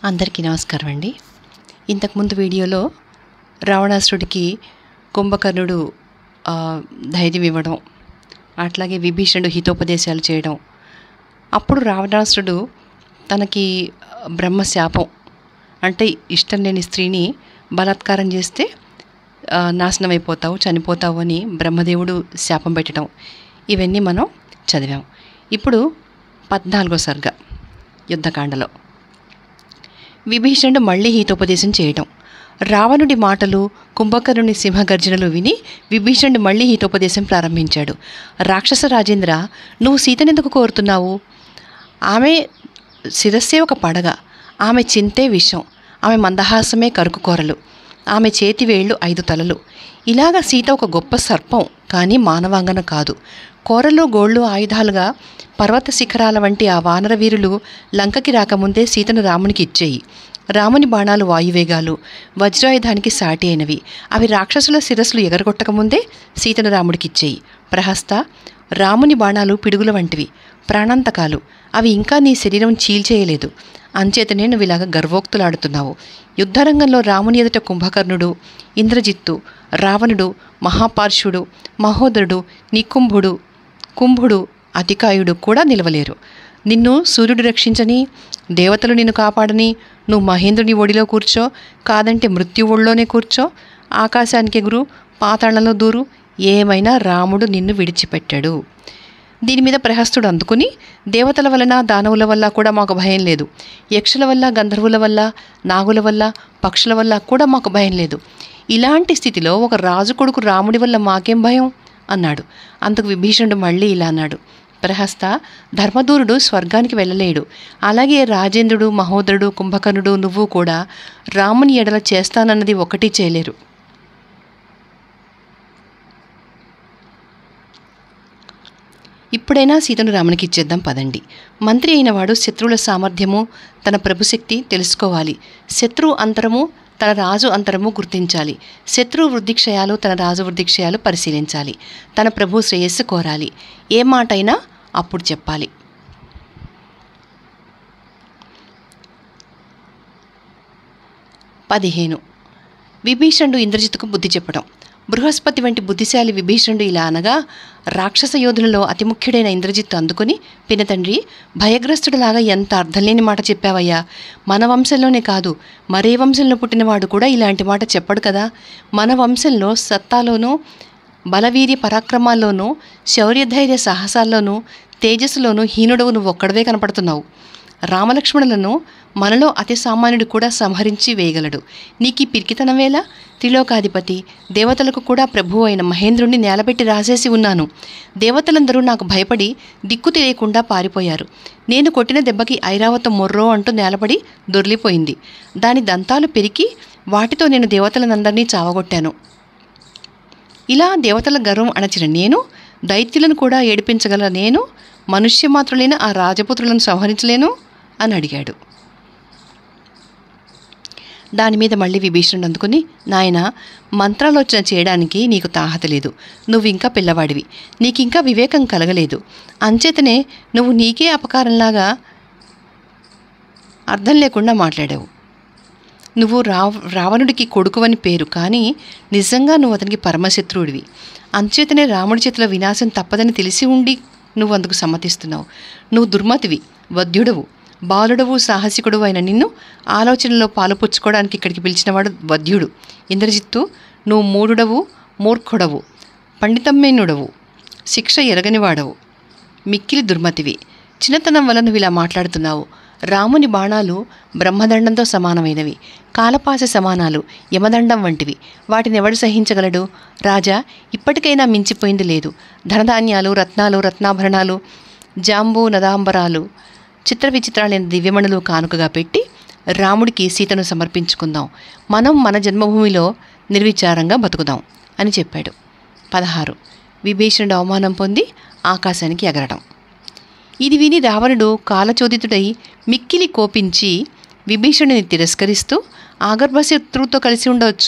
అందరికీ నమస్కారం అండి ఇంతకుముందు వీడియోలో రావణాసురుడికి కుంభకర్ణుడు ఆ, ధైర్యం ఇవ్వడం అట్లాగే విభీషణుడు హితోపదేశాలు చేయడం అప్పుడు రావణాసురుడు తనకి బ్రహ్మశాపం అంటే ఇష్టం లేని స్త్రీని బలాత్కారం చేస్తే ఆ, నాశనం అయిపోతావు చనిపోతావు అని బ్రహ్మదేవుడు శాపం పెట్టడం ఇవన్నీ మనం చదివాం ఇప్పుడు పద్నాలుగో సర్గ యుద్ధకాండలో విభీషణుడు మళ్ళీ హితోపదేశం చేయటం రావణుడి మాటలు కుంభకర్ణుని సింహగర్జనలు విని విభీషణుడు మళ్ళీ హితోపదేశం ప్రారంభించాడు రాక్షస రాజేంద్ర నువ్వు సీతనెందుకు కోరుతున్నావు ఆమె శిరస్సే ఒక పడగ ఆమె చింతే విషం ఆమె మందహాసమే కరుకు కోరలు ఆమె చేతి వేళ్ళు ఐదు తలలు ఇలాగ సీత ఒక గొప్ప సర్పం కానీ మానవాంగన కాదు కోరలు గోళ్ళు ఆయుధాలుగా పర్వత శిఖరాల వంటి ఆ వానర వీరులు లంకకి రాకముందే సీతను రామునికి ఇచ్చేయి రాముని బాణాలు వాయువేగాలు వజ్రాయుధానికి సాటి అయినవి అవి రాక్షసుల శిరస్సులు ఎగరగొట్టకముందే సీతను రాముడికి ఇచ్చేయి ప్రహస్త రాముని బాణాలు పిడుగుల వంటివి ప్రాణాంతకాలు అవి ఇంకా నీ శరీరం చీల్చేయలేదు అంచేతనే నువ్వు ఇలాగ గర్వోక్తులాడుతున్నావు యుద్ధరంగంలో రాముని ఎదుట కుంభకర్ణుడు ఇంద్రజిత్తు రావణుడు మహాపార్షుడు మహోదరుడు నికుంభుడు కుంభుడు అతికాయుడు కూడా నిలవలేరు నిన్ను సూర్యుడు రక్షించని దేవతలు నిన్ను కాపాడని నువ్వు మహేంద్రుని ఒడిలో కూర్చో కాదంటే మృత్యు ఒళ్ళోనే కూర్చో ఆకాశానికి ఎగురు పాతాళంలో దూరు ఏమైనా రాముడు నిన్ను విడిచిపెట్టాడు దీని మీద ప్రహస్తుడు అందుకుని దేవతల వలన దానవుల వల్ల కూడా మాకు భయం లేదు యక్షుల వల్ల గంధర్వుల వల్ల నాగుల వల్ల పక్షుల వల్ల కూడా మాకు భయం లేదు ఇలాంటి స్థితిలో ఒక రాజు కొడుకు రాముడి వల్ల మాకేం భయం అన్నాడు అందుకు విభీషణుడు మళ్ళీ ఇలా అన్నాడు ప్రహస్త ధర్మదూరుడు స్వర్గానికి వెళ్ళలేడు అలాగే రాజేంద్రుడు మహోదరుడు కుంభకర్ణుడు నువ్వు కూడా రాముని ఎడల చేస్తానన్నది ఒకటి చేయలేరు ఇప్పుడైనా సీతను రామునికి ఇచ్చేద్దాం పదండి మంత్రి అయినవాడు శత్రువుల సామర్థ్యము తన ప్రభుశక్తి తెలుసుకోవాలి శత్రువు అంతరము తన రాజు అంతరము గుర్తించాలి శత్రువు వృద్ధిక్షయాలు తన రాజు వృద్ధిక్షయాలు పరిశీలించాలి తన ప్రభు శ్రేయస్సు కోరాలి ఏ మాటైనా అప్పుడు చెప్పాలి పదిహేను విభీషణుడు ఇంద్రజిత్తుకు బుద్ధి చెప్పడం బృహస్పతి వంటి బుద్ధిశాలి విభీషణుడు ఇలా అనగా రాక్షస యోధులలో అతి ముఖ్యుడైన ఇంద్రజిత్తు అందుకుని పినతండ్రి భయగ్రస్తుడిలాగా ఎంత అర్థంలేని మాట చెప్పావయ్యా మన వంశంలోనే కాదు మరే వంశంలో పుట్టినవాడు కూడా ఇలాంటి మాట చెప్పడు కదా మన వంశంలో సత్తాలోనూ బలవీర్య పరాక్రమాల్లోనూ శౌర్యధైర్య సాహసాల్లోనూ తేజస్సులోనూ హీనుడవు నువ్వు ఒక్కడవే కనపడుతున్నావు రామలక్ష్మణులను మనలో అతి సామాన్యుడు కూడా సంహరించి వేయగలడు నీకు ఈ పిరికితనం వేళ త్రిలోకాధిపతి దేవతలకు కూడా ప్రభువు అయిన మహేంద్రుణ్ణి నేలబెట్టి రాసేసి ఉన్నాను దేవతలందరూ నాకు భయపడి దిక్కు తెలియకుండా పారిపోయారు నేను కొట్టిన దెబ్బకి ఐరావతం మొర్రో అంటూ నేలపడి దొర్లిపోయింది దాని దంతాలు పెరికి వాటితో నేను దేవతలనందరినీ చావగొట్టాను ఇలా దేవతల గర్వం అణచిన నేను దైత్యులను కూడా ఏడిపించగల నేను మనుష్య మాత్రులైన ఆ రాజపుత్రులను సంహరించలేను అని అడిగాడు దాని మీద మళ్ళీ విభీషణుడు అందుకుని నాయన మంత్రాలోచన చేయడానికి నీకు తాహత లేదు నువ్వు ఇంకా పిల్లవాడివి నీకింకా వివేకం కలగలేదు అంచేతనే నువ్వు నీకే అపకారంలాగా అర్థం లేకుండా మాట్లాడావు నువ్వు రావ రావణుడికి కొడుకువని పేరు కానీ నిజంగా నువ్వు అతనికి పరమశత్రువుడివి అంచేతనే రాముడి చేతిలో వినాశం తప్పదని తెలిసి ఉండి నువ్వు అందుకు సమ్మతిస్తున్నావు నువ్వు దుర్మతివి వద్యుడవు బాలుడవు సాహసికుడు అయిన నిన్ను ఆలోచనలో పాలుపుచ్చుకోవడానికి ఇక్కడికి పిలిచినవాడు వద్యుడు ఇంద్రజిత్తు నువ్వు మూడుడవు మూర్ఖుడవు పండితమ్మేనుడవు శిక్ష ఎరగనివాడవు మిక్కిలి దుర్మతివి చిన్నతనం వల్ల నువ్వు ఇలా మాట్లాడుతున్నావు రాముని బాణాలు బ్రహ్మదండంతో సమానమైనవి కాలపాస సమానాలు యమదండం వంటివి వాటిని ఎవడు సహించగలడు రాజా ఇప్పటికైనా మించిపోయింది లేదు ధనధాన్యాలు రత్నాలు రత్నాభరణాలు జాంబు నదాంబరాలు చిత్ర విచిత్రాలైన దివ్యమణులు కానుకగా పెట్టి రాముడికి సీతను సమర్పించుకుందాం మనం మన జన్మభూమిలో నిర్విచారంగా బతుకుదాం అని చెప్పాడు పదహారు విభీషణుడు అవమానం పొంది ఆకాశానికి ఎగరడం ఇది విని రావణుడు కాలచోదితుడై మిక్కిలి కోపించి విభీషణుని తిరస్కరిస్తూ ఆగర్భశత్రువుతో కలిసి ఉండవచ్చు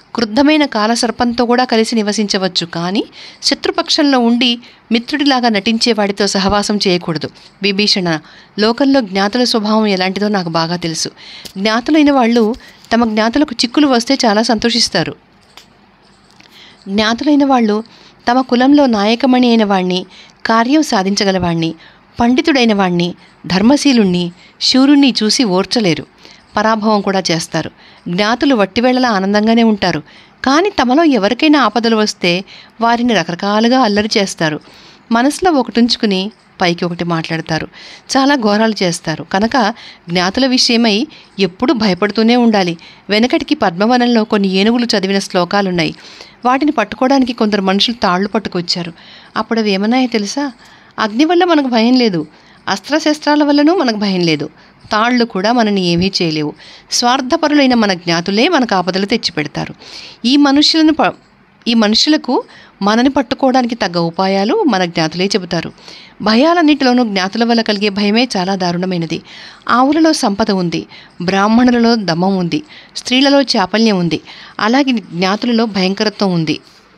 క్రుద్ధమైన కాలసర్పంతో కూడా కలిసి నివసించవచ్చు కానీ శత్రుపక్షంలో ఉండి మిత్రుడిలాగా నటించే వాడితో సహవాసం చేయకూడదు విభీషణ లోకంలో జ్ఞాతుల స్వభావం ఎలాంటిదో నాకు బాగా తెలుసు జ్ఞాతులైన వాళ్ళు తమ జ్ఞాతులకు చిక్కులు వస్తే చాలా సంతోషిస్తారు జ్ఞాతులైన వాళ్ళు తమ కులంలో నాయకమణి అయిన వాణ్ణి కార్యం సాధించగలవాణ్ణి పండితుడైన వాణ్ణి ధర్మశీలుణ్ణి శూరుణ్ణి చూసి ఓర్చలేరు పరాభవం కూడా చేస్తారు జ్ఞాతులు వట్టివేళలా ఆనందంగానే ఉంటారు కానీ తమలో ఎవరికైనా ఆపదలు వస్తే వారిని రకరకాలుగా అల్లరి చేస్తారు మనసులో ఒకటి ఉంచుకుని పైకి ఒకటి మాట్లాడతారు చాలా ఘోరాలు చేస్తారు కనుక జ్ఞాతుల విషయమై ఎప్పుడూ భయపడుతూనే ఉండాలి వెనకటికి పద్మవనంలో కొన్ని ఏనుగులు చదివిన శ్లోకాలున్నాయి వాటిని పట్టుకోవడానికి కొందరు మనుషులు తాళ్ళు పట్టుకొచ్చారు అప్పుడు అవి ఏమన్నాయో తెలుసా అగ్ని వల్ల మనకు భయం లేదు అస్త్రశస్త్రాల వల్లనూ మనకు భయం లేదు తాళ్ళు కూడా మనని ఏమీ చేయలేవు స్వార్థపరులైన మన జ్ఞాతులే మనకు ఆపదలు తెచ్చిపెడతారు ఈ మనుషులను ప ఈ మనుషులకు మనని పట్టుకోవడానికి తగ్గ ఉపాయాలు మన జ్ఞాతులే చెబుతారు భయాలన్నిటిలోనూ జ్ఞాతుల వల్ల కలిగే భయమే చాలా దారుణమైనది ఆవులలో సంపద ఉంది బ్రాహ్మణులలో దమ్మం ఉంది స్త్రీలలో చాపల్యం ఉంది అలాగే జ్ఞాతులలో భయంకరత్వం ఉంది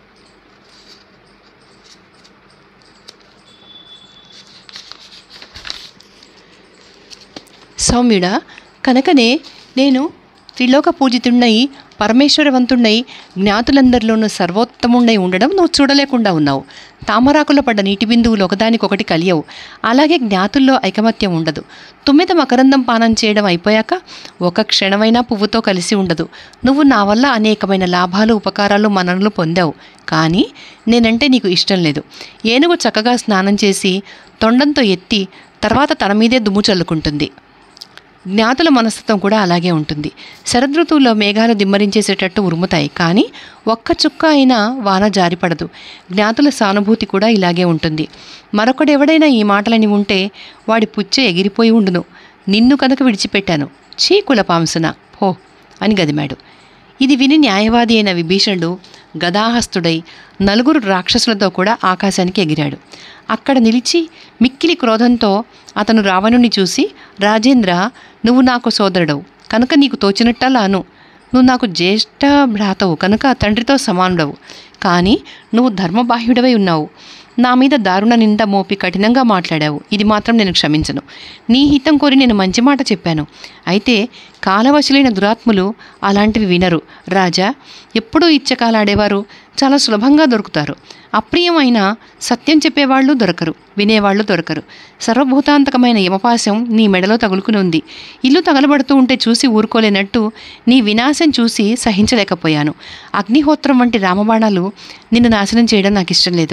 సౌమ్యుడా కనుకనే నేను త్రిలోక పూజితున్నై పరమేశ్వరవంతుణ్ణై జ్ఞాతులందరిలోనూ సర్వోత్తముండై ఉండడం నువ్వు చూడలేకుండా ఉన్నావు తామరాకులో పడ్డ నీటి బిందువులు ఒకదానికొకటి కలియవు అలాగే జ్ఞాతుల్లో ఐకమత్యం ఉండదు తుమ్మిద మకరందం పానం చేయడం అయిపోయాక ఒక క్షణమైనా పువ్వుతో కలిసి ఉండదు నువ్వు నా వల్ల అనేకమైన లాభాలు ఉపకారాలు మననలు పొందావు కానీ నేనంటే నీకు ఇష్టం లేదు ఏనుగు చక్కగా స్నానం చేసి తొండంతో ఎత్తి తర్వాత తన మీదే దుమ్ము చల్లుకుంటుంది జ్ఞాతుల మనస్తత్వం కూడా అలాగే ఉంటుంది శరదృతువులో మేఘాలు దిమ్మరించేసేటట్టు ఉరుముతాయి కానీ ఒక్క చుక్క అయినా వాన జారిపడదు జ్ఞాతుల సానుభూతి కూడా ఇలాగే ఉంటుంది మరొకడెవడైనా ఈ మాటలని ఉంటే వాడి పుచ్చే ఎగిరిపోయి ఉండును నిన్ను కనుక విడిచిపెట్టాను చీకుల పాంసున హో అని గదిమాడు ఇది విని న్యాయవాది అయిన విభీషణుడు గదాహస్తుడై నలుగురు రాక్షసులతో కూడా ఆకాశానికి ఎగిరాడు అక్కడ నిలిచి మిక్కిలి క్రోధంతో అతను రావణుని చూసి రాజేంద్ర నువ్వు నాకు సోదరుడవు కనుక నీకు తోచినట్టలా అను నువ్వు నాకు జ్యేష్ఠ భ్రాతవు కనుక తండ్రితో సమానుడవు కానీ నువ్వు ధర్మబాహ్యుడవై ఉన్నావు నా మీద దారుణ నింద మోపి కఠినంగా మాట్లాడావు ఇది మాత్రం నేను క్షమించను నీ హితం కోరి నేను మంచి మాట చెప్పాను అయితే కాలవశులైన దురాత్ములు అలాంటివి వినరు రాజా ఎప్పుడూ ఇచ్చకాలాడేవారు చాలా సులభంగా దొరుకుతారు అప్రియమైన సత్యం చెప్పేవాళ్ళు దొరకరు వినేవాళ్ళు దొరకరు సర్వభూతాంతకమైన యమపాశం నీ మెడలో తగులుకుని ఉంది ఇల్లు తగలబడుతూ ఉంటే చూసి ఊరుకోలేనట్టు నీ వినాశం చూసి సహించలేకపోయాను అగ్నిహోత్రం వంటి రామబాణాలు నిన్ను నాశనం చేయడం నాకు ఇష్టం లేదు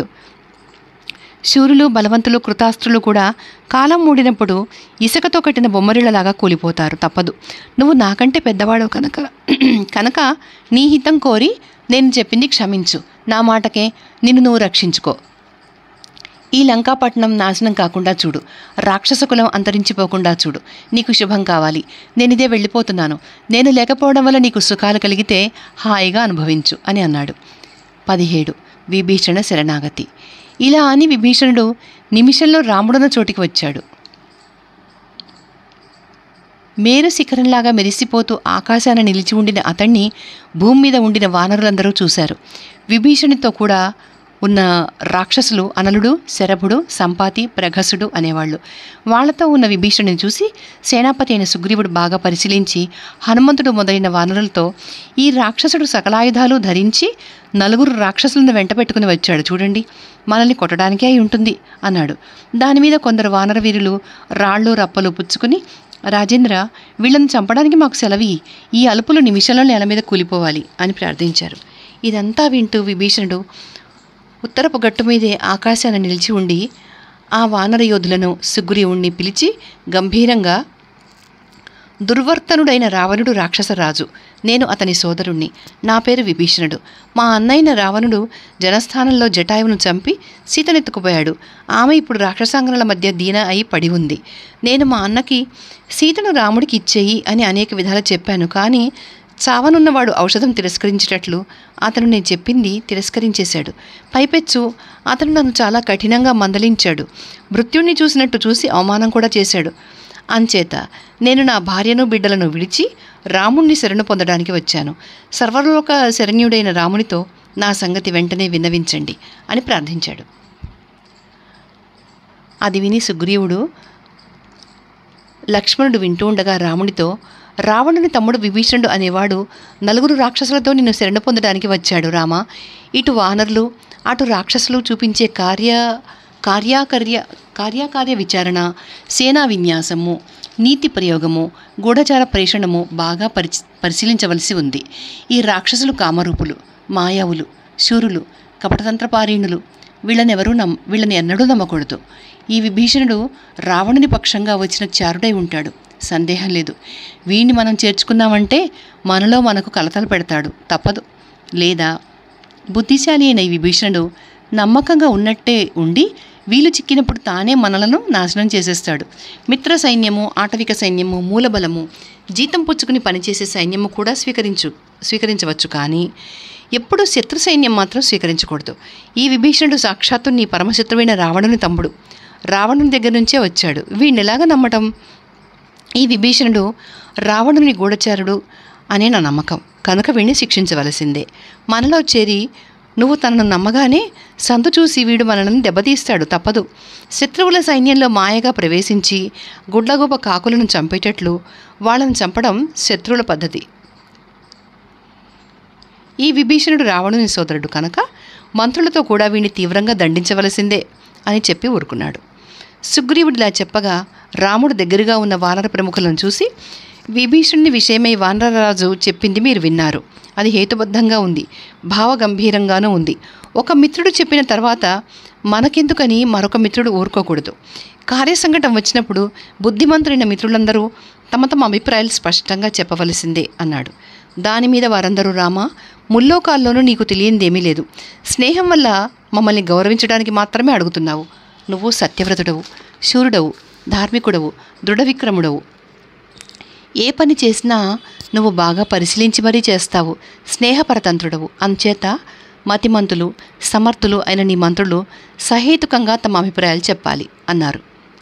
శూరులు బలవంతులు కృతాస్త్రులు కూడా కాలం మూడినప్పుడు ఇసుకతో కట్టిన బొమ్మరిళ్లలాగా కూలిపోతారు తప్పదు నువ్వు నాకంటే పెద్దవాడవు కనుక కనుక నీ హితం కోరి నేను చెప్పింది క్షమించు నా మాటకే నిన్ను నువ్వు రక్షించుకో ఈ లంకాపట్నం నాశనం కాకుండా చూడు రాక్షస కులం అంతరించిపోకుండా చూడు నీకు శుభం కావాలి నేను ఇదే వెళ్ళిపోతున్నాను నేను లేకపోవడం వల్ల నీకు సుఖాలు కలిగితే హాయిగా అనుభవించు అని అన్నాడు పదిహేడు విభీషణ శరణాగతి ఇలా అని విభీషణుడు నిమిషంలో రాముడున్న చోటికి వచ్చాడు మేరు శిఖరంలాగా మెరిసిపోతూ ఆకాశాన నిలిచి ఉండిన అతన్ని భూమి మీద ఉండిన వానరులందరూ చూశారు విభీషణితో కూడా ఉన్న రాక్షసులు అనలుడు శరభుడు సంపాతి ప్రఘసుడు అనేవాళ్ళు వాళ్ళతో ఉన్న విభీషణుని చూసి సేనాపతి అయిన సుగ్రీవుడు బాగా పరిశీలించి హనుమంతుడు మొదలైన వానరులతో ఈ రాక్షసుడు సకలాయుధాలు ధరించి నలుగురు రాక్షసులను వెంట పెట్టుకుని వచ్చాడు చూడండి మనల్ని కొట్టడానికే అయి ఉంటుంది అన్నాడు దాని మీద కొందరు వానర వీరులు రాళ్ళు రప్పలు పుచ్చుకుని రాజేంద్ర వీళ్ళని చంపడానికి మాకు సెలవి ఈ అలుపులు నిమిషంలో నేల మీద కూలిపోవాలి అని ప్రార్థించారు ఇదంతా వింటూ విభీషణుడు ఉత్తరపు గట్టు మీదే ఆకాశాన నిలిచి ఉండి ఆ వానర యోధులను సుగ్రీవుణ్ణి పిలిచి గంభీరంగా దుర్వర్తనుడైన రావణుడు రాక్షసరాజు నేను అతని సోదరుణ్ణి నా పేరు విభీషణుడు మా అన్నయ్యన రావణుడు జనస్థానంలో జటాయువును చంపి సీతనెత్తుకుపోయాడు ఆమె ఇప్పుడు రాక్షసాంగనల మధ్య దీన అయి పడి ఉంది నేను మా అన్నకి సీతను రాముడికి ఇచ్చేయి అని అనేక విధాలు చెప్పాను కానీ చావనున్నవాడు ఔషధం తిరస్కరించేటట్లు అతను నేను చెప్పింది తిరస్కరించేశాడు పైపెచ్చు అతను నన్ను చాలా కఠినంగా మందలించాడు మృత్యుణ్ణి చూసినట్టు చూసి అవమానం కూడా చేశాడు అంచేత నేను నా భార్యను బిడ్డలను విడిచి రాముణ్ణి శరణు పొందడానికి వచ్చాను సర్వలోక శరణ్యుడైన రామునితో నా సంగతి వెంటనే విన్నవించండి అని ప్రార్థించాడు అది విని సుగ్రీవుడు లక్ష్మణుడు వింటూ ఉండగా రామునితో రావణుని తమ్ముడు విభీషణుడు అనేవాడు నలుగురు రాక్షసులతో నిన్ను శరణ పొందడానికి వచ్చాడు రామ ఇటు వానరులు అటు రాక్షసులు చూపించే కార్య కార్యాకర్య కార్యాకార్య విచారణ సేనా విన్యాసము నీతి ప్రయోగము గూఢచార ప్రేషణము బాగా పరిచి పరిశీలించవలసి ఉంది ఈ రాక్షసులు కామరూపులు మాయావులు శూరులు కపటతంత్రపారీణులు వీళ్ళనెవరూ నమ్ వీళ్ళని ఎన్నడూ నమ్మకూడదు ఈ విభీషణుడు రావణుని పక్షంగా వచ్చిన చారుడై ఉంటాడు సందేహం లేదు వీణ్ణి మనం చేర్చుకున్నామంటే మనలో మనకు కలతలు పెడతాడు తప్పదు లేదా బుద్ధిశాలి అయిన ఈ విభీషణుడు నమ్మకంగా ఉన్నట్టే ఉండి వీలు చిక్కినప్పుడు తానే మనలను నాశనం చేసేస్తాడు మిత్ర సైన్యము ఆటవిక సైన్యము మూలబలము జీతం పుచ్చుకుని పనిచేసే సైన్యము కూడా స్వీకరించు స్వీకరించవచ్చు కానీ ఎప్పుడు శత్రు సైన్యం మాత్రం స్వీకరించకూడదు ఈ విభీషణుడు సాక్షాత్తు నీ పరమశత్రువైన రావణుని తమ్ముడు రావణుని దగ్గర నుంచే వచ్చాడు వీడిని ఎలాగ నమ్మటం ఈ విభీషణుడు రావణుని గూఢచారుడు అనే నా నమ్మకం కనుక వీడిని శిక్షించవలసిందే మనలో చేరి నువ్వు తనను నమ్మగానే సందు చూసి వీడు మనల్ని దెబ్బతీస్తాడు తప్పదు శత్రువుల సైన్యంలో మాయగా ప్రవేశించి గుడ్లగూప కాకులను చంపేటట్లు వాళ్ళని చంపడం శత్రువుల పద్ధతి ఈ విభీషణుడు రావణుని సోదరుడు కనుక మంత్రులతో కూడా వీడిని తీవ్రంగా దండించవలసిందే అని చెప్పి ఊరుకున్నాడు సుగ్రీవుడిలా చెప్పగా రాముడు దగ్గరగా ఉన్న వానర ప్రముఖులను చూసి విభీషణుని విషయమై వానరరాజు చెప్పింది మీరు విన్నారు అది హేతుబద్ధంగా ఉంది భావగంభీరంగానూ ఉంది ఒక మిత్రుడు చెప్పిన తర్వాత మనకెందుకని మరొక మిత్రుడు ఊరుకోకూడదు కార్యసంకటం వచ్చినప్పుడు బుద్ధిమంతులైన మిత్రులందరూ తమ తమ అభిప్రాయాలు స్పష్టంగా చెప్పవలసిందే అన్నాడు దాని మీద వారందరూ రామ ముల్లోకాల్లోనూ నీకు తెలియందేమీ లేదు స్నేహం వల్ల మమ్మల్ని గౌరవించడానికి మాత్రమే అడుగుతున్నావు నువ్వు సత్యవ్రతుడవు శూరుడవు ధార్మికుడవు దృఢవిక్రముడవు ఏ పని చేసినా నువ్వు బాగా పరిశీలించి మరీ చేస్తావు స్నేహపరతంత్రుడవు అంచేత మతిమంతులు సమర్థులు అయిన నీ మంత్రులు సహేతుకంగా తమ అభిప్రాయాలు చెప్పాలి అన్నారు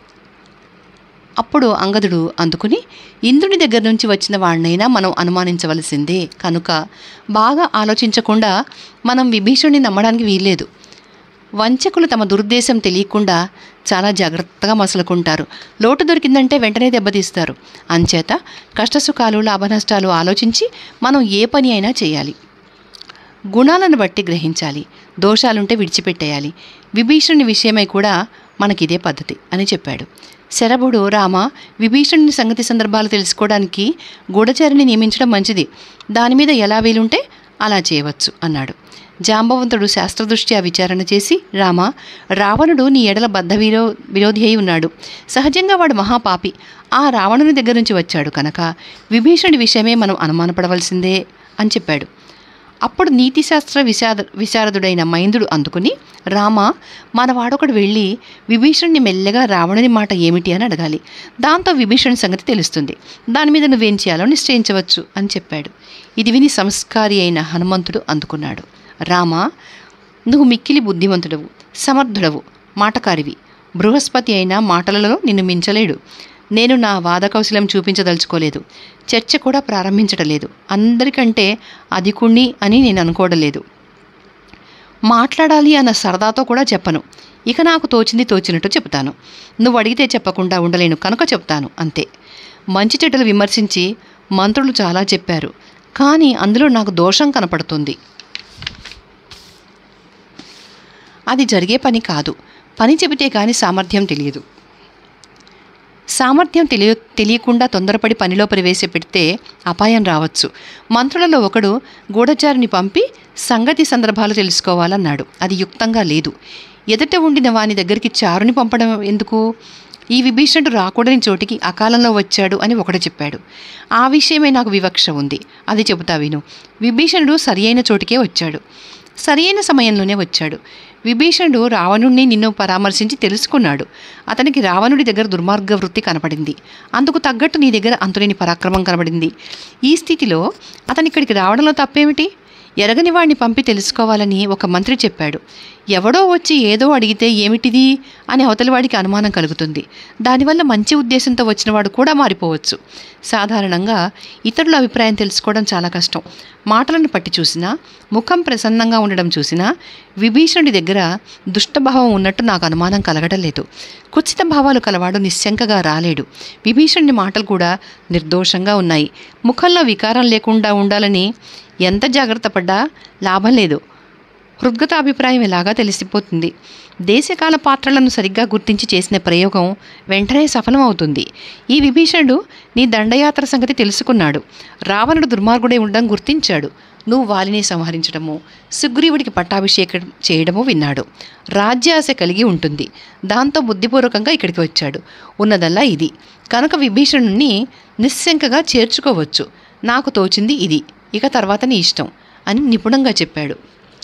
అప్పుడు అంగదుడు అందుకుని ఇంద్రుని దగ్గర నుంచి వచ్చిన వాడినైనా మనం అనుమానించవలసిందే కనుక బాగా ఆలోచించకుండా మనం విభీషణుని నమ్మడానికి వీల్లేదు వంచకులు తమ దురుద్దేశం తెలియకుండా చాలా జాగ్రత్తగా మసలుకుంటారు లోటు దొరికిందంటే వెంటనే దెబ్బతీస్తారు అంచేత కష్టసుఖాలు లాభనష్టాలు ఆలోచించి మనం ఏ పని అయినా చేయాలి గుణాలను బట్టి గ్రహించాలి దోషాలుంటే విడిచిపెట్టేయాలి విభీషణుని విషయమై కూడా మనకిదే పద్ధతి అని చెప్పాడు శరభుడు రామ విభీషణుని సంగతి సందర్భాలు తెలుసుకోవడానికి గూఢచారిని నియమించడం మంచిది దాని మీద ఎలా వీలుంటే అలా చేయవచ్చు అన్నాడు జాంబవంతుడు శాస్త్రదృష్ట్యా విచారణ చేసి రామ రావణుడు నీ ఎడల బద్ధ విరో విరోధి అయి ఉన్నాడు సహజంగా వాడు మహాపాపి ఆ రావణుని దగ్గర నుంచి వచ్చాడు కనుక విభీషణుడి విషయమే మనం అనుమానపడవలసిందే అని చెప్పాడు అప్పుడు నీతిశాస్త్ర విశాద విశారదుడైన మైందుడు అందుకుని రామ మనవాడొకడు వెళ్ళి విభీషణుని మెల్లగా రావణుని మాట ఏమిటి అని అడగాలి దాంతో విభీషణుని సంగతి తెలుస్తుంది దాని మీద నువ్వేం చేయాలో నిశ్చయించవచ్చు అని చెప్పాడు ఇది విని సంస్కారి అయిన హనుమంతుడు అందుకున్నాడు రామ నువ్వు మిక్కిలి బుద్ధిమంతుడవు సమర్థుడవు మాటకారివి బృహస్పతి అయిన మాటలలో నిన్ను మించలేడు నేను నా వాదకౌశలం చూపించదలుచుకోలేదు చర్చ కూడా ప్రారంభించడం లేదు అందరికంటే అధికుణ్ణి అని నేను అనుకోవడం లేదు మాట్లాడాలి అన్న సరదాతో కూడా చెప్పను ఇక నాకు తోచింది తోచినట్టు చెప్తాను నువ్వు అడిగితే చెప్పకుండా ఉండలేను కనుక చెప్తాను అంతే మంచి చెడ్డలు విమర్శించి మంత్రులు చాలా చెప్పారు కానీ అందులో నాకు దోషం కనపడుతుంది అది జరిగే పని కాదు పని చెబితే కానీ సామర్థ్యం తెలియదు సామర్థ్యం తెలియ తెలియకుండా తొందరపడి పనిలో ప్రవేశపెడితే అపాయం రావచ్చు మంత్రులలో ఒకడు గూఢచారిని పంపి సంగతి సందర్భాలు తెలుసుకోవాలన్నాడు అది యుక్తంగా లేదు ఎదుట ఉండిన వాని దగ్గరికి చారుని పంపడం ఎందుకు ఈ విభీషణుడు రాకూడని చోటికి అకాలంలో వచ్చాడు అని ఒకడు చెప్పాడు ఆ విషయమే నాకు వివక్ష ఉంది అది చెబుతా విను విభీషణుడు సరి అయిన చోటికే వచ్చాడు సరి అయిన సమయంలోనే వచ్చాడు విభీషణుడు రావణుణ్ణి నిన్ను పరామర్శించి తెలుసుకున్నాడు అతనికి రావణుడి దగ్గర దుర్మార్గ వృత్తి కనపడింది అందుకు తగ్గట్టు నీ దగ్గర అంతులేని పరాక్రమం కనబడింది ఈ స్థితిలో అతని ఇక్కడికి రావడంలో తప్పేమిటి ఎరగని వాడిని పంపి తెలుసుకోవాలని ఒక మంత్రి చెప్పాడు ఎవడో వచ్చి ఏదో అడిగితే ఏమిటిది అని అవతలివాడికి అనుమానం కలుగుతుంది దానివల్ల మంచి ఉద్దేశంతో వచ్చినవాడు కూడా మారిపోవచ్చు సాధారణంగా ఇతరుల అభిప్రాయం తెలుసుకోవడం చాలా కష్టం మాటలను పట్టి చూసినా ముఖం ప్రసన్నంగా ఉండడం చూసినా విభీషణుడి దగ్గర దుష్టభావం ఉన్నట్టు నాకు అనుమానం కలగడం లేదు కుచిత భావాలు కలవాడు నిశ్శంకగా రాలేడు విభీషణుడి మాటలు కూడా నిర్దోషంగా ఉన్నాయి ముఖంలో వికారం లేకుండా ఉండాలని ఎంత జాగ్రత్త పడ్డా లాభం లేదు హృద్గత అభిప్రాయం ఎలాగా తెలిసిపోతుంది దేశకాల పాత్రలను సరిగ్గా గుర్తించి చేసిన ప్రయోగం వెంటనే సఫలమవుతుంది ఈ విభీషణుడు నీ దండయాత్ర సంగతి తెలుసుకున్నాడు రావణుడు దుర్మార్గుడై ఉండడం గుర్తించాడు నువ్వు వాలిని సంహరించడము సుగ్రీవుడికి పట్టాభిషేకం చేయడము విన్నాడు రాజ్యాశ కలిగి ఉంటుంది దాంతో బుద్ధిపూర్వకంగా ఇక్కడికి వచ్చాడు ఉన్నదల్లా ఇది కనుక విభీషణుణ్ణి నిశ్శంకగా చేర్చుకోవచ్చు నాకు తోచింది ఇది ఇక తర్వాత నీ ఇష్టం అని నిపుణంగా చెప్పాడు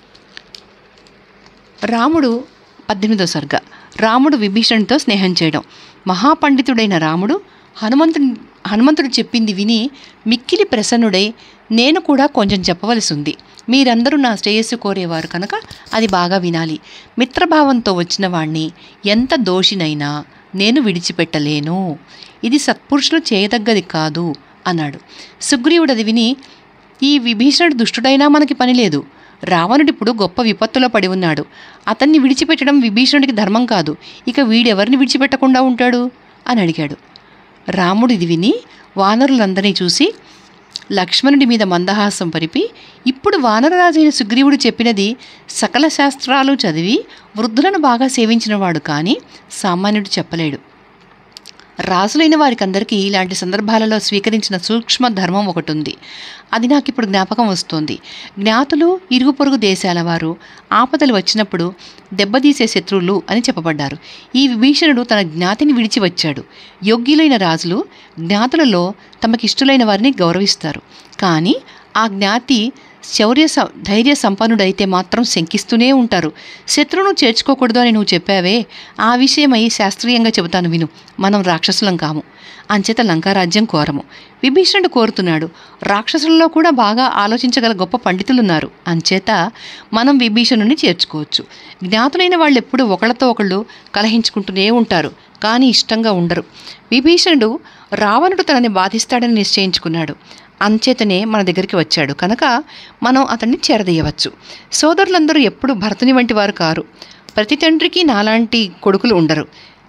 రాముడు పద్దెనిమిదో సర్గ రాముడు విభీషణుడితో స్నేహం చేయడం మహాపండితుడైన రాముడు హనుమంతుడి హనుమంతుడు చెప్పింది విని మిక్కిలి ప్రసన్నుడై నేను కూడా కొంచెం చెప్పవలసి ఉంది మీరందరూ నా శ్రేయస్సు కోరేవారు కనుక అది బాగా వినాలి మిత్రభావంతో వచ్చిన వాణ్ణి ఎంత దోషినైనా నేను విడిచిపెట్టలేను ఇది సత్పురుషులు చేయదగ్గది కాదు అన్నాడు సుగ్రీవుడు అది విని ఈ విభీషణుడు దుష్టుడైనా మనకి పని లేదు రావణుడిప్పుడు గొప్ప విపత్తులో పడి ఉన్నాడు అతన్ని విడిచిపెట్టడం విభీషణుడికి ధర్మం కాదు ఇక వీడెవరిని విడిచిపెట్టకుండా ఉంటాడు అని అడిగాడు రాముడు ఇది విని వానరులందరినీ చూసి లక్ష్మణుడి మీద మందహాసం పరిపి ఇప్పుడు వానరరాజైన సుగ్రీవుడు చెప్పినది సకల శాస్త్రాలు చదివి వృద్ధులను బాగా సేవించినవాడు కానీ సామాన్యుడు చెప్పలేడు రాజులైన వారికందరికీ ఇలాంటి సందర్భాలలో స్వీకరించిన సూక్ష్మ ధర్మం ఒకటి ఉంది అది నాకు ఇప్పుడు జ్ఞాపకం వస్తోంది జ్ఞాతులు ఇరుగు పొరుగు దేశాల వారు ఆపదలు వచ్చినప్పుడు దెబ్బతీసే శత్రువులు అని చెప్పబడ్డారు ఈ విభీషణుడు తన జ్ఞాతిని విడిచి వచ్చాడు యోగ్యులైన రాజులు జ్ఞాతులలో తమకిష్టులైన వారిని గౌరవిస్తారు కానీ ఆ జ్ఞాతి శౌర్య స ధైర్య సంపన్నుడైతే మాత్రం శంకిస్తూనే ఉంటారు శత్రువును చేర్చుకోకూడదు అని నువ్వు చెప్పావే ఆ విషయమై శాస్త్రీయంగా చెబుతాను విను మనం రాక్షసులం కాము అంచేత లంకారాజ్యం కోరము విభీషణుడు కోరుతున్నాడు రాక్షసులలో కూడా బాగా ఆలోచించగల గొప్ప పండితులున్నారు అంచేత మనం విభీషణుని చేర్చుకోవచ్చు జ్ఞాతులైన వాళ్ళు ఎప్పుడు ఒకళ్ళతో ఒకళ్ళు కలహించుకుంటూనే ఉంటారు కానీ ఇష్టంగా ఉండరు విభీషణుడు రావణుడు తనని బాధిస్తాడని నిశ్చయించుకున్నాడు అంచేతనే మన దగ్గరికి వచ్చాడు కనుక మనం అతన్ని చేరదీయవచ్చు సోదరులందరూ ఎప్పుడు భరతుని వంటి వారు కారు ప్రతి తండ్రికి నాలాంటి కొడుకులు ఉండరు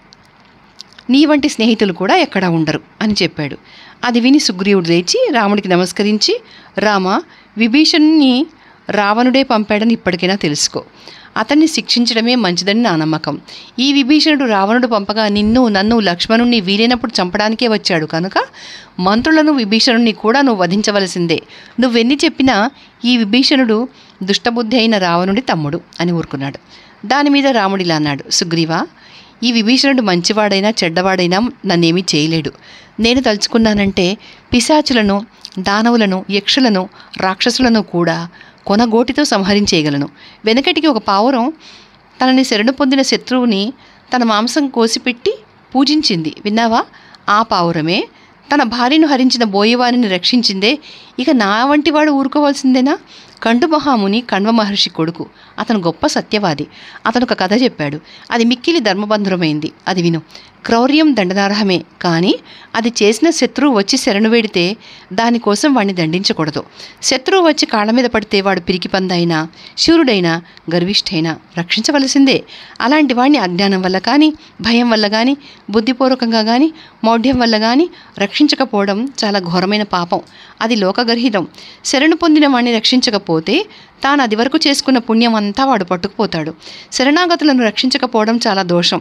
నీ వంటి స్నేహితులు కూడా ఎక్కడా ఉండరు అని చెప్పాడు అది విని సుగ్రీవుడు లేచి రాముడికి నమస్కరించి రామ విభీషణుని రావణుడే పంపాడని ఇప్పటికైనా తెలుసుకో అతన్ని శిక్షించడమే మంచిదని నా నమ్మకం ఈ విభీషణుడు రావణుడు పంపగా నిన్ను నన్ను లక్ష్మణుణ్ణి వీలైనప్పుడు చంపడానికే వచ్చాడు కనుక మంత్రులను విభీషణుణ్ణి కూడా నువ్వు వధించవలసిందే నువ్వెన్ని చెప్పినా ఈ విభీషణుడు దుష్టబుద్ధి అయిన రావణుడి తమ్ముడు అని ఊరుకున్నాడు దాని మీద రాముడిలా అన్నాడు సుగ్రీవా ఈ విభీషణుడు మంచివాడైనా చెడ్డవాడైనా నన్నేమీ చేయలేడు నేను తలుచుకున్నానంటే పిశాచులను దానవులను యక్షులను రాక్షసులను కూడా కొనగోటితో సంహరించేయగలను వెనకటికి ఒక పావురం తనని శరణు పొందిన శత్రువుని తన మాంసం కోసిపెట్టి పూజించింది విన్నావా ఆ పావురమే తన భార్యను హరించిన బోయవారిని రక్షించిందే ఇక నా వంటి వాడు ఊరుకోవాల్సిందేనా కండు మహాముని కణ్వ మహర్షి కొడుకు అతను గొప్ప సత్యవాది అతను ఒక కథ చెప్పాడు అది మిక్కిలి ధర్మబంధురమైంది అది విను క్రౌర్యం దండనార్హమే కానీ అది చేసిన శత్రువు వచ్చి శరణు వేడితే దానికోసం వాడిని దండించకూడదు శత్రువు వచ్చి కాళ్ళ మీద పడితే వాడు పిరికి పందైనా శూరుడైనా గర్విష్ఠైనా రక్షించవలసిందే అలాంటి వాడిని అజ్ఞానం వల్ల కానీ భయం వల్ల కానీ బుద్ధిపూర్వకంగా కానీ మౌఢ్యం వల్ల కానీ రక్షించకపోవడం చాలా ఘోరమైన పాపం అది లోకగర్హితం శరణు పొందిన వాడిని రక్షించకపోతే తాను అది వరకు చేసుకున్న పుణ్యం అంతా వాడు పట్టుకుపోతాడు శరణాగతులను రక్షించకపోవడం చాలా దోషం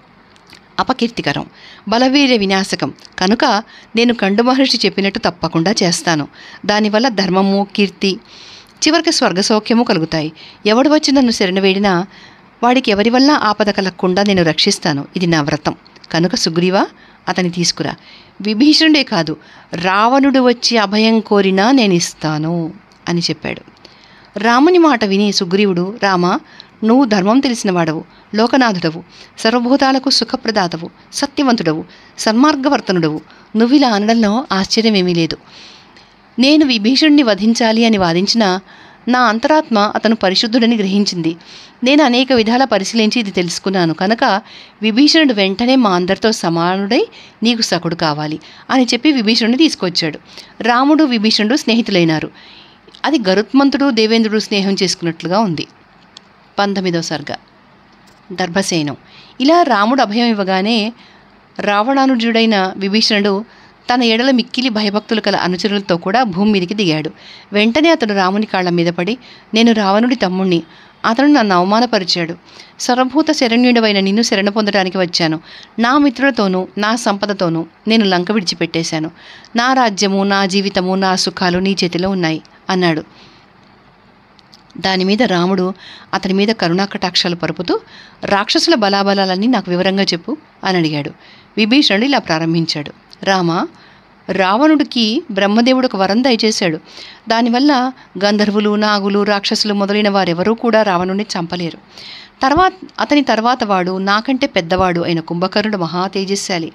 అపకీర్తికరం బలవీర్య వినాశకం కనుక నేను కండు మహర్షి చెప్పినట్టు తప్పకుండా చేస్తాను దానివల్ల ధర్మము కీర్తి చివరికి స్వర్గ సౌఖ్యము కలుగుతాయి ఎవడు వచ్చి నన్ను శరణవేడినా వాడికి ఎవరి వల్ల ఆపద కలగకుండా నేను రక్షిస్తాను ఇది నా వ్రతం కనుక సుగ్రీవా అతని తీసుకురా విభీషణుడే కాదు రావణుడు వచ్చి అభయం కోరినా నేను ఇస్తాను అని చెప్పాడు రాముని మాట విని సుగ్రీవుడు రామ నువ్వు ధర్మం తెలిసిన వాడవు లోకనాథుడవు సర్వభూతాలకు సుఖప్రదాతవు సత్యవంతుడవు సన్మార్గవర్తనుడవు నువ్విలా అనడంలో ఆశ్చర్యమేమీ లేదు నేను విభీషణుణ్ణి వధించాలి అని వాదించినా నా అంతరాత్మ అతను పరిశుద్ధుడని గ్రహించింది నేను అనేక విధాల పరిశీలించి ఇది తెలుసుకున్నాను కనుక విభీషణుడు వెంటనే మా అందరితో సమానుడై నీకు సకుడు కావాలి అని చెప్పి విభీషణుడిని తీసుకొచ్చాడు రాముడు విభీషణుడు స్నేహితులైనారు అది గరుత్మంతుడు దేవేంద్రుడు స్నేహం చేసుకున్నట్లుగా ఉంది పంతొమ్మిదవ సర్గ దర్భసేనం ఇలా రాముడు అభయం ఇవ్వగానే రావణానుజుడైన విభీషణుడు తన ఎడల మిక్కిలి భయభక్తులు కల అనుచరులతో కూడా భూమి మీదికి దిగాడు వెంటనే అతడు రాముని కాళ్ళ మీద పడి నేను రావణుడి తమ్ముణ్ణి అతను నన్ను అవమానపరిచాడు సర్వభూత శరణ్యుడవైన నిన్ను శరణ పొందడానికి వచ్చాను నా మిత్రులతోనూ నా సంపదతోనూ నేను లంక విడిచిపెట్టేశాను నా రాజ్యము నా జీవితము నా సుఖాలు నీ చేతిలో ఉన్నాయి అన్నాడు దాని మీద రాముడు అతని మీద కరుణాకటాక్షాలు పరుపుతూ రాక్షసుల బలాబలాలన్నీ నాకు వివరంగా చెప్పు అని అడిగాడు విభీషణుడు ఇలా ప్రారంభించాడు రామ రావణుడికి బ్రహ్మదేవుడు ఒక వరం దయచేశాడు దానివల్ల గంధర్వులు నాగులు రాక్షసులు మొదలైన వారెవరూ కూడా రావణుడిని చంపలేరు తర్వాత అతని తర్వాత వాడు నాకంటే పెద్దవాడు అయిన కుంభకర్ణుడు మహా తేజస్శాలి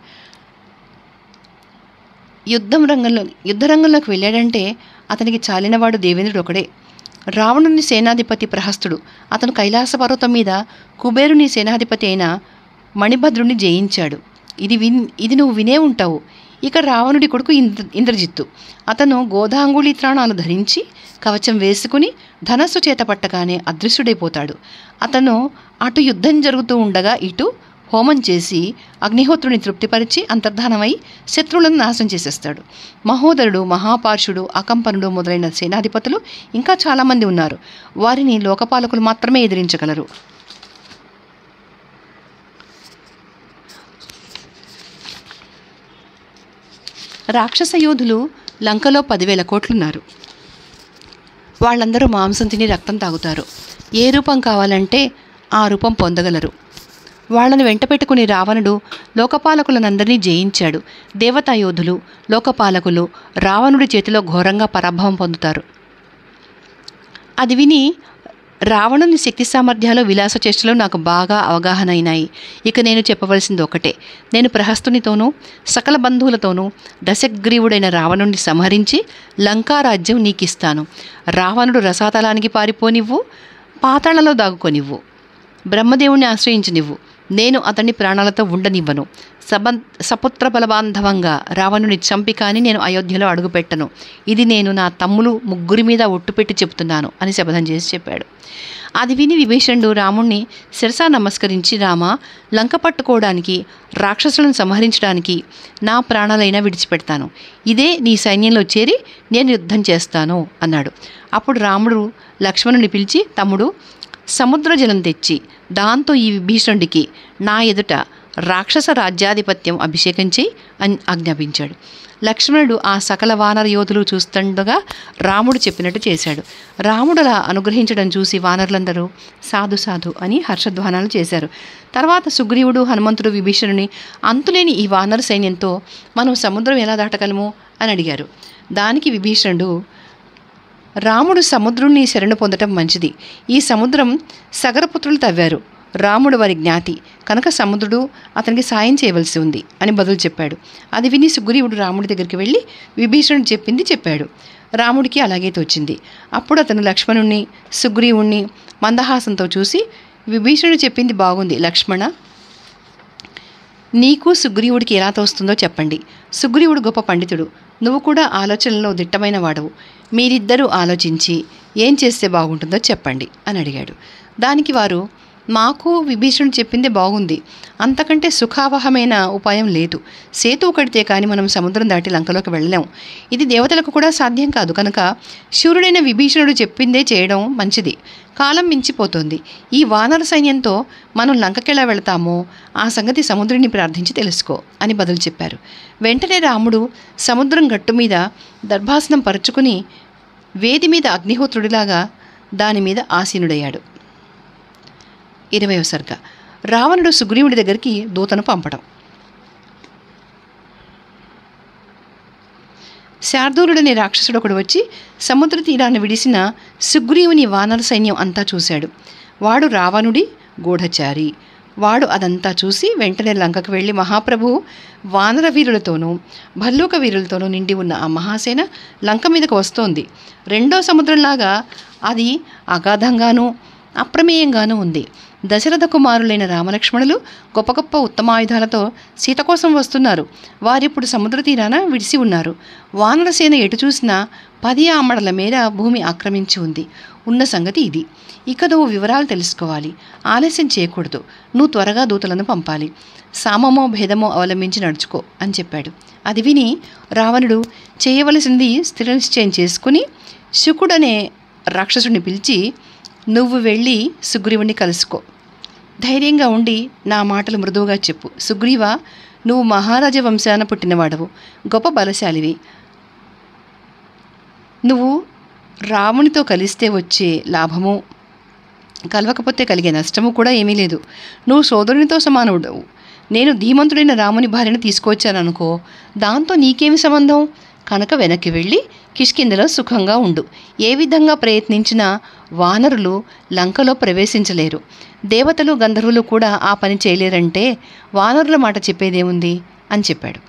యుద్ధం రంగంలో యుద్ధ రంగంలోకి వెళ్ళాడంటే అతనికి చాలినవాడు దేవేంద్రుడు ఒకడే రావణుని సేనాధిపతి ప్రహస్తుడు అతను కైలాస పర్వతం మీద కుబేరుని సేనాధిపతి అయిన మణిభద్రుని జయించాడు ఇది విన్ ఇది నువ్వు వినే ఉంటావు ఇక రావణుడి కొడుకు ఇంద్ర ఇంద్రజిత్తు అతను గోధాంగుళి త్రాణాలు ధరించి కవచం వేసుకుని ధనస్సు చేత పట్టగానే అదృశ్యుడైపోతాడు అతను అటు యుద్ధం జరుగుతూ ఉండగా ఇటు హోమం చేసి అగ్నిహోత్రుని తృప్తిపరిచి అంతర్ధానమై శత్రువులను నాశనం చేసేస్తాడు మహోదరుడు మహాపార్షుడు అకంపనుడు మొదలైన సేనాధిపతులు ఇంకా చాలామంది ఉన్నారు వారిని లోకపాలకులు మాత్రమే ఎదిరించగలరు రాక్షస యోధులు లంకలో పదివేల కోట్లున్నారు వాళ్ళందరూ మాంసం తిని రక్తం తాగుతారు ఏ రూపం కావాలంటే ఆ రూపం పొందగలరు వాళ్ళను వెంట పెట్టుకుని రావణుడు లోకపాలకులనందరినీ జయించాడు దేవతా యోధులు లోకపాలకులు రావణుడి చేతిలో ఘోరంగా పరాభవం పొందుతారు అది విని రావణుని శక్తి సామర్థ్యాలు విలాస చేష్టలు నాకు బాగా అవగాహన అయినాయి ఇక నేను చెప్పవలసింది ఒకటే నేను ప్రహస్తునితోనూ సకల బంధువులతోనూ దశగ్రీవుడైన రావణుని సంహరించి లంకారాజ్యం నీకిస్తాను రావణుడు రసాతలానికి పారిపోనివ్వు పాతాళలో దాగుకొనివ్వు బ్రహ్మదేవుణ్ణి ఆశ్రయించనివ్వు నేను అతన్ని ప్రాణాలతో ఉండనివ్వను సబ సపుత్ర బలబాంధవంగా రావణుని చంపి కానీ నేను అయోధ్యలో అడుగుపెట్టను ఇది నేను నా తమ్ములు ముగ్గురి మీద ఒట్టుపెట్టి చెప్తున్నాను అని శపథం చేసి చెప్పాడు అది విని విభీషణుడు రాముణ్ణి శిరసా నమస్కరించి రామ లంక పట్టుకోవడానికి రాక్షసులను సంహరించడానికి నా ప్రాణాలైనా విడిచిపెడతాను ఇదే నీ సైన్యంలో చేరి నేను యుద్ధం చేస్తాను అన్నాడు అప్పుడు రాముడు లక్ష్మణుని పిలిచి తమ్ముడు సముద్ర జలం తెచ్చి దాంతో ఈ విభీషణుడికి నా ఎదుట రాక్షస రాజ్యాధిపత్యం అభిషేకం చేయి అని ఆజ్ఞాపించాడు లక్ష్మణుడు ఆ సకల వానర యోధులు చూస్తుండగా రాముడు చెప్పినట్టు చేశాడు రాముడు అలా అనుగ్రహించడం చూసి వానరులందరూ సాధు సాధు అని హర్షధ్వానాలు చేశారు తర్వాత సుగ్రీవుడు హనుమంతుడు విభీషణుని అంతులేని ఈ వానర సైన్యంతో మనం సముద్రం ఎలా దాటగలము అని అడిగారు దానికి విభీషణుడు రాముడు సముద్రుణ్ణి శరణు పొందటం మంచిది ఈ సముద్రం సగరపుత్రులు తవ్వారు రాముడు వారి జ్ఞాతి కనుక సముద్రుడు అతనికి సాయం చేయవలసి ఉంది అని బదులు చెప్పాడు అది విని సుగ్రీవుడు రాముడి దగ్గరికి వెళ్ళి విభీషణుడు చెప్పింది చెప్పాడు రాముడికి అలాగే తోచింది అప్పుడు అతను లక్ష్మణుణ్ణి సుగ్రీవుణ్ణి మందహాసంతో చూసి విభీషణుడు చెప్పింది బాగుంది లక్ష్మణ నీకు సుగ్రీవుడికి ఎలా తోస్తుందో చెప్పండి సుగ్రీవుడు గొప్ప పండితుడు నువ్వు కూడా ఆలోచనలో దిట్టమైన వాడవు మీరిద్దరూ ఆలోచించి ఏం చేస్తే బాగుంటుందో చెప్పండి అని అడిగాడు దానికి వారు మాకు విభీషణుడు చెప్పిందే బాగుంది అంతకంటే సుఖావహమైన ఉపాయం లేదు సేతువు కడితే కానీ మనం సముద్రం దాటి లంకలోకి వెళ్ళలేం ఇది దేవతలకు కూడా సాధ్యం కాదు కనుక శూరుడైన విభీషణుడు చెప్పిందే చేయడం మంచిది కాలం మించిపోతుంది ఈ వానర సైన్యంతో మనం లంకకెలా వెళతామో ఆ సంగతి సముద్రుని ప్రార్థించి తెలుసుకో అని బదులు చెప్పారు వెంటనే రాముడు సముద్రం గట్టు మీద దర్భాసనం పరుచుకుని వేది మీద అగ్నిహోత్రుడిలాగా దాని మీద ఆసీనుడయ్యాడు ఇరవయో సర్గ రావణుడు సుగ్రీవుడి దగ్గరికి దూతను పంపడం శార్దూలుడనే రాక్షసుడు ఒకడు వచ్చి సముద్ర తీరాన్ని విడిసిన సుగ్రీవుని వానర సైన్యం అంతా చూశాడు వాడు రావణుడి గూఢచారి వాడు అదంతా చూసి వెంటనే లంకకు వెళ్ళి మహాప్రభు వానర వీరులతోనూ భల్లూక వీరులతోనూ నిండి ఉన్న ఆ మహాసేన లంక మీదకు వస్తోంది రెండో సముద్రంలాగా అది అగాధంగానూ అప్రమేయంగానూ ఉంది దశరథ కుమారులైన రామలక్ష్మణులు గొప్ప గొప్ప ఉత్తమాయుధాలతో సీత కోసం వస్తున్నారు వారిప్పుడు సముద్ర తీరాన విడిసి ఉన్నారు వానరసేన ఎటు చూసినా పది ఆమడల మేర భూమి ఆక్రమించి ఉంది ఉన్న సంగతి ఇది ఇక నువ్వు వివరాలు తెలుసుకోవాలి ఆలస్యం చేయకూడదు నువ్వు త్వరగా దూతలను పంపాలి సామమో భేదమో అవలంబించి నడుచుకో అని చెప్పాడు అది విని రావణుడు చేయవలసింది స్థిర నిశ్చయం చేసుకుని శుకుడనే రాక్షసుడిని పిలిచి నువ్వు వెళ్ళి సుగ్రీవుని కలుసుకో ధైర్యంగా ఉండి నా మాటలు మృదువుగా చెప్పు సుగ్రీవ నువ్వు మహారాజ వంశాన పుట్టినవాడవు గొప్ప బలశాలివి నువ్వు రామునితో కలిస్తే వచ్చే లాభము కలవకపోతే కలిగే నష్టము కూడా ఏమీ లేదు నువ్వు సోదరునితో సమానుడవు నేను ధీమంతుడైన రాముని భార్యను తీసుకొచ్చాను అనుకో దాంతో నీకేమి సంబంధం కనుక వెనక్కి వెళ్ళి కిష్కిందలో సుఖంగా ఉండు ఏ విధంగా ప్రయత్నించినా వానరులు లంకలో ప్రవేశించలేరు దేవతలు గంధర్వులు కూడా ఆ పని చేయలేరంటే వానరుల మాట చెప్పేదేముంది అని చెప్పాడు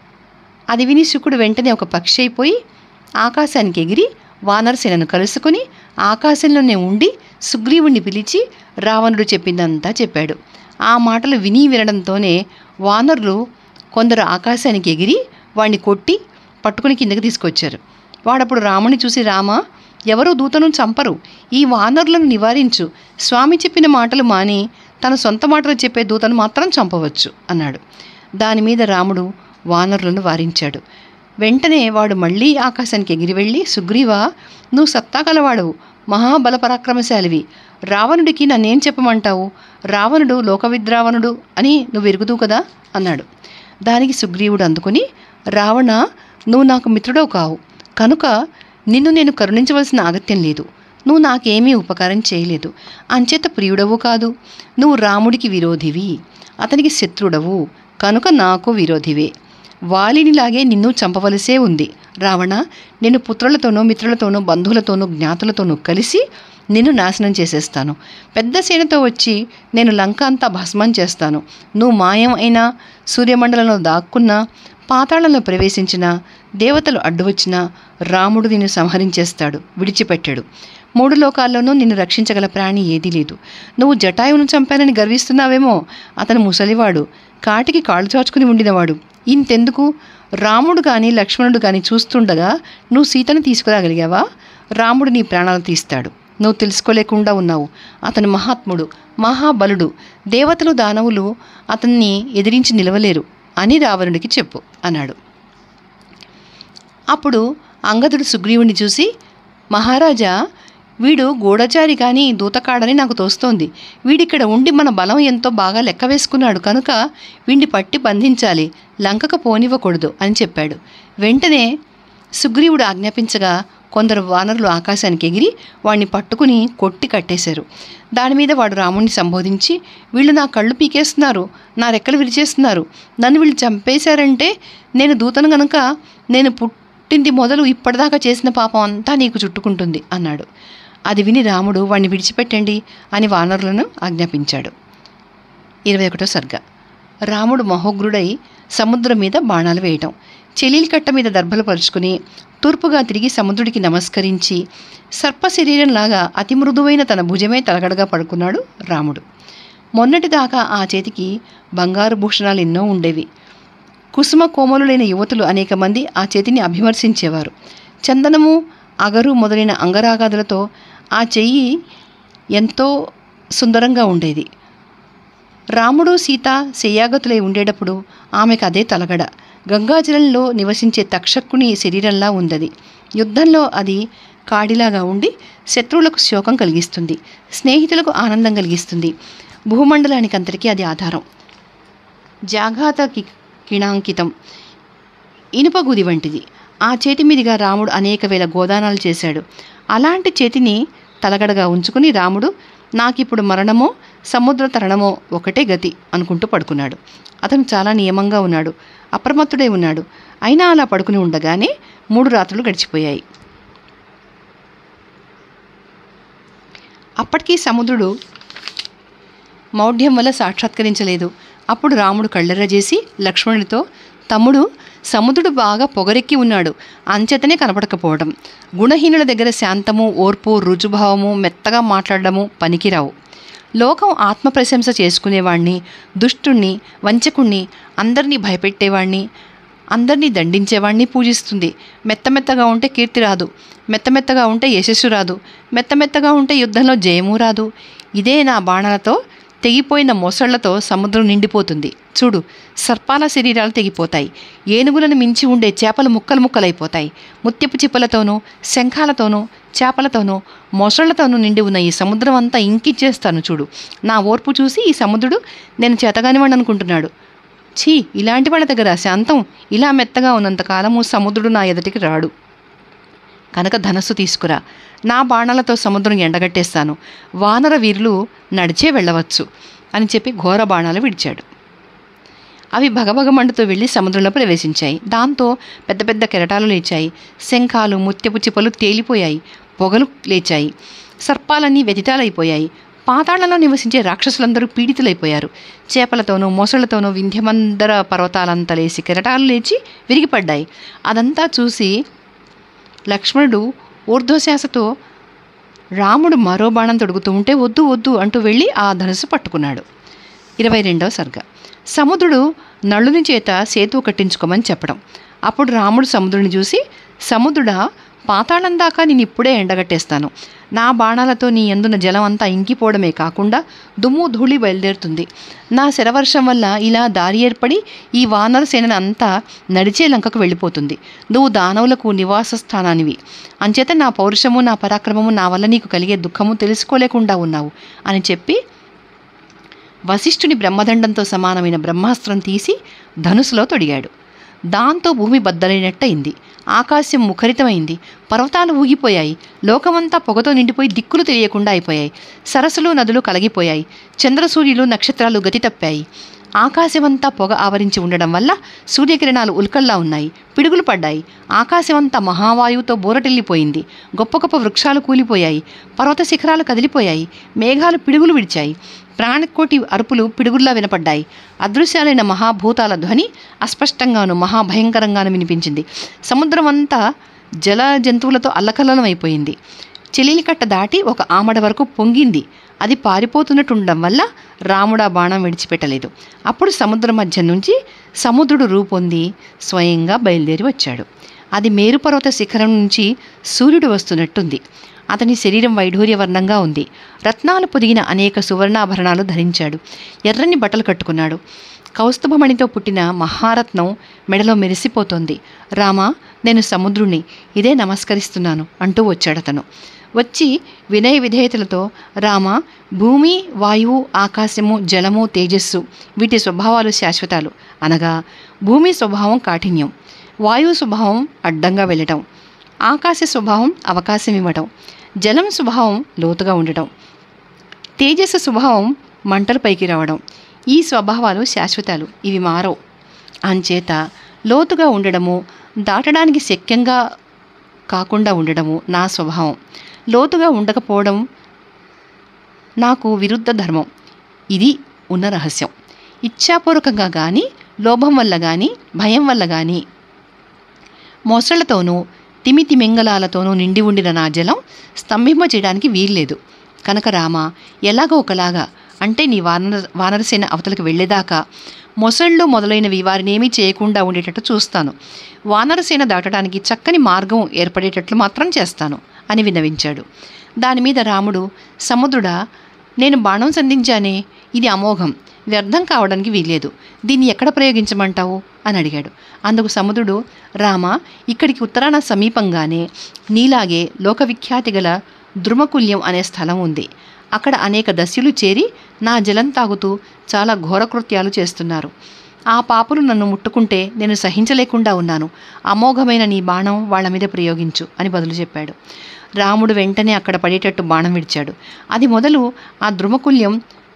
అది విని శుకుడు వెంటనే ఒక పక్షి అయిపోయి ఆకాశానికి ఎగిరి వానరసేనను కలుసుకుని ఆకాశంలోనే ఉండి సుగ్రీవుణ్ణి పిలిచి రావణుడు చెప్పిందంతా చెప్పాడు ఆ మాటలు విని వినడంతోనే వానరులు కొందరు ఆకాశానికి ఎగిరి వాణ్ణి కొట్టి పట్టుకుని కిందకి తీసుకొచ్చారు వాడప్పుడు రాముని చూసి రామ ఎవరూ దూతను చంపరు ఈ వానరులను నివారించు స్వామి చెప్పిన మాటలు మాని తన సొంత మాటలు చెప్పే దూతను మాత్రం చంపవచ్చు అన్నాడు దాని మీద రాముడు వానరులను వారించాడు వెంటనే వాడు మళ్ళీ ఆకాశానికి ఎగిరి వెళ్ళి సుగ్రీవా నువ్వు సత్తా కలవాడవు మహాబల పరాక్రమశాలివి రావణుడికి నన్నేం చెప్పమంటావు రావణుడు లోకవిద్రావణుడు అని నువ్వు ఎరుగుతూ కదా అన్నాడు దానికి సుగ్రీవుడు అందుకుని రావణ నువ్వు నాకు మిత్రుడవు కావు కనుక నిన్ను నేను కరుణించవలసిన అగత్యం లేదు నువ్వు నాకేమీ ఉపకారం చేయలేదు అంచేత ప్రియుడవు కాదు నువ్వు రాముడికి విరోధివి అతనికి శత్రుడవు కనుక నాకు విరోధివే వాలినిలాగే నిన్ను చంపవలసే ఉంది రావణ నేను పుత్రులతోనూ మిత్రులతోనూ బంధువులతోనూ జ్ఞాతులతోనూ కలిసి నిన్ను నాశనం చేసేస్తాను పెద్ద సేనతో వచ్చి నేను లంక అంతా భస్మం చేస్తాను నువ్వు మాయం అయినా సూర్యమండలంలో దాక్కున్నా పాతాళంలో ప్రవేశించిన దేవతలు అడ్డు వచ్చినా రాముడు నిన్ను సంహరించేస్తాడు విడిచిపెట్టాడు మూడు లోకాల్లోనూ నిన్ను రక్షించగల ప్రాణి ఏదీ లేదు నువ్వు జటాయువును చంపానని గర్విస్తున్నావేమో అతను ముసలివాడు కాటికి కాళ్ళు చాచుకుని ఉండినవాడు ఇంతెందుకు రాముడు కానీ లక్ష్మణుడు కానీ చూస్తుండగా నువ్వు సీతను తీసుకురాగలిగావా రాముడు నీ ప్రాణాలు తీస్తాడు నువ్వు తెలుసుకోలేకుండా ఉన్నావు అతను మహాత్ముడు మహాబలుడు దేవతలు దానవులు అతన్ని ఎదిరించి నిలవలేరు అని రావణుడికి చెప్పు అన్నాడు అప్పుడు అంగదుడు సుగ్రీవుని చూసి మహారాజా వీడు గూఢచారి కానీ దూతకాడని నాకు తోస్తోంది వీడిక్కడ ఉండి మన బలం ఎంతో బాగా లెక్క వేసుకున్నాడు కనుక వీడిని పట్టి బంధించాలి లంకకు పోనివ్వకూడదు అని చెప్పాడు వెంటనే సుగ్రీవుడు ఆజ్ఞాపించగా కొందరు వానరులు ఆకాశానికి ఎగిరి వాడిని పట్టుకుని కొట్టి కట్టేశారు దాని మీద వాడు రాముణ్ణి సంబోధించి వీళ్ళు నా కళ్ళు పీకేస్తున్నారు నా రెక్కలు విరిచేస్తున్నారు నన్ను వీళ్ళు చంపేశారంటే నేను దూతను గనుక నేను పుట్టింది మొదలు ఇప్పటిదాకా చేసిన పాపం అంతా నీకు చుట్టుకుంటుంది అన్నాడు అది విని రాముడు వాణ్ణి విడిచిపెట్టండి అని వానరులను ఆజ్ఞాపించాడు ఇరవై ఒకటో సర్గ రాముడు మహోగ్రుడై సముద్రం మీద బాణాలు వేయటం చెలీల కట్ట మీద దర్భలు పరుచుకుని తూర్పుగా తిరిగి సముద్రుడికి నమస్కరించి సర్ప శరీరంలాగా అతి మృదువైన తన భుజమే తలగడగా పడుకున్నాడు రాముడు మొన్నటిదాకా ఆ చేతికి బంగారు భూషణాలు ఎన్నో ఉండేవి కుసుమ కోమలులైన యువతులు అనేక మంది ఆ చేతిని అభివర్శించేవారు చందనము అగరు మొదలైన అంగరాగాదులతో ఆ చెయ్యి ఎంతో సుందరంగా ఉండేది రాముడు సీత శయ్యాగతులై ఉండేటప్పుడు ఆమెకు అదే తలగడ గంగాజలంలో నివసించే తక్షకుని శరీరంలా ఉందది యుద్ధంలో అది కాడిలాగా ఉండి శత్రువులకు శోకం కలిగిస్తుంది స్నేహితులకు ఆనందం కలిగిస్తుంది భూమండలానికి అంతటికీ అది ఆధారం జాఘాత కి- కిణాంకితం ఇనుపగుది వంటిది ఆ చేతి మీదుగా రాముడు అనేక వేల గోదానాలు చేశాడు అలాంటి చేతిని తలగడగా ఉంచుకుని రాముడు నాకిప్పుడు మరణమో సముద్ర తరణమో ఒకటే గతి అనుకుంటూ పడుకున్నాడు అతను చాలా నియమంగా ఉన్నాడు అప్రమత్తుడై ఉన్నాడు అయినా అలా పడుకుని ఉండగానే మూడు రాత్రులు గడిచిపోయాయి అప్పటికీ సముద్రుడు మౌఢ్యం వల్ల సాక్షాత్కరించలేదు అప్పుడు రాముడు కళ్ళెర్ర చేసి లక్ష్మణుడితో తమ్ముడు సముద్రుడు బాగా పొగరెక్కి ఉన్నాడు అంచేతనే కనపడకపోవడం గుణహీనుల దగ్గర శాంతము ఓర్పు రుజుభావము మెత్తగా మాట్లాడడము పనికిరావు లోకం ఆత్మప్రశంస చేసుకునేవాణ్ణి దుష్టుణ్ణి వంచకుణ్ణి అందరినీ భయపెట్టేవాణ్ణి అందరినీ దండించేవాణ్ణి పూజిస్తుంది మెత్తమెత్తగా ఉంటే కీర్తి రాదు మెత్తమెత్తగా ఉంటే యశస్సు రాదు మెత్తమెత్తగా ఉంటే యుద్ధంలో జయము రాదు ఇదే నా బాణాలతో తెగిపోయిన మొసళ్లతో సముద్రం నిండిపోతుంది చూడు సర్పాల శరీరాలు తెగిపోతాయి ఏనుగులను మించి ఉండే చేపలు ముక్కలు ముక్కలైపోతాయి ముత్యపు చిప్పలతోనూ శంఖాలతోనూ చేపలతోనూ మొసళ్లతోనూ నిండి ఉన్న ఈ సముద్రం అంతా ఇంకిచ్చేస్తాను చూడు నా ఓర్పు చూసి ఈ సముద్రుడు నేను చేతగానివాడు అనుకుంటున్నాడు ఛీ ఇలాంటి వాళ్ళ దగ్గర శాంతం ఇలా మెత్తగా ఉన్నంతకాలము సముద్రుడు నా ఎదుటికి రాడు కనుక ధనస్సు తీసుకురా నా బాణాలతో సముద్రం ఎండగట్టేస్తాను వానర వీరులు నడిచే వెళ్ళవచ్చు అని చెప్పి ఘోర బాణాలు విడిచాడు అవి భగభగ మండుతూ వెళ్ళి సముద్రంలో ప్రవేశించాయి దాంతో పెద్ద పెద్ద కెరటాలు లేచాయి శంఖాలు ముత్యపు చిప్పలు తేలిపోయాయి పొగలు లేచాయి సర్పాలన్నీ వ్యతితాలైపోయాయి పాతాళంలో నివసించే రాక్షసులందరూ పీడితులైపోయారు చేపలతోనూ మొసళ్లతోనూ వింధ్యమందర పర్వతాలంతా లేచి కెరటాలు లేచి విరిగిపడ్డాయి అదంతా చూసి లక్ష్మణుడు ఊర్ధ్వశ్వాసతో రాముడు మరో బాణం తొడుగుతూ ఉంటే వద్దు వద్దు అంటూ వెళ్ళి ఆ ధనుసు పట్టుకున్నాడు ఇరవై రెండవ సర్గ సముద్రుడు నళ్ళుని చేత సేతు కట్టించుకోమని చెప్పడం అప్పుడు రాముడు సముద్రుని చూసి సముద్రుడా పాతాళం దాకా నేను ఇప్పుడే ఎండగట్టేస్తాను నా బాణాలతో నీ ఎందున జలం అంతా ఇంకిపోవడమే కాకుండా దుమ్ము ధూళి బయలుదేరుతుంది నా శరవర్షం వల్ల ఇలా దారి ఏర్పడి ఈ వానర సేన అంతా నడిచే లంకకు వెళ్ళిపోతుంది నువ్వు దానవులకు నివాస స్థానానివి అంచేత నా పౌరుషము నా పరాక్రమము నా వల్ల నీకు కలిగే దుఃఖము తెలుసుకోలేకుండా ఉన్నావు అని చెప్పి వశిష్ఠుని బ్రహ్మదండంతో సమానమైన బ్రహ్మాస్త్రం తీసి ధనుసులో తొడిగాడు దాంతో భూమి బద్దలైనట్టయింది ఆకాశం ముఖరితమైంది పర్వతాలు ఊగిపోయాయి లోకమంతా పొగతో నిండిపోయి దిక్కులు తెలియకుండా అయిపోయాయి సరస్సులు నదులు కలగిపోయాయి చంద్రసూర్యులు నక్షత్రాలు గతి తప్పాయి ఆకాశమంతా పొగ ఆవరించి ఉండడం వల్ల సూర్యకిరణాలు ఉల్కల్లా ఉన్నాయి పిడుగులు పడ్డాయి ఆకాశమంతా మహావాయువుతో బోరటిల్లిపోయింది గొప్ప గొప్ప వృక్షాలు కూలిపోయాయి పర్వత శిఖరాలు కదిలిపోయాయి మేఘాలు పిడుగులు విడిచాయి ప్రాణకోటి అరుపులు పిడుగుల్లా వినపడ్డాయి అదృశ్యాలైన మహాభూతాల ధ్వని అస్పష్టంగాను మహాభయంకరంగాను వినిపించింది సముద్రం అంతా జల జంతువులతో అల్లకల్లం అయిపోయింది చెలిలికట్ట దాటి ఒక ఆమడ వరకు పొంగింది అది పారిపోతున్నట్టుండడం వల్ల రాముడు ఆ బాణం విడిచిపెట్టలేదు అప్పుడు సముద్రం మధ్య నుంచి సముద్రుడు రూపొంది స్వయంగా బయలుదేరి వచ్చాడు అది మేరుపర్వత శిఖరం నుంచి సూర్యుడు వస్తున్నట్టుంది అతని శరీరం వైఢూర్యవర్ణంగా ఉంది రత్నాలు పొదిగిన అనేక సువర్ణాభరణాలు ధరించాడు ఎర్రని బట్టలు కట్టుకున్నాడు కౌస్తుభమణితో పుట్టిన మహారత్నం మెడలో మెరిసిపోతోంది రామా నేను సముద్రుణ్ణి ఇదే నమస్కరిస్తున్నాను అంటూ వచ్చాడతను వచ్చి వినయ విధేయతలతో రామ భూమి వాయువు ఆకాశము జలము తేజస్సు వీటి స్వభావాలు శాశ్వతాలు అనగా భూమి స్వభావం కాఠిన్యం వాయువు స్వభావం అడ్డంగా వెళ్ళటం ఆకాశ స్వభావం అవకాశం ఇవ్వటం జలం స్వభావం లోతుగా ఉండటం తేజస్సు స్వభావం మంటలు పైకి రావడం ఈ స్వభావాలు శాశ్వతాలు ఇవి మారవు అంచేత లోతుగా ఉండడము దాటడానికి శక్యంగా కాకుండా ఉండడము నా స్వభావం లోతుగా ఉండకపోవడం నాకు విరుద్ధ ధర్మం ఇది ఉన్న రహస్యం ఇచ్ఛాపూర్వకంగా కానీ లోభం వల్ల కానీ భయం వల్ల కానీ మొసళ్లతోనూ తిమితి మెంగళాలతోనూ నిండి ఉండిన నా జలం స్తంభింప చేయడానికి వీల్లేదు కనుక రామ ఎలాగో ఒకలాగా అంటే నీ వానర వానరసేన అవతలకు వెళ్ళేదాకా మొసళ్ళు మొదలైనవి వారినేమీ చేయకుండా ఉండేటట్టు చూస్తాను వానరసేన దాటడానికి చక్కని మార్గం ఏర్పడేటట్లు మాత్రం చేస్తాను అని విన్నవించాడు దాని మీద రాముడు సముద్రుడా నేను బాణం సంధించానే ఇది అమోఘం వ్యర్థం కావడానికి వీల్లేదు దీన్ని ఎక్కడ ప్రయోగించమంటావు అని అడిగాడు అందుకు సముద్రుడు రామ ఇక్కడికి ఉత్తరాన సమీపంగానే నీలాగే లోకవిఖ్యాతి గల ద్రుమకుల్యం అనే స్థలం ఉంది అక్కడ అనేక దస్యులు చేరి నా జలం తాగుతూ చాలా ఘోరకృత్యాలు చేస్తున్నారు ఆ పాపులు నన్ను ముట్టుకుంటే నేను సహించలేకుండా ఉన్నాను అమోఘమైన నీ బాణం వాళ్ళ మీద ప్రయోగించు అని బదులు చెప్పాడు రాముడు వెంటనే అక్కడ పడేటట్టు బాణం విడిచాడు అది మొదలు ఆ ద్రుమకుల్యం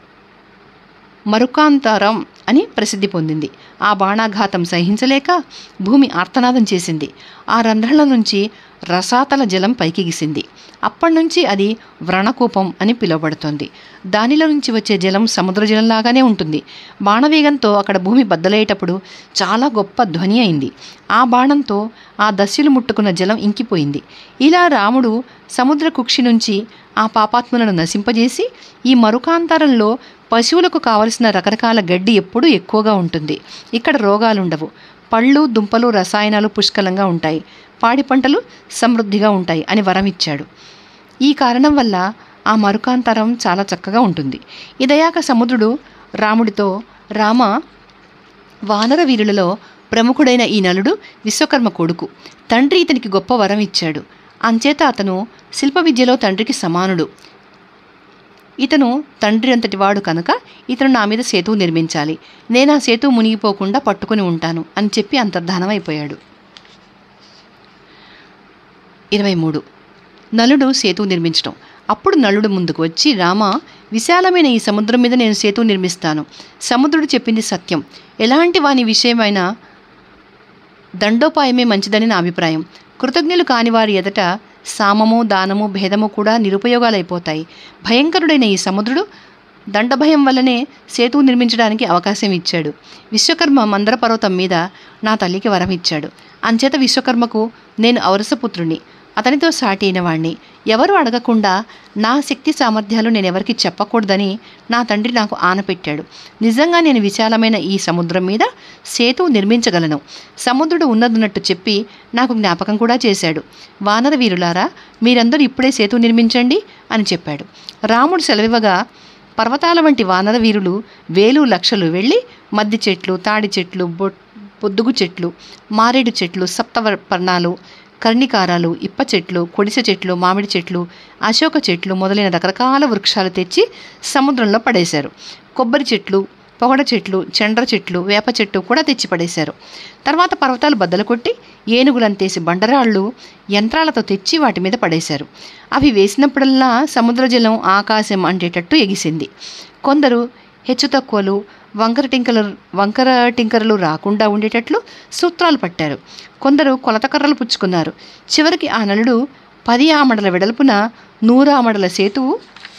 మరుకాంతరం అని ప్రసిద్ధి పొందింది ఆ బాణాఘాతం సహించలేక భూమి ఆర్తనాదం చేసింది ఆ రంధ్రాల నుంచి రసాతల జలం పైకిగిసింది అప్పటి నుంచి అది వ్రణకూపం అని పిలువబడుతోంది దానిలో నుంచి వచ్చే జలం సముద్ర జలంలాగానే ఉంటుంది బాణవేగంతో అక్కడ భూమి బద్దలయ్యేటప్పుడు చాలా గొప్ప ధ్వని అయింది ఆ బాణంతో ఆ దస్యులు ముట్టుకున్న జలం ఇంకిపోయింది ఇలా రాముడు సముద్ర కుక్షి నుంచి ఆ పాపాత్ములను నశింపజేసి ఈ మరుకాంతరంలో పశువులకు కావలసిన రకరకాల గడ్డి ఎప్పుడూ ఎక్కువగా ఉంటుంది ఇక్కడ రోగాలుండవు పళ్ళు దుంపలు రసాయనాలు పుష్కలంగా ఉంటాయి పాడి పంటలు సమృద్ధిగా ఉంటాయి అని వరం ఇచ్చాడు ఈ కారణం వల్ల ఆ మరుకాంతరం చాలా చక్కగా ఉంటుంది ఇదయాక సముద్రుడు రాముడితో రామ వానర వీరులలో ప్రముఖుడైన ఈ నలుడు విశ్వకర్మ కొడుకు తండ్రి ఇతనికి గొప్ప వరం ఇచ్చాడు అంచేత అతను శిల్ప విద్యలో తండ్రికి సమానుడు ఇతను తండ్రి అంతటి వాడు కనుక ఇతను నా మీద సేతువు నిర్మించాలి నేను ఆ సేతువు మునిగిపోకుండా పట్టుకుని ఉంటాను అని చెప్పి అంతర్ధానం అయిపోయాడు ఇరవై మూడు నలుడు సేతువు నిర్మించడం అప్పుడు నలుడు ముందుకు వచ్చి రామ విశాలమైన ఈ సముద్రం మీద నేను సేతువు నిర్మిస్తాను సముద్రుడు చెప్పింది సత్యం ఎలాంటి వాని విషయమైనా దండోపాయమే మంచిదని నా అభిప్రాయం కృతజ్ఞులు కాని వారి ఎదట సామము దానము భేదము కూడా నిరుపయోగాలైపోతాయి భయంకరుడైన ఈ సముద్రుడు దండభయం వల్లనే సేతువు నిర్మించడానికి అవకాశం ఇచ్చాడు విశ్వకర్మ మందర పర్వతం మీద నా తల్లికి వరం ఇచ్చాడు అంచేత విశ్వకర్మకు నేను ఔరసపుత్రుణ్ణి అతనితో సాటి అయిన వాణ్ణి ఎవరు అడగకుండా నా శక్తి సామర్థ్యాలు నేను ఎవరికి చెప్పకూడదని నా తండ్రి నాకు ఆనపెట్టాడు నిజంగా నేను విశాలమైన ఈ సముద్రం మీద సేతువు నిర్మించగలను సముద్రుడు ఉన్నదున్నట్టు చెప్పి నాకు జ్ఞాపకం కూడా చేశాడు వానర వీరులారా మీరందరూ ఇప్పుడే సేతువు నిర్మించండి అని చెప్పాడు రాముడు సెలవివ్వగా పర్వతాల వంటి వానర వీరులు వేలు లక్షలు వెళ్ళి మద్ది చెట్లు తాడి చెట్లు బొ పొద్దుగు చెట్లు మారేడు చెట్లు సప్తవర్ణాలు కర్ణికారాలు ఇప్ప చెట్లు కొడిసె చెట్లు మామిడి చెట్లు అశోక చెట్లు మొదలైన రకరకాల వృక్షాలు తెచ్చి సముద్రంలో పడేశారు కొబ్బరి చెట్లు పొగడ చెట్లు చెండ్ర చెట్లు వేప చెట్టు కూడా తెచ్చి పడేశారు తర్వాత పర్వతాలు బద్దలు కొట్టి ఏనుగులంతేసి బండరాళ్ళు యంత్రాలతో తెచ్చి వాటి మీద పడేశారు అవి వేసినప్పుడల్లా సముద్ర జలం ఆకాశం అంటేటట్టు ఎగిసింది కొందరు హెచ్చు తక్కువలు వంకర టింకలు వంకర టింకరలు రాకుండా ఉండేటట్లు సూత్రాలు పట్టారు కొందరు కొలతకర్రలు పుచ్చుకున్నారు చివరికి ఆ నలుడు పది ఆమడల వెడల్పున నూరు ఆమడల సేతువు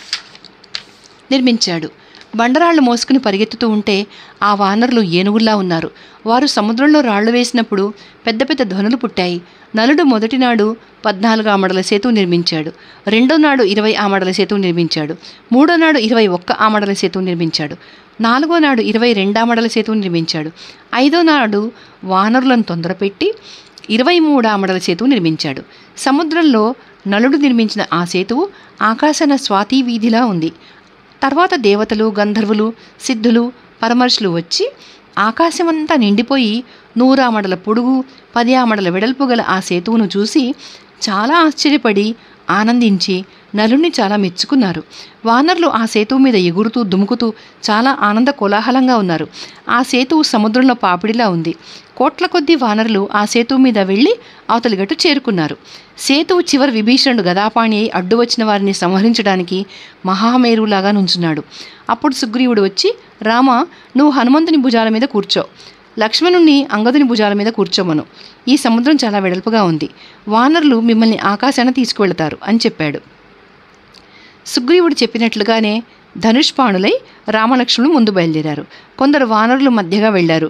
నిర్మించాడు బండరాళ్ళు మోసుకుని పరిగెత్తుతూ ఉంటే ఆ వానరులు ఏనుగుల్లా ఉన్నారు వారు సముద్రంలో రాళ్లు వేసినప్పుడు పెద్ద పెద్ద ధ్వనులు పుట్టాయి నలుడు మొదటి నాడు పద్నాలుగు ఆమడల సేతువు నిర్మించాడు రెండో నాడు ఇరవై ఆమడల సేతువు నిర్మించాడు మూడో నాడు ఇరవై ఒక్క ఆమడల సేతువు నిర్మించాడు నాలుగో నాడు ఇరవై రెండామడల సేతువు నిర్మించాడు ఐదో నాడు వానరులను తొందరపెట్టి ఇరవై మూడు ఆమడల సేతువు నిర్మించాడు సముద్రంలో నలుడు నిర్మించిన ఆ సేతువు ఆకాశన స్వాతి వీధిలా ఉంది తర్వాత దేవతలు గంధర్వులు సిద్ధులు పరమర్శులు వచ్చి ఆకాశమంతా నిండిపోయి నూరామడల పొడుగు పది ఆమడల వెడల్పు గల ఆ సేతువును చూసి చాలా ఆశ్చర్యపడి ఆనందించి నలుణ్ణి చాలా మెచ్చుకున్నారు వానరులు ఆ సేతువు మీద ఎగురుతూ దుముకుతూ చాలా ఆనంద కోలాహలంగా ఉన్నారు ఆ సేతువు సముద్రంలో పాపిడిలా ఉంది కోట్ల కొద్దీ వానరులు ఆ సేతువు మీద వెళ్ళి అవతలి గట్టు చేరుకున్నారు సేతువు చివరి విభీషణుడు గదాపాణి అయి అడ్డు వచ్చిన వారిని సంహరించడానికి మహామేరులాగా నుంచున్నాడు అప్పుడు సుగ్రీవుడు వచ్చి రామ నువ్వు హనుమంతుని భుజాల మీద కూర్చో లక్ష్మణుణ్ణి అంగదుని భుజాల మీద కూర్చోమను ఈ సముద్రం చాలా వెడల్పుగా ఉంది వానరులు మిమ్మల్ని ఆకాశాన తీసుకువెళతారు అని చెప్పాడు సుగ్రీవుడు చెప్పినట్లుగానే ధనుష్పాణులై రామలక్ష్మణులు ముందు బయలుదేరారు కొందరు వానరులు మధ్యగా వెళ్ళారు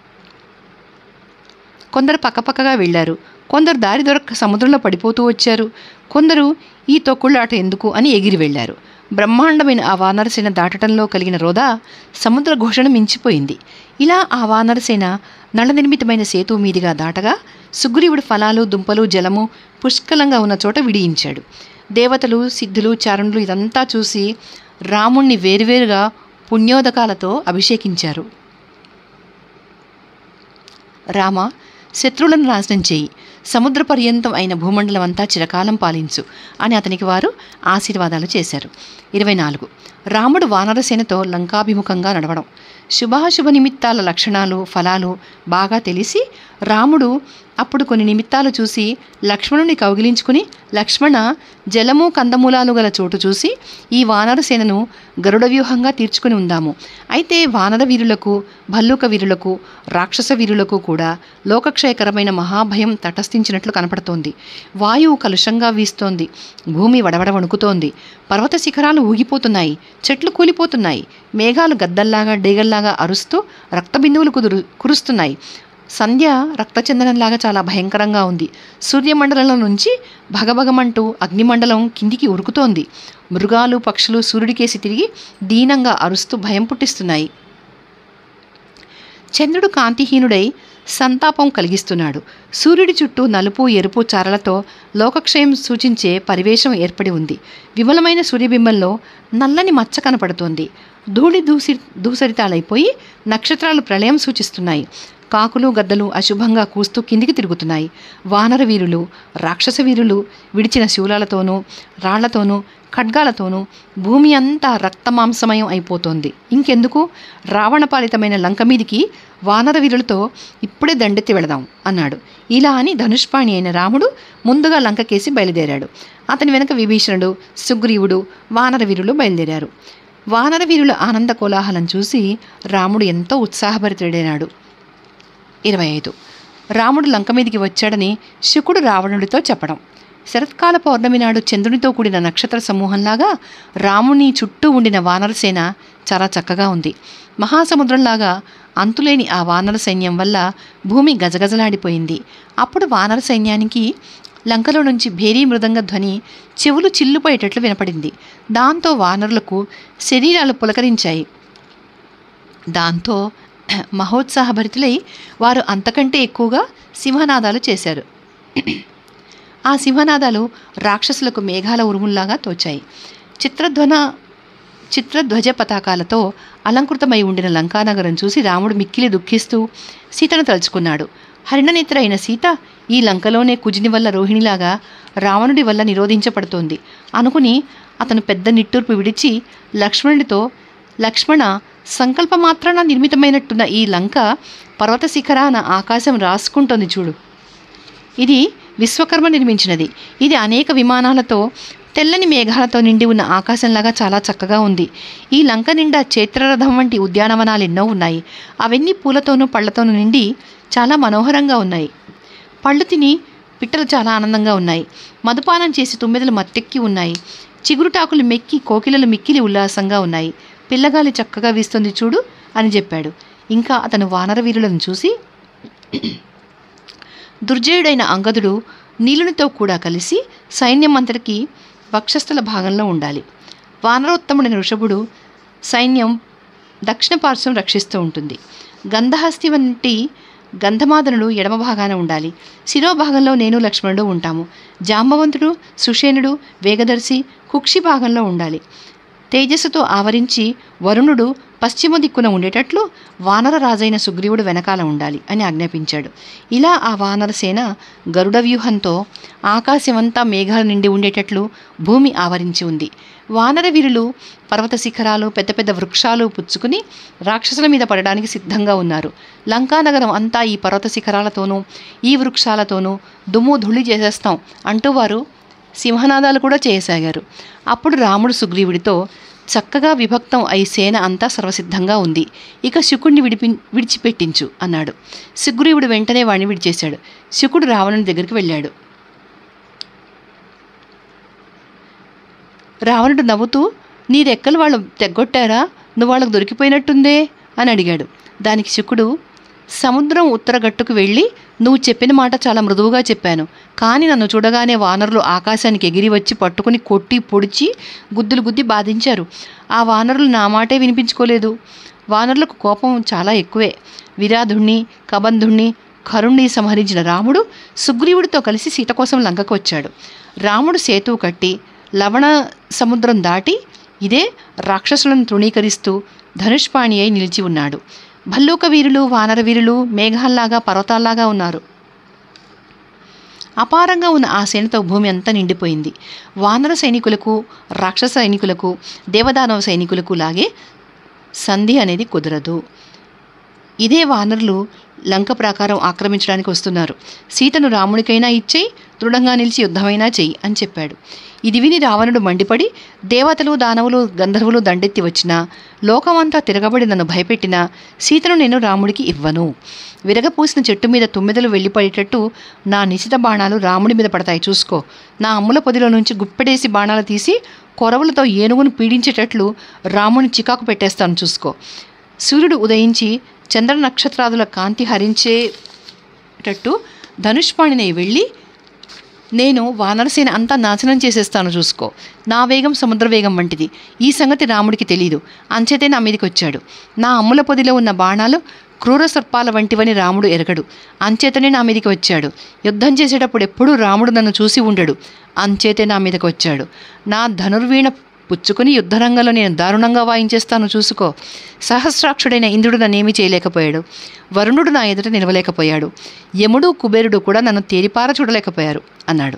కొందరు పక్కపక్కగా వెళ్ళారు కొందరు దారి దొరక్క సముద్రంలో పడిపోతూ వచ్చారు కొందరు ఈ తొక్కుళ్ళాట ఎందుకు అని ఎగిరి వెళ్ళారు బ్రహ్మాండమైన ఆ వానరసేన దాటడంలో కలిగిన రోదా సముద్ర ఘోషణ మించిపోయింది ఇలా ఆ వానరసేన నళనిర్మితమైన సేతువు మీదుగా దాటగా సుగ్రీవుడు ఫలాలు దుంపలు జలము పుష్కలంగా ఉన్న చోట విడియించాడు దేవతలు సిద్ధులు చారణులు ఇదంతా చూసి రాముణ్ణి వేరువేరుగా పుణ్యోదకాలతో అభిషేకించారు రామ శత్రువులను నాశనం చేయి సముద్ర పర్యంతం అయిన భూమండలం అంతా చిరకాలం పాలించు అని అతనికి వారు ఆశీర్వాదాలు చేశారు ఇరవై నాలుగు రాముడు వానరసేనతో లంకాభిముఖంగా నడవడం శుభాశుభ నిమిత్తాల లక్షణాలు ఫలాలు బాగా తెలిసి రాముడు అప్పుడు కొన్ని నిమిత్తాలు చూసి లక్ష్మణుని కౌగిలించుకుని లక్ష్మణ జలము కందమూలాలు గల చోటు చూసి ఈ వానర సేనను గరుడ వ్యూహంగా తీర్చుకుని ఉందాము అయితే వానర వీరులకు భల్లూక వీరులకు రాక్షస వీరులకు కూడా లోకక్షయకరమైన మహాభయం తటస్థించినట్లు కనపడుతోంది వాయువు కలుషంగా వీస్తోంది భూమి వడవడ వణుకుతోంది పర్వత శిఖరాలు ఊగిపోతున్నాయి చెట్లు కూలిపోతున్నాయి మేఘాలు గద్దల్లాగా డేగల్లాగా అరుస్తూ రక్తబిందువులు కుదురు కురుస్తున్నాయి సంధ్య రక్తచందనంలాగా చాలా భయంకరంగా ఉంది సూర్యమండలంలో నుంచి భగభగమంటూ అగ్నిమండలం కిందికి ఉరుకుతోంది మృగాలు పక్షులు సూర్యుడికేసి తిరిగి దీనంగా అరుస్తూ భయం పుట్టిస్తున్నాయి చంద్రుడు కాంతిహీనుడై సంతాపం కలిగిస్తున్నాడు సూర్యుడి చుట్టూ నలుపు ఎరుపు చారలతో లోకక్షయం సూచించే పరివేశం ఏర్పడి ఉంది విమలమైన సూర్యబింబంలో నల్లని మచ్చ కనపడుతోంది ధూళి దూసి దూసరితాలైపోయి నక్షత్రాలు ప్రళయం సూచిస్తున్నాయి కాకులు గద్దలు అశుభంగా కూస్తూ కిందికి తిరుగుతున్నాయి వానర వీరులు రాక్షస వీరులు విడిచిన శూలాలతోనూ రాళ్లతోనూ ఖడ్గాలతోనూ భూమి అంతా రక్తమాంసమయం అయిపోతోంది ఇంకెందుకు రావణపాలితమైన లంక మీదికి వానర వీరులతో ఇప్పుడే దండెత్తి వెళదాం అన్నాడు ఇలా అని ధనుష్పాణి అయిన రాముడు ముందుగా లంకకేసి బయలుదేరాడు అతని వెనక విభీషణుడు సుగ్రీవుడు వానర వీరులు బయలుదేరారు వానర వీరుల ఆనంద కోలాహలం చూసి రాముడు ఎంతో ఉత్సాహభరితుడైనాడు ఇరవై ఐదు రాముడు లంక మీదికి వచ్చాడని శుకుడు రావణుడితో చెప్పడం శరత్కాల పౌర్ణమి నాడు చంద్రునితో కూడిన నక్షత్ర సమూహంలాగా రాముని చుట్టూ ఉండిన వానరసేన చాలా చక్కగా ఉంది మహాసముద్రంలాగా అంతులేని ఆ వానర సైన్యం వల్ల భూమి గజగజలాడిపోయింది అప్పుడు వానర సైన్యానికి లంకలో నుంచి భేరీ మృదంగ ధ్వని చెవులు చిల్లుపోయేటట్లు వినపడింది దాంతో వానరులకు శరీరాలు పులకరించాయి దాంతో మహోత్సాహభరితులై వారు అంతకంటే ఎక్కువగా సింహనాదాలు చేశారు ఆ సింహనాదాలు రాక్షసులకు మేఘాల ఉరుముల్లాగా తోచాయి చిత్రధ్వన చిత్రధ్వజ పతాకాలతో అలంకృతమై ఉండిన లంకానగరం చూసి రాముడు మిక్కిలి దుఃఖిస్తూ సీతను తలుచుకున్నాడు హరిణనేత్ర అయిన సీత ఈ లంకలోనే కుజిని వల్ల రోహిణిలాగా రావణుడి వల్ల నిరోధించబడుతోంది అనుకుని అతను పెద్ద నిట్టూర్పు విడిచి లక్ష్మణుడితో లక్ష్మణ సంకల్పమాత్రాన నిర్మితమైనట్టున్న ఈ లంక పర్వత శిఖరాన ఆకాశం రాసుకుంటోంది చూడు ఇది విశ్వకర్మ నిర్మించినది ఇది అనేక విమానాలతో తెల్లని మేఘాలతో నిండి ఉన్న ఆకాశంలాగా చాలా చక్కగా ఉంది ఈ లంక నిండా చైత్రరథం వంటి ఉద్యానవనాలు ఎన్నో ఉన్నాయి అవన్నీ పూలతోనూ పళ్ళతోనూ నిండి చాలా మనోహరంగా ఉన్నాయి పళ్ళు తిని పిట్టలు చాలా ఆనందంగా ఉన్నాయి మధుపానం చేసి తుమ్మెదలు మత్తెక్కి ఉన్నాయి చిగురుటాకులు మెక్కి కోకిలలు మిక్కిలి ఉల్లాసంగా ఉన్నాయి పిల్లగాలి చక్కగా వీస్తుంది చూడు అని చెప్పాడు ఇంకా అతను వానర వీరులను చూసి దుర్జయుడైన అంగదుడు నీలునితో కూడా కలిసి సైన్యం అంతటికి వక్షస్థల భాగంలో ఉండాలి వానరోత్తముడైన ఋషభుడు సైన్యం దక్షిణ పార్శ్వం రక్షిస్తూ ఉంటుంది గంధహస్తి వంటి గంధమాదనుడు ఎడమ భాగాన ఉండాలి శిరోభాగంలో నేను లక్ష్మణుడు ఉంటాము జాంబవంతుడు సుషేనుడు వేగదర్శి కుక్షి భాగంలో ఉండాలి తేజస్సుతో ఆవరించి వరుణుడు పశ్చిమ దిక్కున ఉండేటట్లు వానర రాజైన సుగ్రీవుడు వెనకాల ఉండాలి అని ఆజ్ఞాపించాడు ఇలా ఆ వానర సేన గరుడ వ్యూహంతో ఆకాశమంతా మేఘాలు నిండి ఉండేటట్లు భూమి ఆవరించి ఉంది వానర వీరులు పర్వత శిఖరాలు పెద్ద పెద్ద వృక్షాలు పుచ్చుకుని రాక్షసుల మీద పడడానికి సిద్ధంగా ఉన్నారు లంకానగరం అంతా ఈ పర్వత శిఖరాలతోనూ ఈ వృక్షాలతోనూ దుమ్ము ధుళి చేసేస్తాం అంటూ వారు సింహనాదాలు కూడా చేయసాగారు అప్పుడు రాముడు సుగ్రీవుడితో చక్కగా విభక్తం అయి సేన అంతా సర్వసిద్ధంగా ఉంది ఇక శుకుడిని విడిపి విడిచిపెట్టించు అన్నాడు సుగ్రీవుడు వెంటనే వాణ్ణి విడిచేశాడు శుకుడు రావణుని దగ్గరికి వెళ్ళాడు రావణుడు నవ్వుతూ నీ రెక్కలు వాళ్ళు తెగ్గొట్టారా నువ్వు వాళ్ళకు దొరికిపోయినట్టుందే అని అడిగాడు దానికి శుకుడు సముద్రం ఉత్తర గట్టుకు వెళ్ళి నువ్వు చెప్పిన మాట చాలా మృదువుగా చెప్పాను కానీ నన్ను చూడగానే వానరులు ఆకాశానికి ఎగిరి వచ్చి పట్టుకుని కొట్టి పొడిచి గుద్దులు గుద్ది బాధించారు ఆ వానరులు నా మాటే వినిపించుకోలేదు వానరులకు కోపం చాలా ఎక్కువే విరాధుణ్ణి కబంధుణ్ణి కరుణ్ణి సంహరించిన రాముడు సుగ్రీవుడితో కలిసి సీత కోసం లంకకు వచ్చాడు రాముడు సేతువు కట్టి లవణ సముద్రం దాటి ఇదే రాక్షసులను తృణీకరిస్తూ ధనుష్పాణి అయి నిలిచి ఉన్నాడు భల్లూక వీరులు వానర వీరులు మేఘాల్లాగా పర్వతాల్లాగా ఉన్నారు అపారంగా ఉన్న ఆ సేనతో భూమి అంతా నిండిపోయింది వానర సైనికులకు రాక్షస సైనికులకు దేవదానవ సైనికులకు లాగే సంధి అనేది కుదరదు ఇదే వానరులు లంక ప్రాకారం ఆక్రమించడానికి వస్తున్నారు సీతను రాముడికైనా ఇచ్చేయి దృఢంగా నిలిచి యుద్ధమైనా చెయ్యి అని చెప్పాడు ఇది విని రావణుడు మండిపడి దేవతలు దానవులు గంధర్వులు దండెత్తి వచ్చినా లోకమంతా తిరగబడి నన్ను భయపెట్టినా సీతను నేను రాముడికి ఇవ్వను విరగపూసిన చెట్టు మీద తుమ్మెదలు వెళ్ళిపడేటట్టు నా నిశిత బాణాలు రాముడి మీద పడతాయి చూసుకో నా అమ్ముల పొదిలో నుంచి గుప్పెడేసి బాణాలు తీసి కొరవులతో ఏనుగును పీడించేటట్లు రాముని చికాకు పెట్టేస్తాను చూసుకో సూర్యుడు ఉదయించి చంద్ర నక్షత్రాదుల కాంతి హరించేటట్టు ధనుష్పాణిని వెళ్ళి నేను వానరసేన అంతా నాశనం చేసేస్తాను చూసుకో నా వేగం సముద్ర వేగం వంటిది ఈ సంగతి రాముడికి తెలియదు అంచేతే నా మీదకి వచ్చాడు నా అమ్ముల పొదిలో ఉన్న బాణాలు క్రూర సర్పాల వంటివని రాముడు ఎరగడు అంచేతనే నా మీదకి వచ్చాడు యుద్ధం చేసేటప్పుడు ఎప్పుడూ రాముడు నన్ను చూసి ఉండడు అంచేతే నా మీదకి వచ్చాడు నా ధనుర్వీణ పుచ్చుకొని యుద్ధరంగంలో నేను దారుణంగా వాయించేస్తాను చూసుకో సహస్రాక్షుడైన ఇంద్రుడు నన్నేమీ చేయలేకపోయాడు వరుణుడు నా ఎదుట నిలవలేకపోయాడు యముడు కుబేరుడు కూడా నన్ను తేరిపార చూడలేకపోయారు అన్నాడు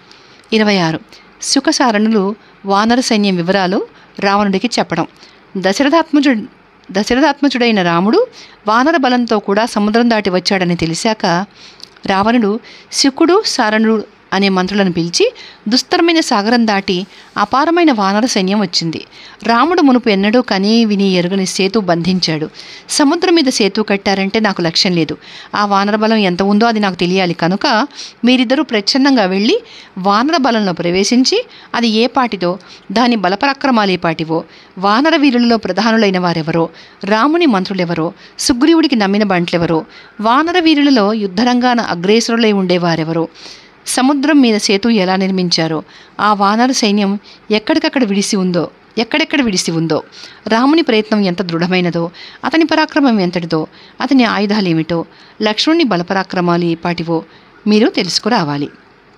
ఇరవై ఆరు సుఖసారణులు వానర సైన్యం వివరాలు రావణుడికి చెప్పడం దశరథాత్మజుడు దశరథాత్మజుడైన రాముడు వానర బలంతో కూడా సముద్రం దాటి వచ్చాడని తెలిసాక రావణుడు శుకుడు సారణుడు అనే మంత్రులను పిలిచి దుస్తరమైన సాగరం దాటి అపారమైన వానర సైన్యం వచ్చింది రాముడు మునుపు ఎన్నడూ కనీ విని ఎరుగని సేతు బంధించాడు సముద్రం మీద సేతు కట్టారంటే నాకు లక్ష్యం లేదు ఆ వానర బలం ఎంత ఉందో అది నాకు తెలియాలి కనుక మీరిద్దరూ ప్రచ్ఛన్నంగా వెళ్ళి వానర బలంలో ప్రవేశించి అది ఏ పాటిదో దాని బలపరాక్రమాలు ఏ పాటివో వానర వీరులలో ప్రధానులైన వారెవరో రాముని మంత్రులెవరో సుగ్రీవుడికి నమ్మిన బంట్లెవరో వానర వీరులలో యుద్ధరంగాన అగ్రేసరులై ఉండేవారెవరో సముద్రం మీద సేతు ఎలా నిర్మించారో ఆ వానర సైన్యం ఎక్కడికక్కడ విడిసి ఉందో ఎక్కడెక్కడ విడిసి ఉందో రాముని ప్రయత్నం ఎంత దృఢమైనదో అతని పరాక్రమం ఎంతటిదో అతని ఆయుధాలు ఏమిటో లక్ష్మణుని బలపరాక్రమాలు ఏపాటివో మీరు తెలుసుకురావాలి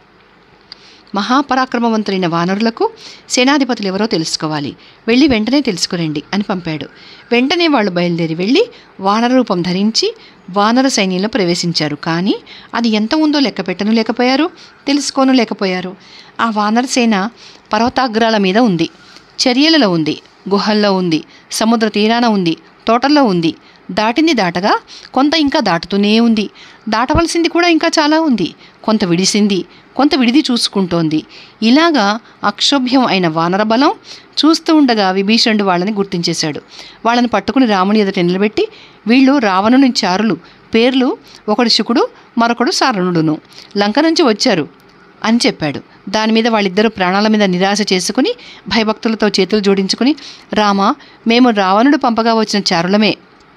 మహాపరాక్రమవంతులైన వానరులకు సేనాధిపతులు ఎవరో తెలుసుకోవాలి వెళ్ళి వెంటనే తెలుసుకురండి అని పంపాడు వెంటనే వాళ్ళు బయలుదేరి వెళ్ళి వానర రూపం ధరించి వానర సైన్యంలో ప్రవేశించారు కానీ అది ఎంత ఉందో లెక్క పెట్టను లేకపోయారు తెలుసుకోను లేకపోయారు ఆ వానర సేన పర్వతాగ్రాల మీద ఉంది చర్యలలో ఉంది గుహల్లో ఉంది సముద్ర తీరాన ఉంది తోటల్లో ఉంది దాటింది దాటగా కొంత ఇంకా దాటుతూనే ఉంది దాటవలసింది కూడా ఇంకా చాలా ఉంది కొంత విడిసింది కొంత విడిది చూసుకుంటోంది ఇలాగా అక్షోభ్యం అయిన వానర బలం చూస్తూ ఉండగా విభీషణుడు వాళ్ళని గుర్తించేశాడు వాళ్ళని పట్టుకుని రాముని ఎదుట నిలబెట్టి వీళ్ళు రావణుని చారులు పేర్లు ఒకడు శుకుడు మరొకడు సారణుడును లంక నుంచి వచ్చారు అని చెప్పాడు దాని మీద వాళ్ళిద్దరూ ప్రాణాల మీద నిరాశ చేసుకుని భయభక్తులతో చేతులు జోడించుకుని రామ మేము రావణుడు పంపగా వచ్చిన చారులమే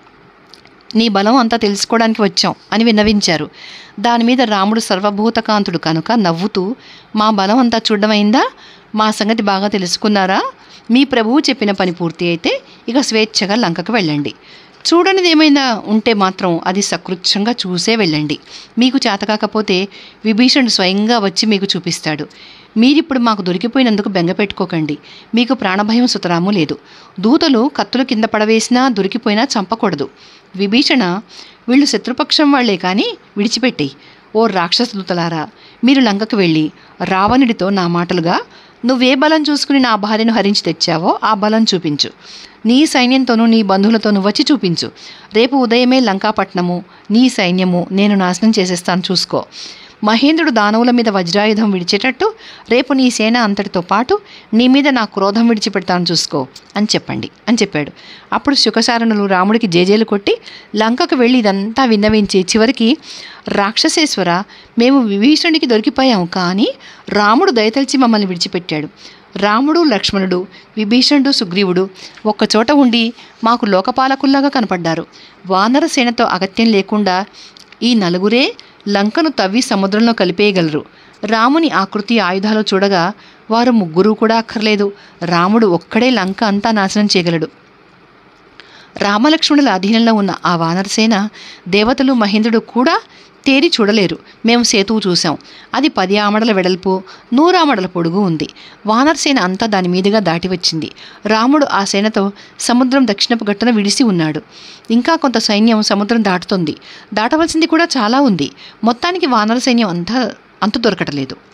నీ బలం అంతా తెలుసుకోవడానికి వచ్చాం అని విన్నవించారు దాని మీద రాముడు సర్వభూతకాంతుడు కనుక నవ్వుతూ మా బలం అంతా చూడమైందా మా సంగతి బాగా తెలుసుకున్నారా మీ ప్రభువు చెప్పిన పని పూర్తి అయితే ఇక స్వేచ్ఛగా లంకకు వెళ్ళండి చూడనిది ఏమైనా ఉంటే మాత్రం అది సకృచ్ఛంగా చూసే వెళ్ళండి మీకు చేతకాకపోతే విభీషణుడు స్వయంగా వచ్చి మీకు చూపిస్తాడు మీరిప్పుడు మాకు దొరికిపోయినందుకు బెంగ పెట్టుకోకండి మీకు ప్రాణభయం సుతరాము లేదు దూతలు కత్తులు కింద పడవేసినా దొరికిపోయినా చంపకూడదు విభీషణ వీళ్ళు శత్రుపక్షం వాళ్లే కానీ విడిచిపెట్టేయి ఓ రాక్షస దూతలారా మీరు లంకకు వెళ్ళి రావణుడితో నా మాటలుగా నువ్వే బలం చూసుకుని నా భార్యను హరించి తెచ్చావో ఆ బలం చూపించు నీ సైన్యంతోనూ నీ బంధువులతోనూ వచ్చి చూపించు రేపు ఉదయమే లంకాపట్నము నీ సైన్యము నేను నాశనం చేసేస్తాను చూసుకో మహేంద్రుడు దానవుల మీద వజ్రాయుధం విడిచేటట్టు రేపు నీ సేన అంతటితో పాటు నీ మీద నా క్రోధం విడిచిపెడతాను చూసుకో అని చెప్పండి అని చెప్పాడు అప్పుడు శుకసారణులు రాముడికి జేజేలు కొట్టి లంకకు వెళ్ళి ఇదంతా విన్నవించి చివరికి రాక్షసేశ్వర మేము విభీషణుడికి దొరికిపోయాం కానీ రాముడు దయతలిచి మమ్మల్ని విడిచిపెట్టాడు రాముడు లక్ష్మణుడు విభీషణుడు సుగ్రీవుడు ఒక్కచోట ఉండి మాకు లోకపాలకుల్లాగా కనపడ్డారు వానర సేనతో అగత్యం లేకుండా ఈ నలుగురే లంకను తవ్వి సముద్రంలో కలిపేయగలరు రాముని ఆకృతి ఆయుధాలు చూడగా వారు ముగ్గురు కూడా అక్కర్లేదు రాముడు ఒక్కడే లంక అంతా నాశనం చేయగలడు రామలక్ష్మణుల అధీనంలో ఉన్న ఆ వానరసేన దేవతలు మహేంద్రుడు కూడా తేరి చూడలేరు మేము సేతువు చూసాం అది పది ఆమడల వెడల్పు నూరామడల పొడుగు ఉంది వానరసేన అంతా దాని మీదుగా దాటి వచ్చింది రాముడు ఆ సేనతో సముద్రం దక్షిణపు గట్టున విడిసి ఉన్నాడు ఇంకా కొంత సైన్యం సముద్రం దాటుతుంది దాటవలసింది కూడా చాలా ఉంది మొత్తానికి వానర సైన్యం అంతా అంతు దొరకటలేదు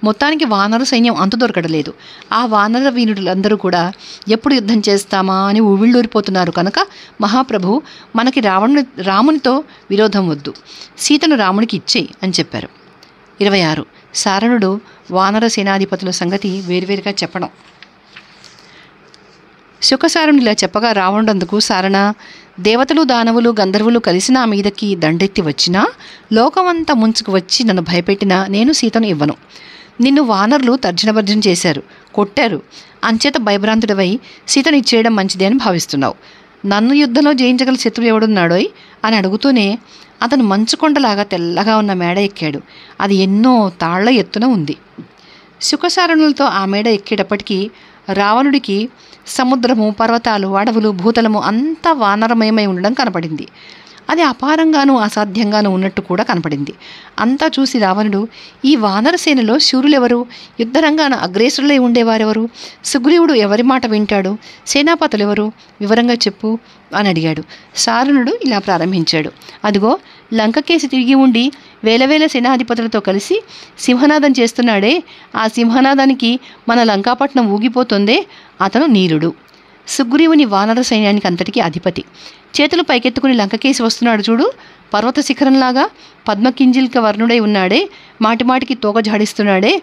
మొత్తానికి వానర సైన్యం అంతు దొరకడలేదు ఆ వానర వీరులందరూ కూడా ఎప్పుడు యుద్ధం చేస్తామా అని ఉవ్విళ్ళూరిపోతున్నారు కనుక మహాప్రభు మనకి రావణుని రామునితో విరోధం వద్దు సీతను రామునికి ఇచ్చేయి అని చెప్పారు ఇరవై ఆరు సారణుడు వానర సేనాధిపతుల సంగతి వేరువేరుగా చెప్పడం శుకసారుని ఇలా చెప్పగా రావణుడందుకు సారణ దేవతలు దానవులు గంధర్వులు కలిసి నా మీదకి దండెత్తి వచ్చినా లోకమంతా ముంచుకు వచ్చి నన్ను భయపెట్టినా నేను సీతను ఇవ్వను నిన్ను వానరులు తర్జనభర్జన చేశారు కొట్టారు అంచేత భయభ్రాంతుడివై సీతను ఇచ్చేయడం మంచిదే అని భావిస్తున్నావు నన్ను యుద్ధంలో జయించగల శత్రువు ఎవడున్నాడోయ్ అని అడుగుతూనే అతను మంచుకొండలాగా తెల్లగా ఉన్న మేడ ఎక్కాడు అది ఎన్నో తాళ్ల ఎత్తున ఉంది శుకసారణులతో ఆ మేడ ఎక్కేటప్పటికీ రావణుడికి సముద్రము పర్వతాలు అడవులు భూతలము అంతా వానరమయమై ఉండడం కనపడింది అది అపారంగాను అసాధ్యంగాను ఉన్నట్టు కూడా కనపడింది అంతా చూసి రావణుడు ఈ వానర సేనలో శూరులెవరు యుద్ధరంగాన అగ్రేసురులై ఉండేవారెవరు సుగ్రీవుడు ఎవరి మాట వింటాడు సేనాపతులెవరు వివరంగా చెప్పు అని అడిగాడు సారణుడు ఇలా ప్రారంభించాడు అదిగో లంకకేసి తిరిగి ఉండి వేల వేల సేనాధిపతులతో కలిసి సింహనాదం చేస్తున్నాడే ఆ సింహనాదానికి మన లంకాపట్నం ఊగిపోతుందే అతను నీరుడు సుగ్రీవుని వానర సైన్యానికి అంతటికీ అధిపతి చేతులు పైకెత్తుకుని లంకకేసి వస్తున్నాడు చూడు పర్వత శిఖరంలాగా పద్మకింజిల్క వర్ణుడై ఉన్నాడే మాటిమాటికి తోక జాడిస్తున్నాడే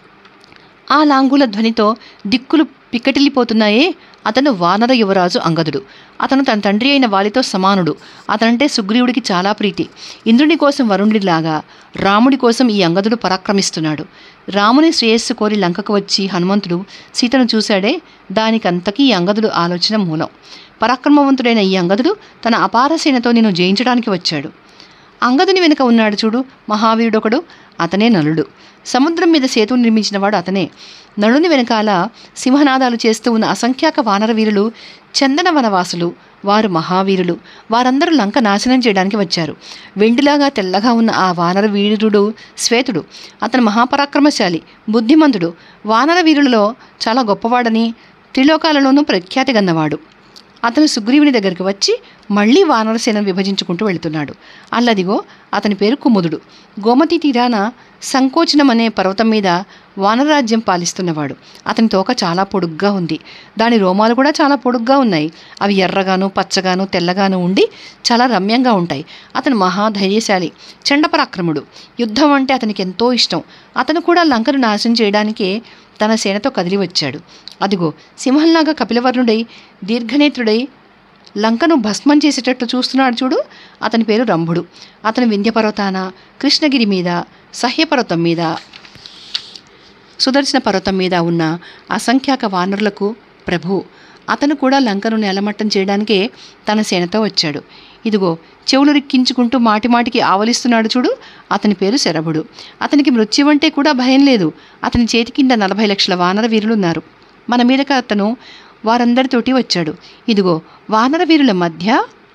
ఆ లాంగుల ధ్వనితో దిక్కులు పిక్కటిల్లిపోతున్నాయే అతను వానర యువరాజు అంగదుడు అతను తన తండ్రి అయిన వాలితో సమానుడు అతనంటే సుగ్రీవుడికి చాలా ప్రీతి ఇంద్రుని కోసం వరుణుడిలాగా రాముడి కోసం ఈ అంగదుడు పరాక్రమిస్తున్నాడు రాముని శ్రేయస్సు కోరి లంకకు వచ్చి హనుమంతుడు సీతను చూశాడే దానికంతకీ ఈ అంగదుడు ఆలోచన మూలం పరాక్రమవంతుడైన ఈ అంగదుడు తన అపార సేనతో నేను జయించడానికి వచ్చాడు అంగదుని వెనుక ఉన్నాడు చూడు మహావీరుడొకడు అతనే నలుడు సముద్రం మీద సేతువు నిర్మించినవాడు అతనే నలుని వెనకాల సింహనాదాలు చేస్తూ ఉన్న అసంఖ్యాక వానర వీరులు చందన వనవాసులు వారు మహావీరులు వారందరూ లంక నాశనం చేయడానికి వచ్చారు వెండిలాగా తెల్లగా ఉన్న ఆ వానర వీరుడు శ్వేతుడు అతను మహాపరాక్రమశాలి బుద్ధిమంతుడు వానర వీరులలో చాలా గొప్పవాడని త్రిలోకాలలోనూ ప్రఖ్యాతి గన్నవాడు అతను సుగ్రీవుని దగ్గరికి వచ్చి మళ్ళీ వానరసేనను విభజించుకుంటూ వెళుతున్నాడు అల్లదిగో అతని పేరు కుముదుడు గోమతి తీరాన సంకోచనం అనే పర్వతం మీద వానరాజ్యం పాలిస్తున్నవాడు అతని తోక చాలా పొడుగ్గా ఉంది దాని రోమాలు కూడా చాలా పొడుగ్గా ఉన్నాయి అవి ఎర్రగాను పచ్చగాను తెల్లగాను ఉండి చాలా రమ్యంగా ఉంటాయి అతను మహాధైర్యశాలి చండపరాక్రముడు యుద్ధం అంటే అతనికి ఎంతో ఇష్టం అతను కూడా లంకను నాశనం చేయడానికే తన సేనతో కదిలి వచ్చాడు అదిగో సింహంలాగా కపిలవర్ణుడై దీర్ఘనేత్రుడై లంకను భస్మం చేసేటట్టు చూస్తున్నాడు చూడు అతని పేరు రంభుడు అతను వింధ్య పర్వతాన కృష్ణగిరి మీద సహ్యపర్వతం మీద సుదర్శన పర్వతం మీద ఉన్న అసంఖ్యాక వానరులకు ప్రభు అతను కూడా లంకను నేలమట్టం చేయడానికే తన సేనతో వచ్చాడు ఇదిగో చెవులు రిక్కించుకుంటూ మాటిమాటికి ఆవలిస్తున్నాడు చూడు అతని పేరు శరభుడు అతనికి మృత్యువంటే కూడా భయం లేదు అతని చేతి కింద నలభై లక్షల వానర వీరులున్నారు మన మీదకి అతను వారందరితోటి వచ్చాడు ఇదిగో వానర వీరుల మధ్య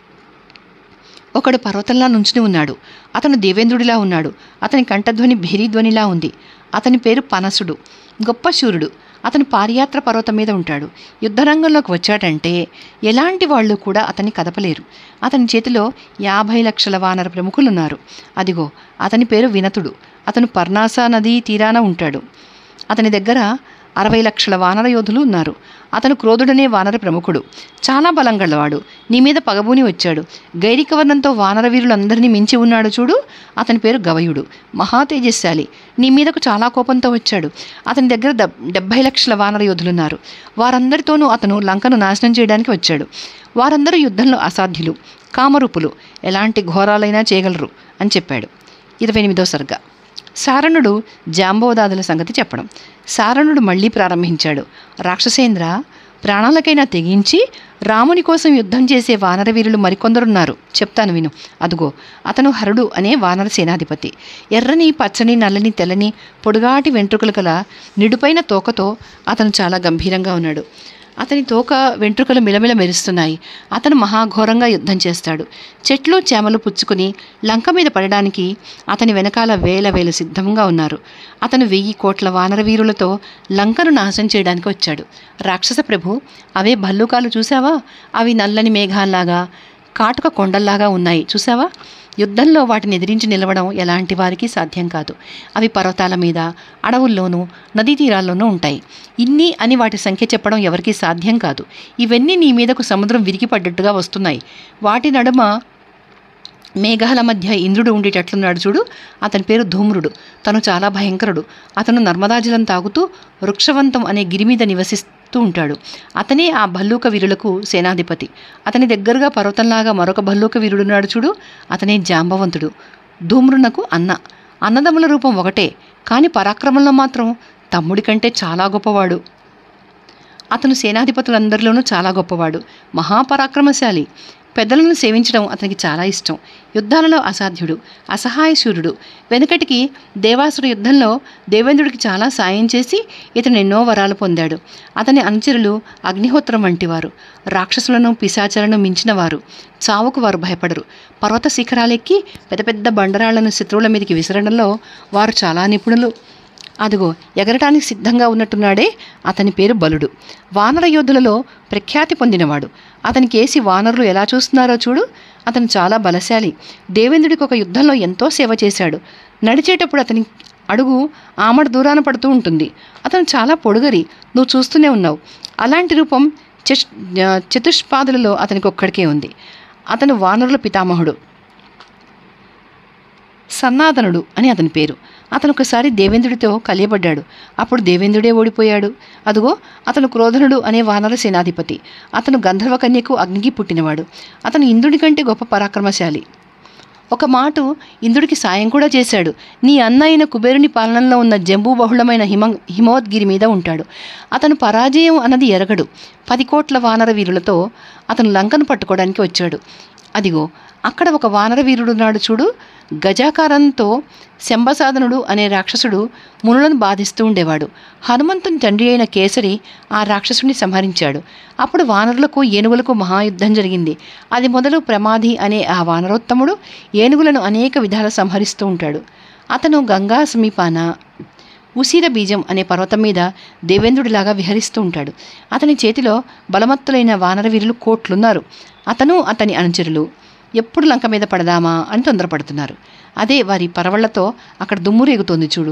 ఒకడు పర్వతంలా నుంచుని ఉన్నాడు అతను దేవేంద్రుడిలా ఉన్నాడు అతని కంఠధ్వని భేరీధ్వనిలా ఉంది అతని పేరు పనసుడు గొప్ప శూరుడు అతను పారియాత్ర పర్వతం మీద ఉంటాడు యుద్ధరంగంలోకి వచ్చాడంటే ఎలాంటి వాళ్ళు కూడా అతన్ని కదపలేరు అతని చేతిలో యాభై లక్షల వానర ప్రముఖులున్నారు అదిగో అతని పేరు వినతుడు అతను పర్ణాసా నదీ తీరాన ఉంటాడు అతని దగ్గర అరవై లక్షల వానర యోధులు ఉన్నారు అతను క్రోధుడనే వానర ప్రముఖుడు చాలా బలం గలవాడు నీ మీద పగబూని వచ్చాడు గైరికవర్ణంతో వానర వీరులందరినీ మించి ఉన్నాడు చూడు అతని పేరు గవయుడు మహా తేజస్శాలి నీ మీదకు చాలా కోపంతో వచ్చాడు అతని దగ్గర దెబ్ డెబ్భై లక్షల వానర యోధులున్నారు వారందరితోనూ అతను లంకను నాశనం చేయడానికి వచ్చాడు వారందరూ యుద్ధంలో అసాధ్యులు కామరూపులు ఎలాంటి ఘోరాలైనా చేయగలరు అని చెప్పాడు ఇరవై ఎనిమిదో సర్గ సారణుడు జాంబవదాదుల సంగతి చెప్పడం సారణుడు మళ్ళీ ప్రారంభించాడు రాక్షసేంద్ర ప్రాణాలకైనా తెగించి రాముని కోసం యుద్ధం చేసే వానర వీరులు మరికొందరున్నారు చెప్తాను విను అదుగో అతను హరుడు అనే వానర సేనాధిపతి ఎర్రని పచ్చని నల్లని తెల్లని పొడుగాటి వెంట్రుకలు గల నిడుపైన తోకతో అతను చాలా గంభీరంగా ఉన్నాడు అతని తోక వెంట్రుకలు మిలమిల మెరుస్తున్నాయి అతను మహాఘోరంగా యుద్ధం చేస్తాడు చెట్లు చేమలు పుచ్చుకుని లంక మీద పడడానికి అతని వెనకాల వేల వేలు సిద్ధంగా ఉన్నారు అతను వెయ్యి కోట్ల వానర వీరులతో లంకను నాశనం చేయడానికి వచ్చాడు రాక్షస ప్రభు అవే భల్లూకాలు చూసావా అవి నల్లని మేఘాల్లాగా కాటుక కొండల్లాగా ఉన్నాయి చూసావా యుద్ధంలో వాటిని ఎదిరించి నిలవడం ఎలాంటి వారికి సాధ్యం కాదు అవి పర్వతాల మీద అడవుల్లోనూ నదీ తీరాల్లోనూ ఉంటాయి ఇన్ని అని వాటి సంఖ్య చెప్పడం ఎవరికీ సాధ్యం కాదు ఇవన్నీ నీ మీదకు సముద్రం విరిగిపడ్డట్టుగా వస్తున్నాయి వాటి నడుమ మేఘాల మధ్య ఇంద్రుడు ఉండేటట్లున్నాడు చూడు అతని పేరు ధూమ్రుడు తను చాలా భయంకరుడు అతను నర్మదా జలం తాగుతూ వృక్షవంతం అనే గిరి మీద నివసిస్తూ ఉంటాడు అతనే ఆ భల్లూక వీరులకు సేనాధిపతి అతని దగ్గరగా పర్వతంలాగా మరొక భల్లూక వీరుడున్నాడు చూడు అతనే జాంబవంతుడు ధూమ్రునకు అన్న అన్నదమ్ముల రూపం ఒకటే కానీ పరాక్రమంలో మాత్రం తమ్ముడి కంటే చాలా గొప్పవాడు అతను సేనాధిపతులందరిలోనూ చాలా గొప్పవాడు మహాపరాక్రమశాలి పెద్దలను సేవించడం అతనికి చాలా ఇష్టం యుద్ధాలలో అసాధ్యుడు అసహాయశూరుడు వెనుకటికి దేవాసుర యుద్ధంలో దేవేంద్రుడికి చాలా సాయం చేసి ఇతను ఎన్నో వరాలు పొందాడు అతని అనుచరులు అగ్నిహోత్రం వంటివారు రాక్షసులను పిశాచాలను మించినవారు చావుకు వారు భయపడరు పర్వత శిఖరాలెక్కి పెద్ద పెద్ద బండరాళ్లను శత్రువుల మీదకి విసరడంలో వారు చాలా నిపుణులు అదిగో ఎగరటానికి సిద్ధంగా ఉన్నట్టున్నాడే అతని పేరు బలుడు వానర యోధులలో ప్రఖ్యాతి పొందినవాడు అతని కేసి వానరులు ఎలా చూస్తున్నారో చూడు అతను చాలా బలశాలి దేవేంద్రుడికి ఒక యుద్ధంలో ఎంతో సేవ చేశాడు నడిచేటప్పుడు అతని అడుగు ఆమడ దూరాన పడుతూ ఉంటుంది అతను చాలా పొడుగరి నువ్వు చూస్తూనే ఉన్నావు అలాంటి రూపం చష్ చతుష్పాదులలో అతనికి ఒక్కడికే ఉంది అతను వానరుల పితామహుడు సన్నాతనుడు అని అతని పేరు అతను ఒకసారి దేవేంద్రుడితో కలియబడ్డాడు అప్పుడు దేవేంద్రుడే ఓడిపోయాడు అదుగో అతను క్రోధనుడు అనే వానర సేనాధిపతి అతను గంధర్వ కన్యకు అగ్నికి పుట్టినవాడు అతను ఇంద్రుడి కంటే గొప్ప పరాక్రమశాలి ఒక మాటు ఇంద్రుడికి సాయం కూడా చేశాడు నీ అన్న అయిన కుబేరుని పాలనలో ఉన్న జంబూ బహుళమైన హిమ హిమోద్గిరి మీద ఉంటాడు అతను పరాజయం అన్నది ఎరగడు పది కోట్ల వానర వీరులతో అతను లంకను పట్టుకోవడానికి వచ్చాడు అదిగో అక్కడ ఒక వానర వీరుడున్నాడు చూడు గజాకారంతో శంబసాధనుడు అనే రాక్షసుడు మునులను బాధిస్తూ ఉండేవాడు హనుమంతుని తండ్రి అయిన కేసరి ఆ రాక్షసుని సంహరించాడు అప్పుడు వానరులకు ఏనుగులకు మహాయుద్ధం జరిగింది అది మొదలు ప్రమాది అనే ఆ వానరోత్తముడు ఏనుగులను అనేక విధాల సంహరిస్తూ ఉంటాడు అతను గంగా సమీపాన ఉసిర బీజం అనే పర్వతం మీద దేవేంద్రుడిలాగా విహరిస్తూ ఉంటాడు అతని చేతిలో బలమత్తులైన వానర వీరులు కోట్లున్నారు అతను అతని అనుచరులు ఎప్పుడు లంక మీద పడదామా అని తొందరపడుతున్నారు అదే వారి పరవళ్లతో అక్కడ దుమ్ము రేగుతోంది చూడు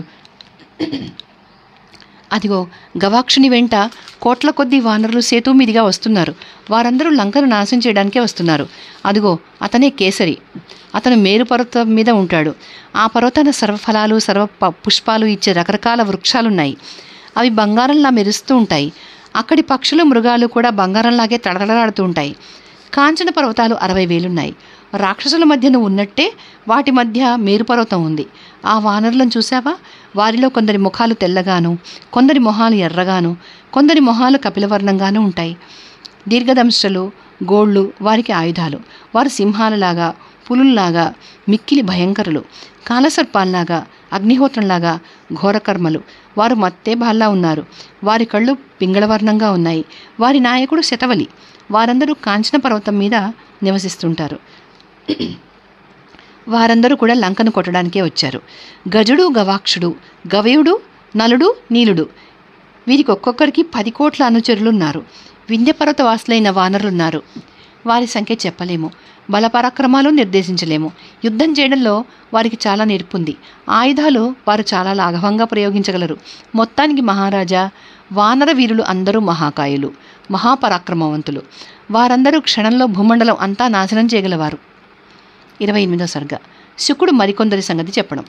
అదిగో గవాక్షుని వెంట కోట్ల కొద్దీ వానరులు సేతు మీదిగా వస్తున్నారు వారందరూ లంకను నాశనం చేయడానికే వస్తున్నారు అదిగో అతనే కేసరి అతను మేరు పర్వతం మీద ఉంటాడు ఆ పర్వతాన సర్వఫలాలు సర్వ ప- పుష్పాలు ఇచ్చే రకరకాల వృక్షాలున్నాయి అవి బంగారంలా మెరుస్తూ ఉంటాయి అక్కడి పక్షులు మృగాలు కూడా బంగారంలాగే తడతడలాడుతూ ఉంటాయి కాంచన పర్వతాలు అరవై వేలున్నాయి రాక్షసుల మధ్యన ఉన్నట్టే వాటి మధ్య మేరుపర్వతం ఉంది ఆ వానరులను చూసావా వారిలో కొందరి ముఖాలు తెల్లగాను కొందరి మొహాలు ఎర్రగాను కొందరి మొహాలు కపిలవర్ణంగాను ఉంటాయి దీర్ఘదంశలు గోళ్ళు వారికి ఆయుధాలు వారు సింహాలలాగా పులుల్లాగా మిక్కిలి భయంకరులు కాలసర్పాల్లాగా అగ్నిహోత్రంలాగా ఘోరకర్మలు వారు మత్తే బాల్లా ఉన్నారు వారి కళ్ళు పింగళవర్ణంగా ఉన్నాయి వారి నాయకుడు శతవలి వారందరూ కాంచన పర్వతం మీద నివసిస్తుంటారు వారందరూ కూడా లంకను కొట్టడానికే వచ్చారు గజుడు గవాక్షుడు గవయుడు నలుడు నీలుడు వీరికి ఒక్కొక్కరికి పది కోట్ల అనుచరులు ఉన్నారు వింధ్యపర్వత వాసులైన వానరులున్నారు వారి సంఖ్య చెప్పలేము బలపరాక్రమాలు నిర్దేశించలేము యుద్ధం చేయడంలో వారికి చాలా నేర్పుంది ఆయుధాలు వారు చాలా లాఘవంగా ప్రయోగించగలరు మొత్తానికి మహారాజా వానర వీరులు అందరూ మహాకాయులు మహాపరాక్రమవంతులు వారందరూ క్షణంలో భూమండలం అంతా నాశనం చేయగలవారు ఇరవై ఎనిమిదో సర్గ శుకుడు మరికొందరి సంగతి చెప్పడం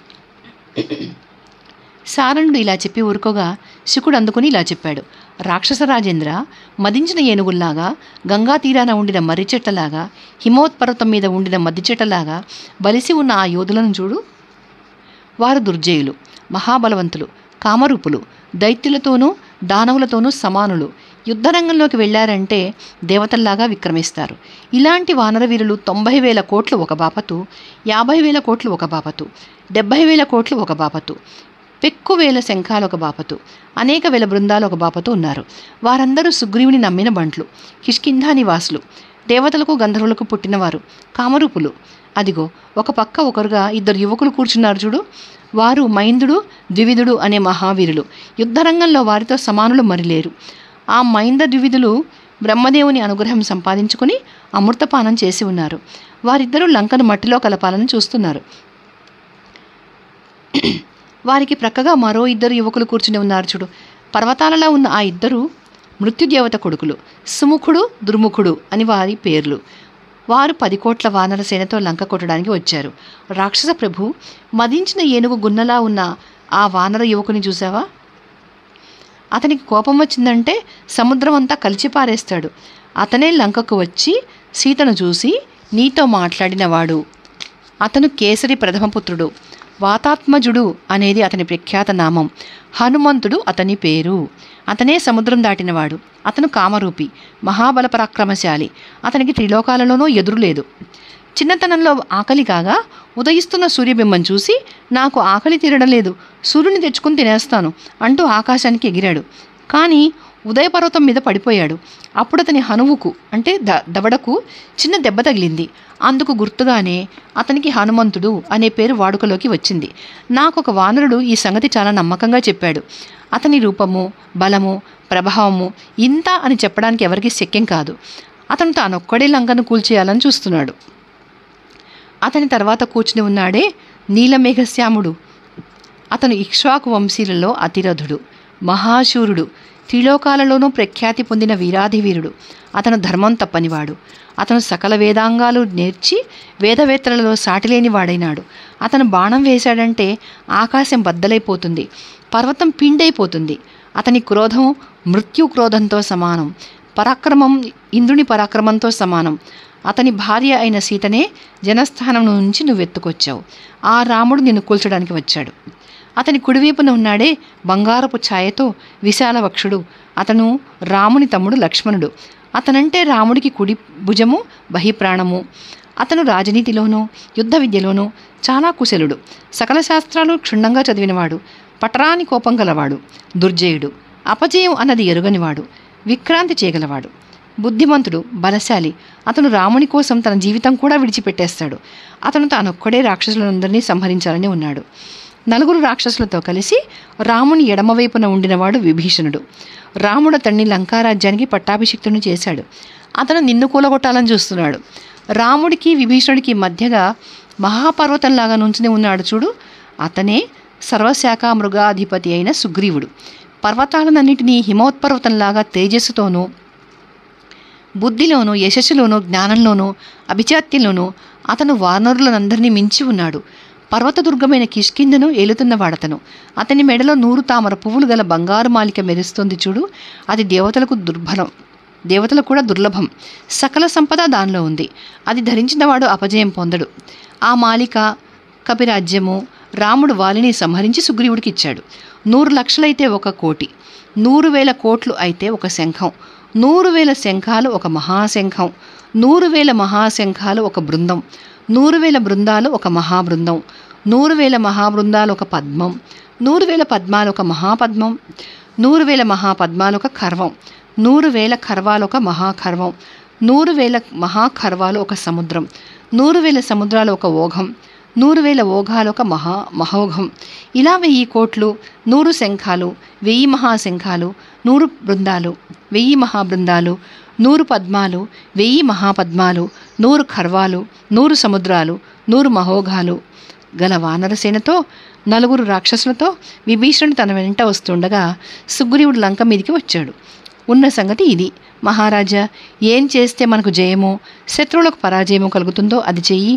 సారణుడు ఇలా చెప్పి ఊరుకోగా శుకుడు అందుకుని ఇలా చెప్పాడు రాక్షస రాజేంద్ర మదించిన ఏనుగుల్లాగా గంగా తీరాన ఉండిన మర్రి చెట్టలాగా హిమోత్పర్వతం మీద ఉండిన మద్ది చెట్టలాగా బలిసి ఉన్న ఆ యోధులను చూడు వారు దుర్జయులు మహాబలవంతులు కామరూపులు దైత్యులతోనూ దానవులతోనూ సమానులు యుద్ధరంగంలోకి వెళ్ళారంటే దేవతల్లాగా విక్రమిస్తారు ఇలాంటి వానరవీరులు తొంభై వేల కోట్లు ఒక బాపతు యాభై వేల కోట్లు ఒక బాపతు డెబ్భై వేల కోట్లు ఒక బాపతు పెక్కు వేల శంఖాలు ఒక బాపతు అనేక వేల బృందాలు ఒక బాపతు ఉన్నారు వారందరూ సుగ్రీవుని నమ్మిన బంట్లు కిష్కింధా నివాసులు దేవతలకు గంధర్వులకు పుట్టినవారు కామరూపులు అదిగో ఒక పక్క ఒకరుగా ఇద్దరు యువకులు కూర్చున్నారు చూడు వారు మైందుడు ద్వివిధుడు అనే మహావీరులు యుద్ధరంగంలో వారితో సమానులు మరిలేరు ఆ మైంద ద్వివిధులు బ్రహ్మదేవుని అనుగ్రహం సంపాదించుకుని అమృతపానం చేసి ఉన్నారు వారిద్దరూ లంకను మట్టిలో కలపాలని చూస్తున్నారు వారికి ప్రక్కగా మరో ఇద్దరు యువకులు కూర్చుని ఉన్నారు చూడు పర్వతాలలో ఉన్న ఆ ఇద్దరు మృత్యుదేవత కొడుకులు సుముఖుడు దుర్ముఖుడు అని వారి పేర్లు వారు పది కోట్ల వానర సేనతో లంక కొట్టడానికి వచ్చారు రాక్షస ప్రభు మదించిన ఏనుగు గున్నలా ఉన్న ఆ వానర యువకుని చూసావా అతనికి కోపం వచ్చిందంటే సముద్రం అంతా కలిచి పారేస్తాడు అతనే లంకకు వచ్చి సీతను చూసి నీతో మాట్లాడినవాడు అతను కేసరి ప్రథమపుత్రుడు వాతాత్మజుడు అనేది అతని ప్రఖ్యాత నామం హనుమంతుడు అతని పేరు అతనే సముద్రం దాటినవాడు అతను కామరూపి మహాబల పరాక్రమశాలి అతనికి త్రిలోకాలలోనూ ఎదురు లేదు చిన్నతనంలో ఆకలి కాగా ఉదయిస్తున్న సూర్యబింబం చూసి నాకు ఆకలి తీరడం లేదు సూర్యుని తెచ్చుకుని తినేస్తాను అంటూ ఆకాశానికి ఎగిరాడు కానీ ఉదయపర్వతం మీద పడిపోయాడు అప్పుడు అతని హనువుకు అంటే ద దవడకు చిన్న దెబ్బ తగిలింది అందుకు గుర్తుగానే అతనికి హనుమంతుడు అనే పేరు వాడుకలోకి వచ్చింది నాకు ఒక వానరుడు ఈ సంగతి చాలా నమ్మకంగా చెప్పాడు అతని రూపము బలము ప్రభావము ఇంత అని చెప్పడానికి ఎవరికీ శక్యం కాదు అతను తానొక్కడే లంకను కూల్చేయాలని చూస్తున్నాడు అతని తర్వాత కూర్చుని ఉన్నాడే నీలమేఘశ్యాముడు అతను ఇక్ష్వాకు వంశీలలో అతిరథుడు మహాశూరుడు త్రిలోకాలలోనూ ప్రఖ్యాతి పొందిన వీరాధివీరుడు అతను ధర్మం తప్పనివాడు అతను సకల వేదాంగాలు నేర్చి వేదవేత్తలలో సాటిలేని వాడైనాడు అతను బాణం వేశాడంటే ఆకాశం బద్దలైపోతుంది పర్వతం పిండైపోతుంది అతని క్రోధం మృత్యు క్రోధంతో సమానం పరాక్రమం ఇంద్రుని పరాక్రమంతో సమానం అతని భార్య అయిన సీతనే జనస్థానం నుంచి నువ్వు ఎత్తుకొచ్చావు ఆ రాముడు నిన్ను కూల్చడానికి వచ్చాడు అతని కుడివైపున ఉన్నాడే బంగారపు ఛాయతో విశాల వక్షుడు అతను రాముని తమ్ముడు లక్ష్మణుడు అతనంటే రాముడికి కుడి భుజము బహిప్రాణము అతను రాజనీతిలోనూ యుద్ధ విద్యలోనూ చాలా కుశలుడు సకల శాస్త్రాలు క్షుణ్ణంగా చదివినవాడు పటరాని కోపం గలవాడు దుర్జయుడు అపజయం అన్నది ఎరుగనివాడు విక్రాంతి చేయగలవాడు బుద్ధిమంతుడు బలశాలి అతను రాముని కోసం తన జీవితం కూడా విడిచిపెట్టేస్తాడు అతను తానొక్కడే రాక్షసులందరినీ సంహరించాలని ఉన్నాడు నలుగురు రాక్షసులతో కలిసి రాముని ఎడమవైపున ఉండినవాడు విభీషణుడు రాముడు అతన్ని లంకారాజ్యానికి పట్టాభిషిక్తుని చేశాడు అతను నిన్ను కూలగొట్టాలని చూస్తున్నాడు రాముడికి విభీషణుడికి మధ్యగా మహాపర్వతంలాగా నుంచుని ఉన్నాడు చూడు అతనే సర్వశాఖ మృగాధిపతి అయిన సుగ్రీవుడు పర్వతాలన్నింటినీ హిమోత్పర్వతంలాగా తేజస్సుతోనూ బుద్ధిలోనూ యశస్సులోనూ జ్ఞానంలోనూ అభిచాత్యంలోనూ అతను వానరులనందరినీ మించి ఉన్నాడు పర్వతదుర్గమైన కిష్కిందను ఏలుతున్నవాడతను అతని మెడలో నూరు తామర పువ్వులు గల బంగారు మాలిక మెరుస్తుంది చూడు అది దేవతలకు దుర్బలం దేవతలకు కూడా దుర్లభం సకల సంపద దానిలో ఉంది అది ధరించినవాడు అపజయం పొందడు ఆ మాలిక కపిరాజ్యము రాముడు వాలిని సంహరించి సుగ్రీవుడికి ఇచ్చాడు నూరు లక్షలైతే ఒక కోటి నూరు వేల కోట్లు అయితే ఒక శంఖం నూరు వేల శంఖాలు ఒక మహాశంఖం నూరు వేల మహాశంఖాలు ఒక బృందం నూరు వేల బృందాలు ఒక మహాబృందం నూరు వేల మహాబృందాలు ఒక పద్మం నూరు వేల పద్మాలు ఒక మహాపద్మం నూరు వేల మహాపద్మాలు ఒక ఖర్వం నూరు వేల ఖర్వాలు ఒక మహాఖర్వం నూరు వేల మహాఖర్వాలు ఒక సముద్రం నూరు వేల సముద్రాలు ఒక ఓఘం నూరు వేల ఓఘాలు ఒక మహా మహోఘం ఇలా వెయ్యి కోట్లు నూరు శంఖాలు వెయ్యి మహాశంఖాలు నూరు బృందాలు వెయ్యి మహాబృందాలు నూరు పద్మాలు వెయ్యి మహాపద్మాలు నూరు ఖర్వాలు నూరు సముద్రాలు నూరు మహోఘాలు గల వానరసేనతో నలుగురు రాక్షసులతో విభీషణుడు తన వెంట వస్తుండగా సుగ్రీవుడు లంక మీదికి వచ్చాడు ఉన్న సంగతి ఇది మహారాజా ఏం చేస్తే మనకు జయమో శత్రువులకు పరాజయమో కలుగుతుందో అది చెయ్యి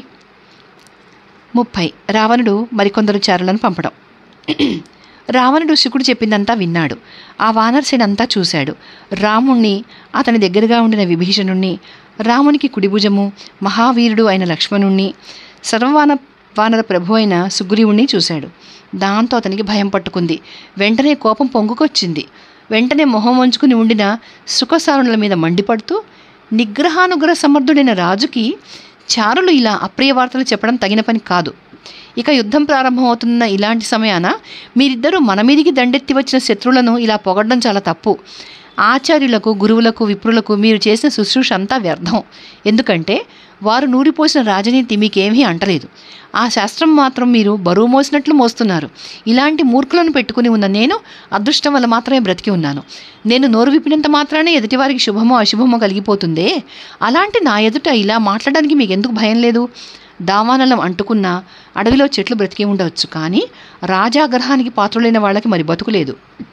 ముప్పై రావణుడు మరికొందరు చారులను పంపడం రావణుడు శుకుడు చెప్పిందంతా విన్నాడు ఆ వానరసేనంతా చూశాడు రాముణ్ణి అతని దగ్గరగా ఉండిన విభీషణుణ్ణి రామునికి కుడిభుజము మహావీరుడు అయిన లక్ష్మణుణ్ణి సర్వవాన వానర ప్రభు అయిన సుగ్రీవుణ్ణి చూశాడు దాంతో అతనికి భయం పట్టుకుంది వెంటనే కోపం పొంగుకొచ్చింది వెంటనే మొహం వంచుకుని ఉండిన సుఖసారుణుల మీద మండిపడుతూ నిగ్రహానుగ్రహ సమర్థుడైన రాజుకి చారులు ఇలా అప్రియ వార్తలు చెప్పడం తగిన పని కాదు ఇక యుద్ధం ప్రారంభమవుతున్న ఇలాంటి సమయాన మీరిద్దరూ మన మీదికి దండెత్తి వచ్చిన శత్రువులను ఇలా పొగడడం చాలా తప్పు ఆచార్యులకు గురువులకు విప్రులకు మీరు చేసిన శుశ్రూష అంతా వ్యర్థం ఎందుకంటే వారు నూరిపోసిన రాజనీతి మీకేమీ అంటలేదు ఆ శాస్త్రం మాత్రం మీరు బరువు మోసినట్లు మోస్తున్నారు ఇలాంటి మూర్ఖులను పెట్టుకుని ఉన్న నేను అదృష్టం వల్ల మాత్రమే బ్రతికి ఉన్నాను నేను నోరు విప్పినంత మాత్రానే ఎదుటివారికి శుభమో అశుభమో కలిగిపోతుందే అలాంటి నా ఎదుట ఇలా మాట్లాడడానికి మీకు ఎందుకు భయం లేదు దావానలం అంటుకున్న అడవిలో చెట్లు బ్రతికి ఉండవచ్చు కానీ రాజాగ్రహానికి పాత్రులైన వాళ్ళకి మరి బతుకులేదు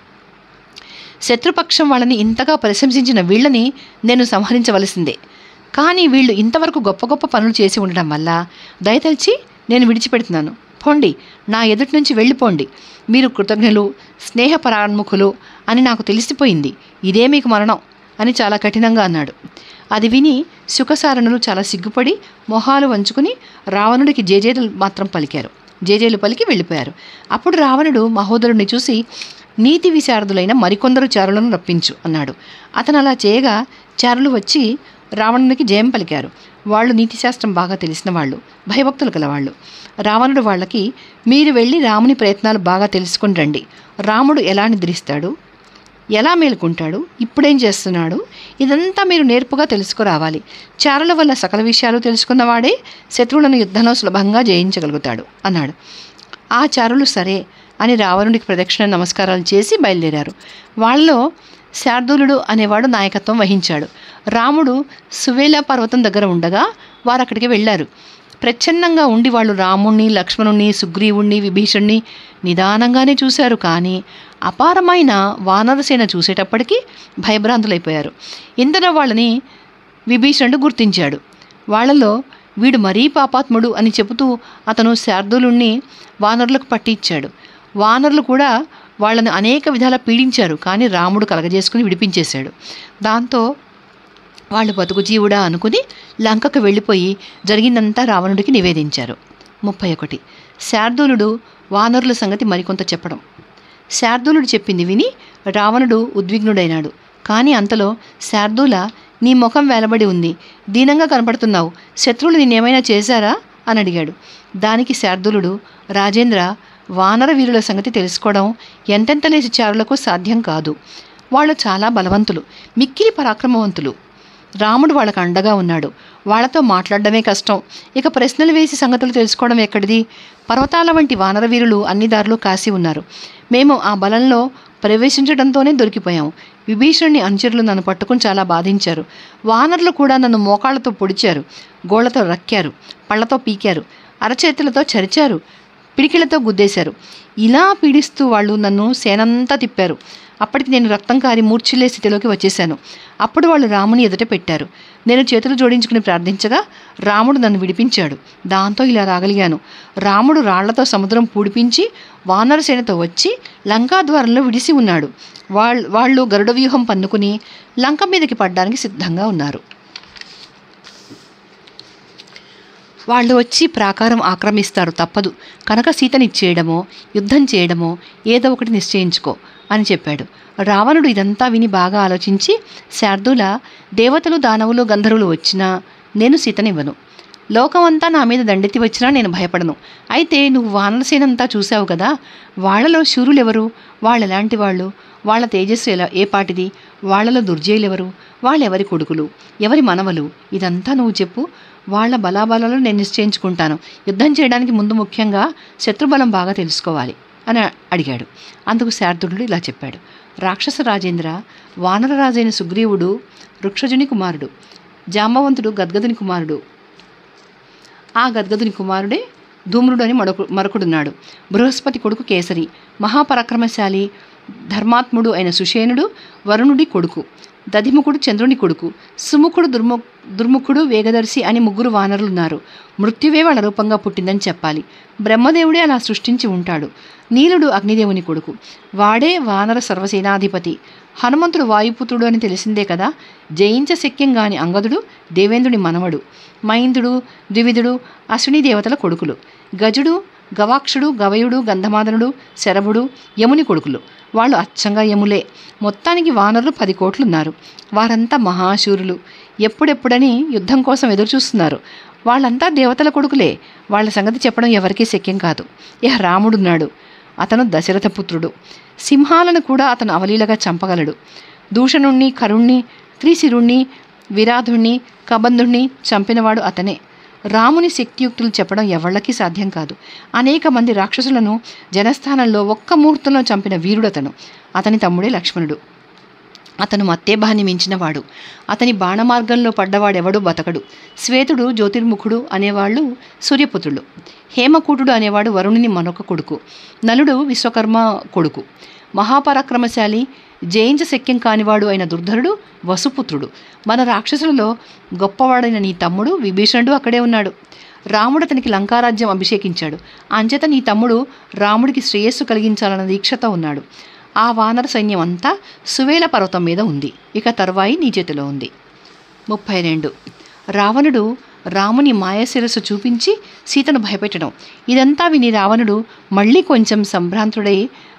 శత్రుపక్షం వాళ్ళని ఇంతగా ప్రశంసించిన వీళ్ళని నేను సంహరించవలసిందే కానీ వీళ్ళు ఇంతవరకు గొప్ప గొప్ప పనులు చేసి ఉండడం వల్ల దయతలిచి నేను విడిచిపెడుతున్నాను పోండి నా ఎదుటి నుంచి వెళ్ళిపోండి మీరు కృతజ్ఞులు స్నేహపరాన్ముఖులు అని నాకు తెలిసిపోయింది ఇదే మీకు మరణం అని చాలా కఠినంగా అన్నాడు అది విని సుఖసారణులు చాలా సిగ్గుపడి మొహాలు వంచుకుని రావణుడికి జేజేలు మాత్రం పలికారు జేజేలు పలికి వెళ్ళిపోయారు అప్పుడు రావణుడు మహోదరుని చూసి నీతి విశారదులైన మరికొందరు చారులను రప్పించు అన్నాడు అతను అలా చేయగా చారులు వచ్చి రావణునికి జయం పలికారు వాళ్ళు నీతిశాస్త్రం బాగా తెలిసిన వాళ్ళు భయభక్తులు కలవాళ్ళు రావణుడు వాళ్ళకి మీరు వెళ్ళి రాముని ప్రయత్నాలు బాగా తెలుసుకుని రండి రాముడు ఎలా నిద్రిస్తాడు ఎలా మేలుకుంటాడు ఇప్పుడేం చేస్తున్నాడు ఇదంతా మీరు నేర్పుగా తెలుసుకురావాలి చారుల వల్ల సకల విషయాలు తెలుసుకున్నవాడే శత్రువులను యుద్ధంలో సులభంగా జయించగలుగుతాడు అన్నాడు ఆ చారులు సరే అని రావణుడికి ప్రదక్షిణ నమస్కారాలు చేసి బయలుదేరారు వాళ్ళలో శార్దూలుడు అనేవాడు నాయకత్వం వహించాడు రాముడు సువేల పర్వతం దగ్గర ఉండగా వారు అక్కడికి వెళ్ళారు ప్రచ్ఛన్నంగా ఉండి వాళ్ళు రాముణ్ణి లక్ష్మణుణ్ణి సుగ్రీవుణ్ణి విభీషణ్ణి నిదానంగానే చూశారు కానీ అపారమైన వానరసేన చూసేటప్పటికీ భయభ్రాంతులైపోయారు ఇంతలో వాళ్ళని విభీషణుడు గుర్తించాడు వాళ్ళలో వీడు మరీ పాపాత్ముడు అని చెబుతూ అతను శార్దూలుణ్ణి వానరులకు పట్టించాడు వానరులు కూడా వాళ్ళని అనేక విధాల పీడించారు కానీ రాముడు కలగజేసుకుని విడిపించేశాడు దాంతో వాళ్ళు బతుకు జీవుడా అనుకుని లంకకు వెళ్ళిపోయి జరిగిందంతా రావణుడికి నివేదించారు ముప్పై ఒకటి శార్దూలుడు వానరుల సంగతి మరికొంత చెప్పడం శార్దూలుడు చెప్పింది విని రావణుడు ఉద్విగ్నుడైనాడు కానీ అంతలో శార్దూల నీ ముఖం వేలబడి ఉంది దీనంగా కనపడుతున్నావు శత్రువులు నిన్నేమైనా చేశారా అని అడిగాడు దానికి శార్దూలుడు రాజేంద్ర వానర వీరుల సంగతి తెలుసుకోవడం ఎంతెంత లేచి చారులకు సాధ్యం కాదు వాళ్ళు చాలా బలవంతులు మిక్కిలి పరాక్రమవంతులు రాముడు వాళ్ళకు అండగా ఉన్నాడు వాళ్ళతో మాట్లాడడమే కష్టం ఇక ప్రశ్నలు వేసి సంగతులు తెలుసుకోవడం ఎక్కడిది పర్వతాల వంటి వానర వీరులు అన్ని దారులు కాసి ఉన్నారు మేము ఆ బలంలో ప్రవేశించడంతోనే దొరికిపోయాం విభీషణుని అనుచరులు నన్ను పట్టుకుని చాలా బాధించారు వానరులు కూడా నన్ను మోకాళ్లతో పొడిచారు గోళ్లతో రక్కారు పళ్ళతో పీకారు అరచేతులతో చరిచారు పిడికిళ్లతో గుద్దేశారు ఇలా పీడిస్తూ వాళ్ళు నన్ను సేనంతా తిప్పారు అప్పటికి నేను రక్తం కారి మూర్ఛిల్లే స్థితిలోకి వచ్చేశాను అప్పుడు వాళ్ళు రాముని ఎదుట పెట్టారు నేను చేతులు జోడించుకుని ప్రార్థించగా రాముడు నన్ను విడిపించాడు దాంతో ఇలా రాగలిగాను రాముడు రాళ్లతో సముద్రం పూడిపించి వానరసేనతో వచ్చి లంకా ద్వారంలో విడిసి ఉన్నాడు వాళ్ళ వాళ్ళు గరుడ వ్యూహం పన్నుకుని లంక మీదకి పడ్డానికి సిద్ధంగా ఉన్నారు వాళ్ళు వచ్చి ప్రాకారం ఆక్రమిస్తారు తప్పదు కనుక సీతనిచ్చేయడమో యుద్ధం చేయడమో ఏదో ఒకటి నిశ్చయించుకో అని చెప్పాడు రావణుడు ఇదంతా విని బాగా ఆలోచించి శార్దూల దేవతలు దానవులు గంధర్వులు వచ్చినా నేను సీతనివ్వను లోకమంతా నా మీద దండెత్తి వచ్చినా నేను భయపడను అయితే నువ్వు వానరసేనంతా చూసావు కదా వాళ్ళలో శూరులు ఎవరు వాళ్ళు ఎలాంటి వాళ్ళు వాళ్ళ తేజస్సు ఎలా ఏ పాటిది వాళ్ళలో దుర్జయులు ఎవరు వాళ్ళెవరి కొడుకులు ఎవరి మనవలు ఇదంతా నువ్వు చెప్పు వాళ్ళ బలాబలాలు నేను నిశ్చయించుకుంటాను యుద్ధం చేయడానికి ముందు ముఖ్యంగా శత్రుబలం బాగా తెలుసుకోవాలి అని అడిగాడు అందుకు శార్దుడు ఇలా చెప్పాడు రాక్షస రాజేంద్ర వానరరాజైన సుగ్రీవుడు వృక్షజుని కుమారుడు జాంబవంతుడు గద్గదుని కుమారుడు ఆ గద్గదుని కుమారుడే ధూమ్రుడు అని మరొక మరొకడున్నాడు బృహస్పతి కొడుకు కేసరి మహాపరాక్రమశాలి ధర్మాత్ముడు అయిన సుషేనుడు వరుణుడి కొడుకు దధిముఖుడు చంద్రుని కొడుకు సుముఖుడు దుర్ము దుర్ముఖుడు వేగదర్శి అని ముగ్గురు వానరులున్నారు మృత్యువే వాళ్ళ రూపంగా పుట్టిందని చెప్పాలి బ్రహ్మదేవుడే అలా సృష్టించి ఉంటాడు నీలుడు అగ్నిదేవుని కొడుకు వాడే వానర సర్వసేనాధిపతి హనుమంతుడు వాయుపుత్రుడు అని తెలిసిందే కదా జయించ శక్యం గాని అంగదుడు దేవేంద్రుని మనవడు మైందుడు ద్వివిధుడు అశ్విని దేవతల కొడుకులు గజుడు గవాక్షుడు గవయుడు గంధమాదనుడు శరభుడు యముని కొడుకులు వాళ్ళు అచ్చంగా యములే మొత్తానికి వానరులు పది కోట్లున్నారు వారంతా మహాశూరులు ఎప్పుడెప్పుడని యుద్ధం కోసం ఎదురుచూస్తున్నారు వాళ్ళంతా దేవతల కొడుకులే వాళ్ళ సంగతి చెప్పడం ఎవరికీ శక్యం కాదు ఇహ రాముడున్నాడు అతను దశరథ పుత్రుడు సింహాలను కూడా అతను అవలీలగా చంపగలడు దూషణుణ్ణి కరుణ్ణి త్రిశిరుణ్ణి విరాధుణ్ణి కబంధుణ్ణి చంపినవాడు అతనే రాముని శక్తియుక్తులు చెప్పడం ఎవళ్ళకి సాధ్యం కాదు అనేక మంది రాక్షసులను జనస్థానంలో ఒక్క ముహూర్తంలో చంపిన వీరుడతను అతని తమ్ముడే లక్ష్మణుడు అతను మత్తేబాని మించినవాడు అతని బాణమార్గంలో పడ్డవాడెవడు బతకడు శ్వేతుడు జ్యోతిర్ముఖుడు అనేవాళ్ళు సూర్యపుత్రులు హేమకూటుడు అనేవాడు వరుణుని మరొక కొడుకు నలుడు విశ్వకర్మ కొడుకు మహాపరాక్రమశాలి జయించ శక్యం కానివాడు అయిన దుర్ధరుడు వసుపుత్రుడు మన రాక్షసులలో గొప్పవాడైన నీ తమ్ముడు విభీషణుడు అక్కడే ఉన్నాడు రాముడు అతనికి లంకారాజ్యం అభిషేకించాడు అంచేత నీ తమ్ముడు రాముడికి శ్రేయస్సు కలిగించాలన్న దీక్షతో ఉన్నాడు ఆ వానర సైన్యం అంతా సువేల పర్వతం మీద ఉంది ఇక తరువాయి నీ చేతిలో ఉంది ముప్పై రెండు రావణుడు రాముని మాయశిరస్సు చూపించి సీతను భయపెట్టడం ఇదంతా విని రావణుడు మళ్ళీ కొంచెం సంభ్రాంతుడై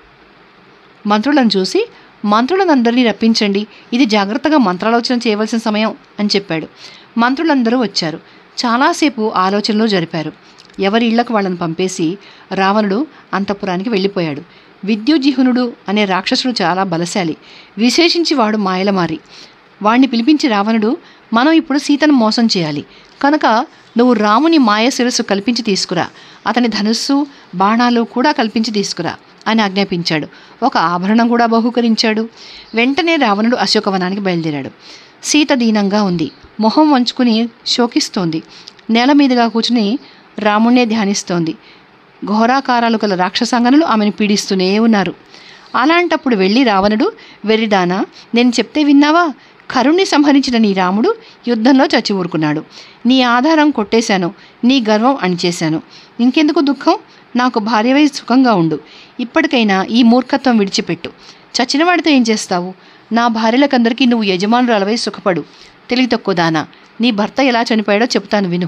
మంత్రులను చూసి మంత్రులందరినీ రప్పించండి ఇది జాగ్రత్తగా మంత్రాలోచన చేయవలసిన సమయం అని చెప్పాడు మంత్రులందరూ వచ్చారు చాలాసేపు ఆలోచనలు జరిపారు ఎవరి ఇళ్లకు వాళ్ళని పంపేసి రావణుడు అంతఃపురానికి వెళ్ళిపోయాడు విద్యుజిహునుడు అనే రాక్షసుడు చాలా బలశాలి విశేషించి వాడు మాయలమారి వాణ్ణి పిలిపించి రావణుడు మనం ఇప్పుడు సీతను మోసం చేయాలి కనుక నువ్వు రాముని మాయ శిరస్సు కల్పించి తీసుకురా అతని ధనుస్సు బాణాలు కూడా కల్పించి తీసుకురా అని ఆజ్ఞాపించాడు ఒక ఆభరణం కూడా బహూకరించాడు వెంటనే రావణుడు అశోకవనానికి బయలుదేరాడు సీత దీనంగా ఉంది మొహం వంచుకుని శోకిస్తోంది నేల మీదుగా కూర్చుని రాముణ్ణే ధ్యానిస్తోంది ఘోరాకారాలు గల రాక్షసాంగనులు ఆమెను పీడిస్తూనే ఉన్నారు అలాంటప్పుడు వెళ్ళి రావణుడు వెర్రిదానా నేను చెప్తే విన్నావా కరుణ్ణి సంహరించిన నీ రాముడు యుద్ధంలో చచ్చి ఊరుకున్నాడు నీ ఆధారం కొట్టేశాను నీ గర్వం అణిచేశాను ఇంకెందుకు దుఃఖం నాకు భార్యవై సుఖంగా ఉండు ఇప్పటికైనా ఈ మూర్ఖత్వం విడిచిపెట్టు చచ్చిన వాడితో ఏం చేస్తావు నా భార్యలకందరికీ నువ్వు యజమానురాలవై సుఖపడు తెలివి తక్కువ దానా నీ భర్త ఎలా చనిపోయాడో చెప్తాను విను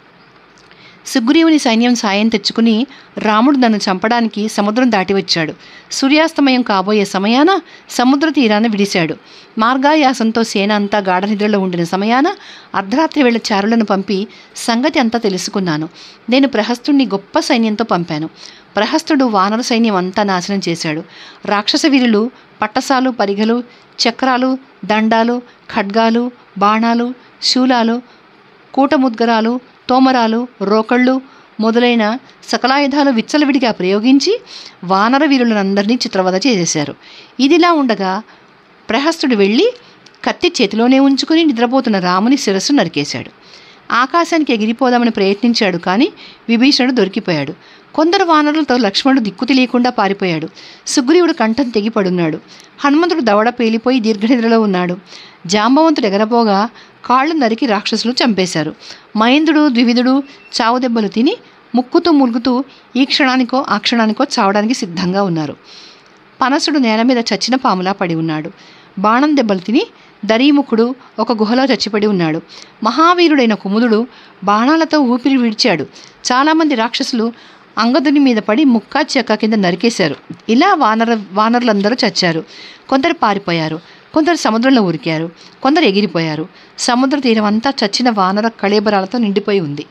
సుగ్రీవుని సైన్యం సాయం తెచ్చుకుని రాముడు నన్ను చంపడానికి సముద్రం దాటి వచ్చాడు సూర్యాస్తమయం కాబోయే సమయాన సముద్ర తీరాన విడిశాడు మార్గాయాసంతో సేన అంతా గాఢనిద్రలో ఉండిన సమయాన అర్ధరాత్రి వేళ చారులను పంపి సంగతి అంతా తెలుసుకున్నాను నేను ప్రహస్తుణ్ణి గొప్ప సైన్యంతో పంపాను ప్రహస్తుడు వానర సైన్యం అంతా నాశనం చేశాడు రాక్షస వీరులు పట్టసాలు పరిగలు చక్రాలు దండాలు ఖడ్గాలు బాణాలు శూలాలు కూటముద్గరాలు తోమరాలు రోకళ్ళు మొదలైన సకలాయుధాలు విచ్చలవిడిగా ప్రయోగించి వానర వీరులందరినీ చిత్రవద చేసేశారు ఇదిలా ఉండగా ప్రహస్తుడు వెళ్ళి కత్తి చేతిలోనే ఉంచుకుని నిద్రపోతున్న రాముని శిరస్సు నరికేశాడు ఆకాశానికి ఎగిరిపోదామని ప్రయత్నించాడు కానీ విభీషణుడు దొరికిపోయాడు కొందరు వానరులతో లక్ష్మణుడు దిక్కు తెలియకుండా పారిపోయాడు సుగ్రీవుడు కంఠం తెగిపడున్నాడు హనుమంతుడు దవడ పేలిపోయి దీర్ఘనిద్రలో ఉన్నాడు జాంబవంతుడు ఎగరపోగా కాళ్ళు నరికి రాక్షసులు చంపేశారు మహేంద్రుడు ద్వివిధుడు చావు దెబ్బలు తిని ముక్కుతూ ములుగుతూ ఈ క్షణానికో ఆ క్షణానికో చావడానికి సిద్ధంగా ఉన్నారు పనసుడు నేల మీద చచ్చిన పాములా పడి ఉన్నాడు బాణం దెబ్బలు తిని దరీముఖుడు ఒక గుహలో చచ్చిపడి ఉన్నాడు మహావీరుడైన కుముదుడు బాణాలతో ఊపిరి విడిచాడు చాలామంది రాక్షసులు అంగదుని మీద పడి ముక్కా చెక్క కింద నరికేశారు ఇలా వానర వానరులందరూ చచ్చారు కొందరు పారిపోయారు కొందరు సముద్రంలో ఉరికారు కొందరు ఎగిరిపోయారు సముద్ర తీరం అంతా చచ్చిన వానర కళేబరాలతో నిండిపోయి ఉంది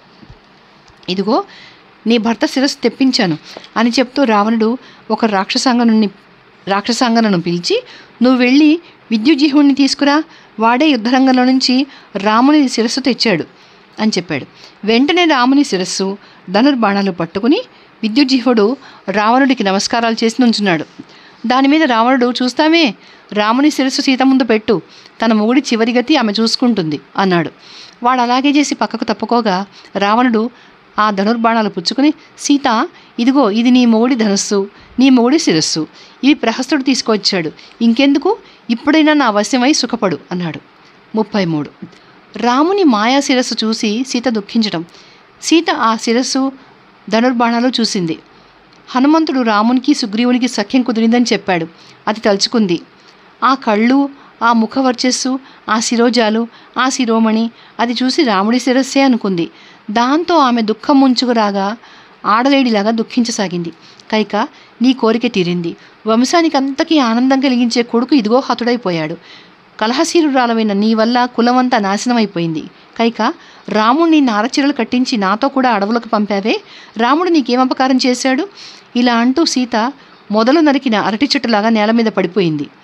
ఇదిగో నీ భర్త శిరస్సు తెప్పించాను అని చెప్తూ రావణుడు ఒక రాక్షసాంగనుని రాక్షసాంగనను పిలిచి నువ్వు వెళ్ళి విద్యుజీహుణ్ణి తీసుకురా వాడే యుద్ధరంగంలో నుంచి రాముని శిరస్సు తెచ్చాడు అని చెప్పాడు వెంటనే రాముని శిరస్సు ధనుర్బాణాలు పట్టుకుని విద్యుజ్జిహుడు రావణుడికి నమస్కారాలు చేసి నుంచున్నాడు దాని మీద రావణుడు చూస్తామే రాముని శిరస్సు సీత ముందు పెట్టు తన మొగుడి చివరి గతి ఆమె చూసుకుంటుంది అన్నాడు వాడు అలాగే చేసి పక్కకు తప్పుకోగా రావణుడు ఆ ధనుర్బాణాలు పుచ్చుకుని సీత ఇదిగో ఇది నీ మొగుడి ధనుస్సు నీ మొగుడి శిరస్సు ఇవి ప్రహస్తుడు తీసుకొచ్చాడు ఇంకెందుకు ఇప్పుడైనా నా వశ్యమై సుఖపడు అన్నాడు ముప్పై మూడు రాముని మాయా శిరస్సు చూసి సీత దుఃఖించడం సీత ఆ శిరస్సు ధనుర్బాణాలు చూసింది హనుమంతుడు రామునికి సుగ్రీవునికి సఖ్యం కుదిరిందని చెప్పాడు అది తలుచుకుంది ఆ కళ్ళు ఆ ముఖ వర్చస్సు ఆ శిరోజాలు ఆ శిరోమణి అది చూసి రాముడి శిరస్సే అనుకుంది దాంతో ఆమె దుఃఖం ముంచుకు రాగా ఆడలేడిలాగా దుఃఖించసాగింది కైక నీ కోరిక తీరింది వంశానికి అంతకీ ఆనందం కలిగించే కొడుకు ఇదిగో హతుడైపోయాడు కలహశీరురాలమైన నీ వల్ల కులమంతా నాశనమైపోయింది కైక రాముణ్ణి నారచీరలు కట్టించి నాతో కూడా అడవులకు పంపావే రాముడు నీకేం అపకారం చేశాడు ఇలా అంటూ సీత మొదలు నరికిన అరటి చెట్టులాగా నేల మీద పడిపోయింది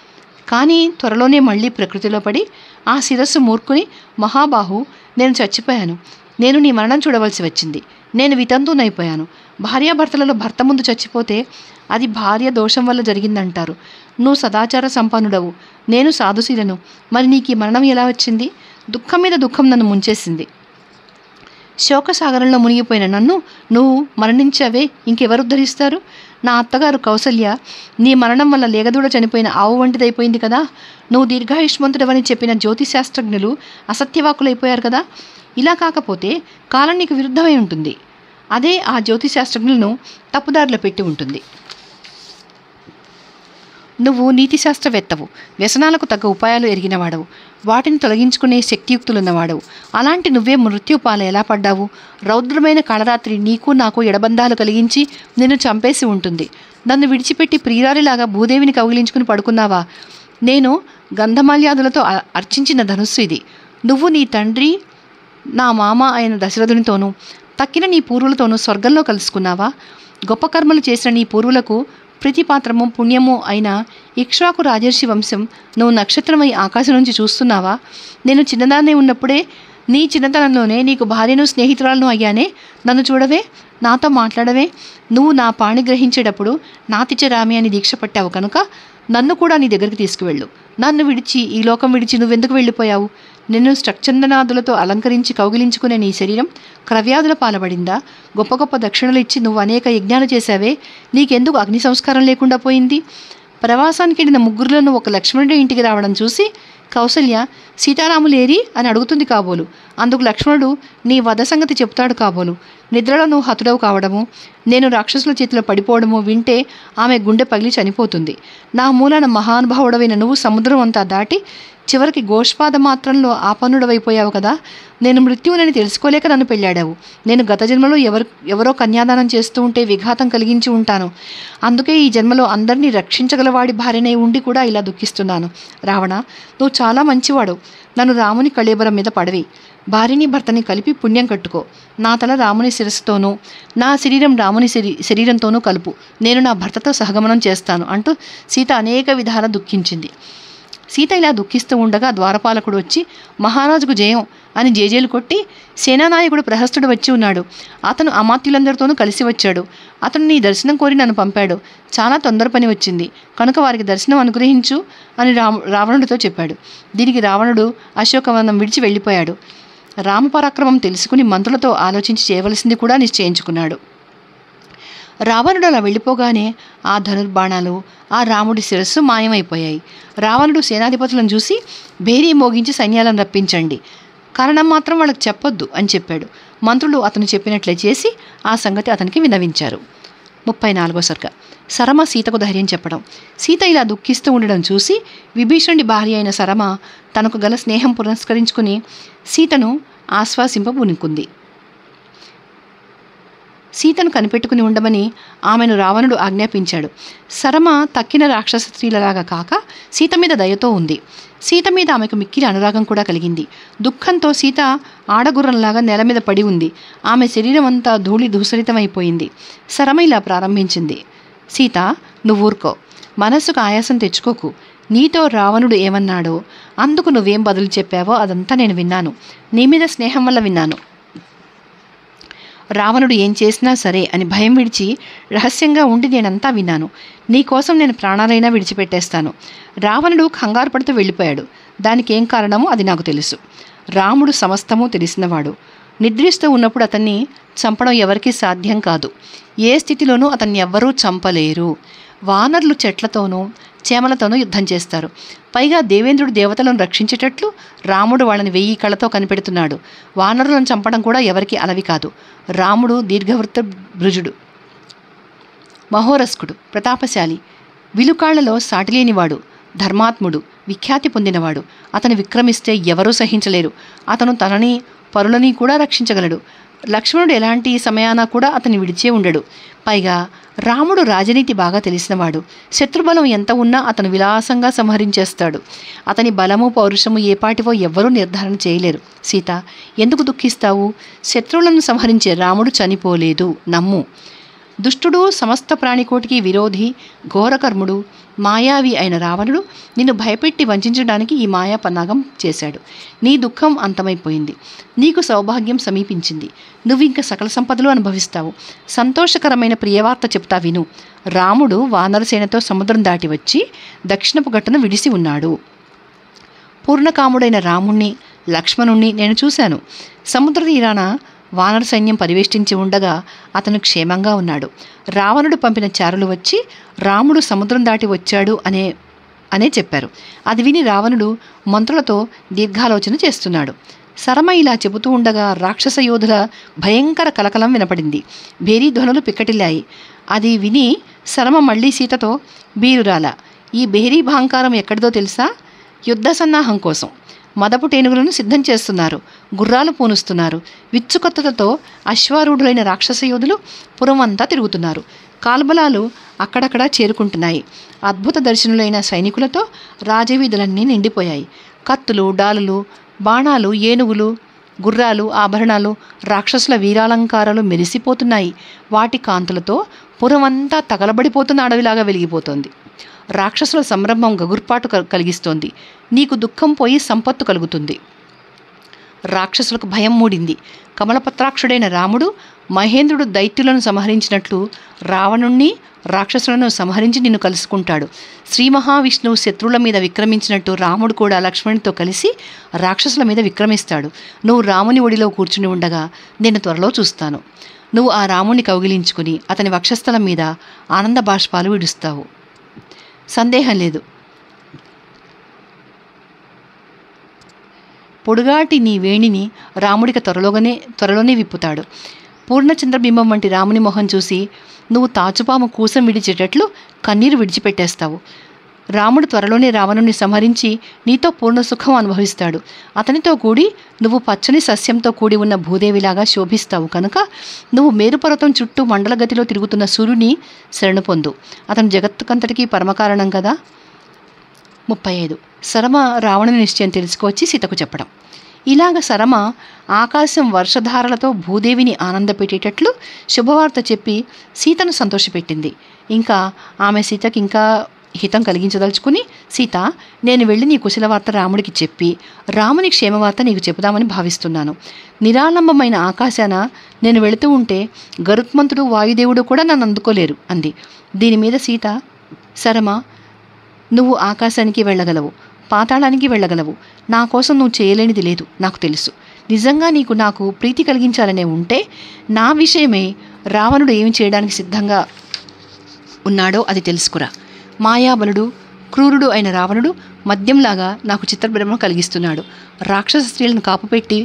కానీ త్వరలోనే మళ్ళీ ప్రకృతిలో పడి ఆ శిరస్సు మూర్ఖుని మహాబాహు నేను చచ్చిపోయాను నేను నీ మరణం చూడవలసి వచ్చింది నేను వితంతునైపోయాను భార్యాభర్తలలో భర్త ముందు చచ్చిపోతే అది భార్య దోషం వల్ల జరిగిందంటారు నువ్వు సదాచార సంపన్నుడవు నేను సాధుశీలను మరి నీకు ఈ మరణం ఎలా వచ్చింది దుఃఖం మీద దుఃఖం నన్ను ముంచేసింది శోకసాగరంలో మునిగిపోయిన నన్ను నువ్వు మరణించావే ఇంకెవరు ఉద్ధరిస్తారు నా అత్తగారు కౌసల్య నీ మరణం వల్ల లేగదూడ చనిపోయిన ఆవు వంటిదైపోయింది కదా నువ్వు దీర్ఘాయుష్మంతుడవని చెప్పిన జ్యోతిశాస్త్రజ్ఞులు అసత్యవాకులైపోయారు కదా ఇలా కాకపోతే కాలం నీకు విరుద్ధమై ఉంటుంది అదే ఆ జ్యోతిశాస్త్రజ్ఞులను తప్పుదారిలో పెట్టి ఉంటుంది నువ్వు నీతిశాస్త్రవేత్తవు వ్యసనాలకు తగ్గ ఉపాయాలు ఎరిగినవాడవు వాటిని తొలగించుకునే శక్తియుక్తులున్నవాడవు అలాంటి నువ్వే మృత్యుపాల ఎలా పడ్డావు రౌద్రమైన కాళరాత్రి నీకు నాకు ఎడబంధాలు కలిగించి నిన్ను చంపేసి ఉంటుంది నన్ను విడిచిపెట్టి ప్రియురాలిలాగా భూదేవిని కౌగిలించుకుని పడుకున్నావా నేను గంధమాల్యాదులతో అ- అర్చించిన ధనుస్సు ఇది నువ్వు నీ తండ్రి నా మామ అయిన దశరథునితోనూ తక్కిన నీ పూర్వులతోనూ స్వర్గంలో కలుసుకున్నావా గొప్ప కర్మలు చేసిన నీ పూర్వులకు ప్రీతిపాత్రము పుణ్యము అయిన ఇక్ష్వాకు రాజర్షి వంశం నువ్వు నక్షత్రమై ఆకాశం నుంచి చూస్తున్నావా నేను చిన్నదాన్నే ఉన్నప్పుడే నీ చిన్నతనంలోనే నీకు భార్యను స్నేహితురాలను అయ్యానే నన్ను చూడవే నాతో మాట్లాడవే నువ్వు నా పాణి గ్రహించేటప్పుడు నాతిచ రామి అని దీక్ష పట్టావు కనుక నన్ను కూడా నీ దగ్గరికి తీసుకువెళ్ళు నన్ను విడిచి ఈ లోకం విడిచి నువ్వెందుకు వెళ్ళిపోయావు నిన్ను స్ట్రక్చందనాదులతో అలంకరించి కౌగిలించుకునే నీ శరీరం క్రవ్యాధుల పాలబడిందా గొప్ప గొప్ప దక్షిణలు ఇచ్చి నువ్వు అనేక యజ్ఞాలు చేశావే నీకెందుకు అగ్ని సంస్కారం లేకుండా పోయింది ప్రవాసానికి వెళ్ళిన ముగ్గురులను ఒక లక్ష్మణుడి ఇంటికి రావడం చూసి కౌసల్య సీతారాములేరి అని అడుగుతుంది కాబోలు అందుకు లక్ష్మణుడు నీ వధ సంగతి చెప్తాడు కాబోలు నిద్రలో నువ్వు హతుడవు కావడము నేను రాక్షసుల చేతిలో పడిపోవడము వింటే ఆమె గుండె పగిలి చనిపోతుంది నా మూలాన మహానుభావుడవైన నువ్వు సముద్రం అంతా దాటి చివరికి గోష్పాద మాత్రంలో ఆపన్నుడవైపోయావు కదా నేను మృత్యువునని తెలుసుకోలేక నన్ను పెళ్ళాడావు నేను గత జన్మలో ఎవరు ఎవరో కన్యాదానం చేస్తూ ఉంటే విఘాతం కలిగించి ఉంటాను అందుకే ఈ జన్మలో అందరినీ రక్షించగలవాడి భార్యనై ఉండి కూడా ఇలా దుఃఖిస్తున్నాను రావణ నువ్వు చాలా మంచివాడు నన్ను రాముని కళేబరం మీద పడవి భార్యని భర్తని కలిపి పుణ్యం కట్టుకో నా తల రాముని శిరస్సుతోనూ నా శరీరం రాముని శరీ శరీరంతోనూ కలుపు నేను నా భర్తతో సహగమనం చేస్తాను అంటూ సీత అనేక విధాల దుఃఖించింది సీత ఇలా దుఃఖిస్తూ ఉండగా ద్వారపాలకుడు వచ్చి మహారాజుకు జయం అని జేజేలు కొట్టి సేనానాయకుడు ప్రహస్తుడు వచ్చి ఉన్నాడు అతను అమాత్యులందరితోనూ కలిసి వచ్చాడు అతను నీ దర్శనం కోరి నన్ను పంపాడు చాలా తొందర పని వచ్చింది కనుక వారికి దర్శనం అనుగ్రహించు అని రాము రావణుడితో చెప్పాడు దీనికి రావణుడు అశోకవనం విడిచి వెళ్ళిపోయాడు రామపరాక్రమం తెలుసుకుని మంత్రులతో ఆలోచించి చేయవలసింది కూడా నిశ్చయించుకున్నాడు రావణుడు అలా వెళ్ళిపోగానే ఆ ధనుర్బాణాలు ఆ రాముడి శిరస్సు మాయమైపోయాయి రావణుడు సేనాధిపతులను చూసి భేరీ మోగించి సైన్యాలను రప్పించండి కారణం మాత్రం వాళ్ళకి చెప్పొద్దు అని చెప్పాడు మంత్రులు అతను చెప్పినట్లే చేసి ఆ సంగతి అతనికి విన్నవించారు ముప్పై నాలుగో సర్గ సరమ సీతకు ధైర్యం చెప్పడం సీత ఇలా దుఃఖిస్తూ ఉండడం చూసి విభీషణుడి భార్య అయిన సరమ తనకు గల స్నేహం పురస్కరించుకుని సీతను ఆశ్వాసింపబూనుకుంది సీతను కనిపెట్టుకుని ఉండమని ఆమెను రావణుడు ఆజ్ఞాపించాడు సరమ తక్కిన రాక్షస స్త్రీలలాగా కాక సీత మీద దయతో ఉంది సీత మీద ఆమెకు మిక్కిలి అనురాగం కూడా కలిగింది దుఃఖంతో సీత ఆడగుర్రంలాగా నేల మీద పడి ఉంది ఆమె శరీరం అంతా ధూళి దూసరితమైపోయింది సరమ ఇలా ప్రారంభించింది సీత నువ్వు ఊరుకో మనస్సుకు ఆయాసం తెచ్చుకోకు నీతో రావణుడు ఏమన్నాడో అందుకు నువ్వేం బదులు చెప్పావో అదంతా నేను విన్నాను నీ మీద స్నేహం వల్ల విన్నాను రావణుడు ఏం చేసినా సరే అని భయం విడిచి రహస్యంగా ఉండి నేనంతా విన్నాను నీ కోసం నేను ప్రాణాలైనా విడిచిపెట్టేస్తాను రావణుడు కంగారు పడుతూ వెళ్ళిపోయాడు దానికి ఏం కారణమో అది నాకు తెలుసు రాముడు సమస్తము తెలిసినవాడు నిద్రిస్తూ ఉన్నప్పుడు అతన్ని చంపడం ఎవరికీ సాధ్యం కాదు ఏ స్థితిలోనూ అతన్ని ఎవ్వరూ చంపలేరు వానరులు చెట్లతోనూ చేమలతోనూ యుద్ధం చేస్తారు పైగా దేవేంద్రుడు దేవతలను రక్షించేటట్లు రాముడు వాళ్ళని వెయ్యి కళ్ళతో కనిపెడుతున్నాడు వానరులను చంపడం కూడా ఎవరికి అలవి కాదు రాముడు దీర్ఘవృత్త భృజుడు మహోరస్కుడు ప్రతాపశాలి విలుకాళ్లలో సాటిలేనివాడు ధర్మాత్ముడు విఖ్యాతి పొందినవాడు అతను విక్రమిస్తే ఎవరూ సహించలేరు అతను తనని పరులని కూడా రక్షించగలడు లక్ష్మణుడు ఎలాంటి సమయాన కూడా అతన్ని విడిచే ఉండడు పైగా రాముడు రాజనీతి బాగా తెలిసినవాడు శత్రుబలం ఎంత ఉన్నా అతను విలాసంగా సంహరించేస్తాడు అతని బలము పౌరుషము ఏపాటివో ఎవ్వరూ నిర్ధారణ చేయలేరు సీత ఎందుకు దుఃఖిస్తావు శత్రువులను సంహరించే రాముడు చనిపోలేదు నమ్ము దుష్టుడు సమస్త ప్రాణికోటికి విరోధి ఘోరకర్ముడు మాయావి అయిన రావణుడు నిన్ను భయపెట్టి వంచడానికి ఈ మాయా పన్నాగం చేశాడు నీ దుఃఖం అంతమైపోయింది నీకు సౌభాగ్యం సమీపించింది నువ్వు ఇంకా సకల సంపదలు అనుభవిస్తావు సంతోషకరమైన ప్రియవార్త చెప్తా విను రాముడు వానరసేనతో సముద్రం దాటి వచ్చి దక్షిణపు గట్టున విడిసి ఉన్నాడు పూర్ణకాముడైన రాముణ్ణి లక్ష్మణుణ్ణి నేను చూశాను సముద్ర తీరాన వానర సైన్యం పరివేష్టించి ఉండగా అతను క్షేమంగా ఉన్నాడు రావణుడు పంపిన చారులు వచ్చి రాముడు సముద్రం దాటి వచ్చాడు అనే అనే చెప్పారు అది విని రావణుడు మంత్రులతో దీర్ఘాలోచన చేస్తున్నాడు శరమ ఇలా చెబుతూ ఉండగా రాక్షస యోధుల భయంకర కలకలం వినపడింది భేరీ ధ్వనులు పిక్కటిల్లాయి అది విని శరమ మళ్ళీ సీతతో బీరురాల ఈ బేరీ భాంకారం ఎక్కడిదో తెలుసా యుద్ధ సన్నాహం కోసం మదపు టేనుగులను సిద్ధం చేస్తున్నారు గుర్రాలు పూనుస్తున్నారు విచ్చుకొత్తలతో అశ్వారూఢులైన రాక్షస యోధులు పురం అంతా తిరుగుతున్నారు కాల్బలాలు అక్కడక్కడ చేరుకుంటున్నాయి అద్భుత దర్శనులైన సైనికులతో రాజవీధులన్నీ నిండిపోయాయి కత్తులు డాలులు బాణాలు ఏనుగులు గుర్రాలు ఆభరణాలు రాక్షసుల వీరాలంకారాలు మెరిసిపోతున్నాయి వాటి కాంతులతో పురమంతా తగలబడిపోతున్న అడవిలాగా వెలిగిపోతోంది రాక్షసుల సంరంభం గగుర్పాటు కల్- కలిగిస్తోంది నీకు దుఃఖం పోయి సంపత్తు కలుగుతుంది రాక్షసులకు భయం మూడింది కమలపత్రాక్షుడైన రాముడు మహేంద్రుడు దైత్యులను సంహరించినట్లు రావణుణ్ణి రాక్షసులను సంహరించి నిన్ను కలుసుకుంటాడు శ్రీ మహావిష్ణువు శత్రువుల మీద విక్రమించినట్టు రాముడు కూడా లక్ష్మణునితో కలిసి రాక్షసుల మీద విక్రమిస్తాడు నువ్వు రాముని ఒడిలో కూర్చుని ఉండగా నేను త్వరలో చూస్తాను నువ్వు ఆ రాముని కౌగిలించుకుని అతని వక్షస్థలం మీద ఆనంద బాష్పాలు విడుస్తావు సందేహం లేదు పొడుగాటి నీ వేణిని రాముడికి త్వరలోగానే త్వరలోనే విప్పుతాడు పూర్ణచంద్రబింబం వంటి రాముని మొహం చూసి నువ్వు తాచుపాము కూసం విడిచేటట్లు కన్నీరు విడిచిపెట్టేస్తావు రాముడు త్వరలోనే రావణుని సంహరించి నీతో పూర్ణ సుఖం అనుభవిస్తాడు అతనితో కూడి నువ్వు పచ్చని సస్యంతో కూడి ఉన్న భూదేవిలాగా శోభిస్తావు కనుక నువ్వు మేరుపర్వతం చుట్టూ మండలగతిలో తిరుగుతున్న సూర్యుని శరణు పొందు అతను జగత్తుకంతటికీ పరమకారణం కదా ముప్పై ఐదు సరమ రావణుని నిశ్చయం తెలుసుకొచ్చి సీతకు చెప్పడం ఇలాగ సరమ ఆకాశం వర్షధారలతో భూదేవిని ఆనందపెట్టేటట్లు శుభవార్త చెప్పి సీతను సంతోషపెట్టింది ఇంకా ఆమె సీతకి ఇంకా హితం కలిగించదలుచుకుని సీత నేను వెళ్ళి నీ కుశలవార్త రాముడికి చెప్పి రాముని క్షేమవార్త నీకు చెబుదామని భావిస్తున్నాను నిరాలంబమైన ఆకాశాన నేను వెళుతూ ఉంటే గరుత్మంతుడు వాయుదేవుడు కూడా నన్ను అందుకోలేరు అంది దీని మీద సీత సరమ నువ్వు ఆకాశానికి వెళ్ళగలవు పాతాళానికి వెళ్ళగలవు నా కోసం నువ్వు చేయలేనిది లేదు నాకు తెలుసు నిజంగా నీకు నాకు ప్రీతి కలిగించాలనే ఉంటే నా విషయమే రావణుడు ఏమి చేయడానికి సిద్ధంగా ఉన్నాడో అది తెలుసుకురా మాయాబలుడు క్రూరుడు అయిన రావణుడు మద్యంలాగా నాకు చిత్రభ్రమ కలిగిస్తున్నాడు రాక్షస స్త్రీలను కాపుపెట్టి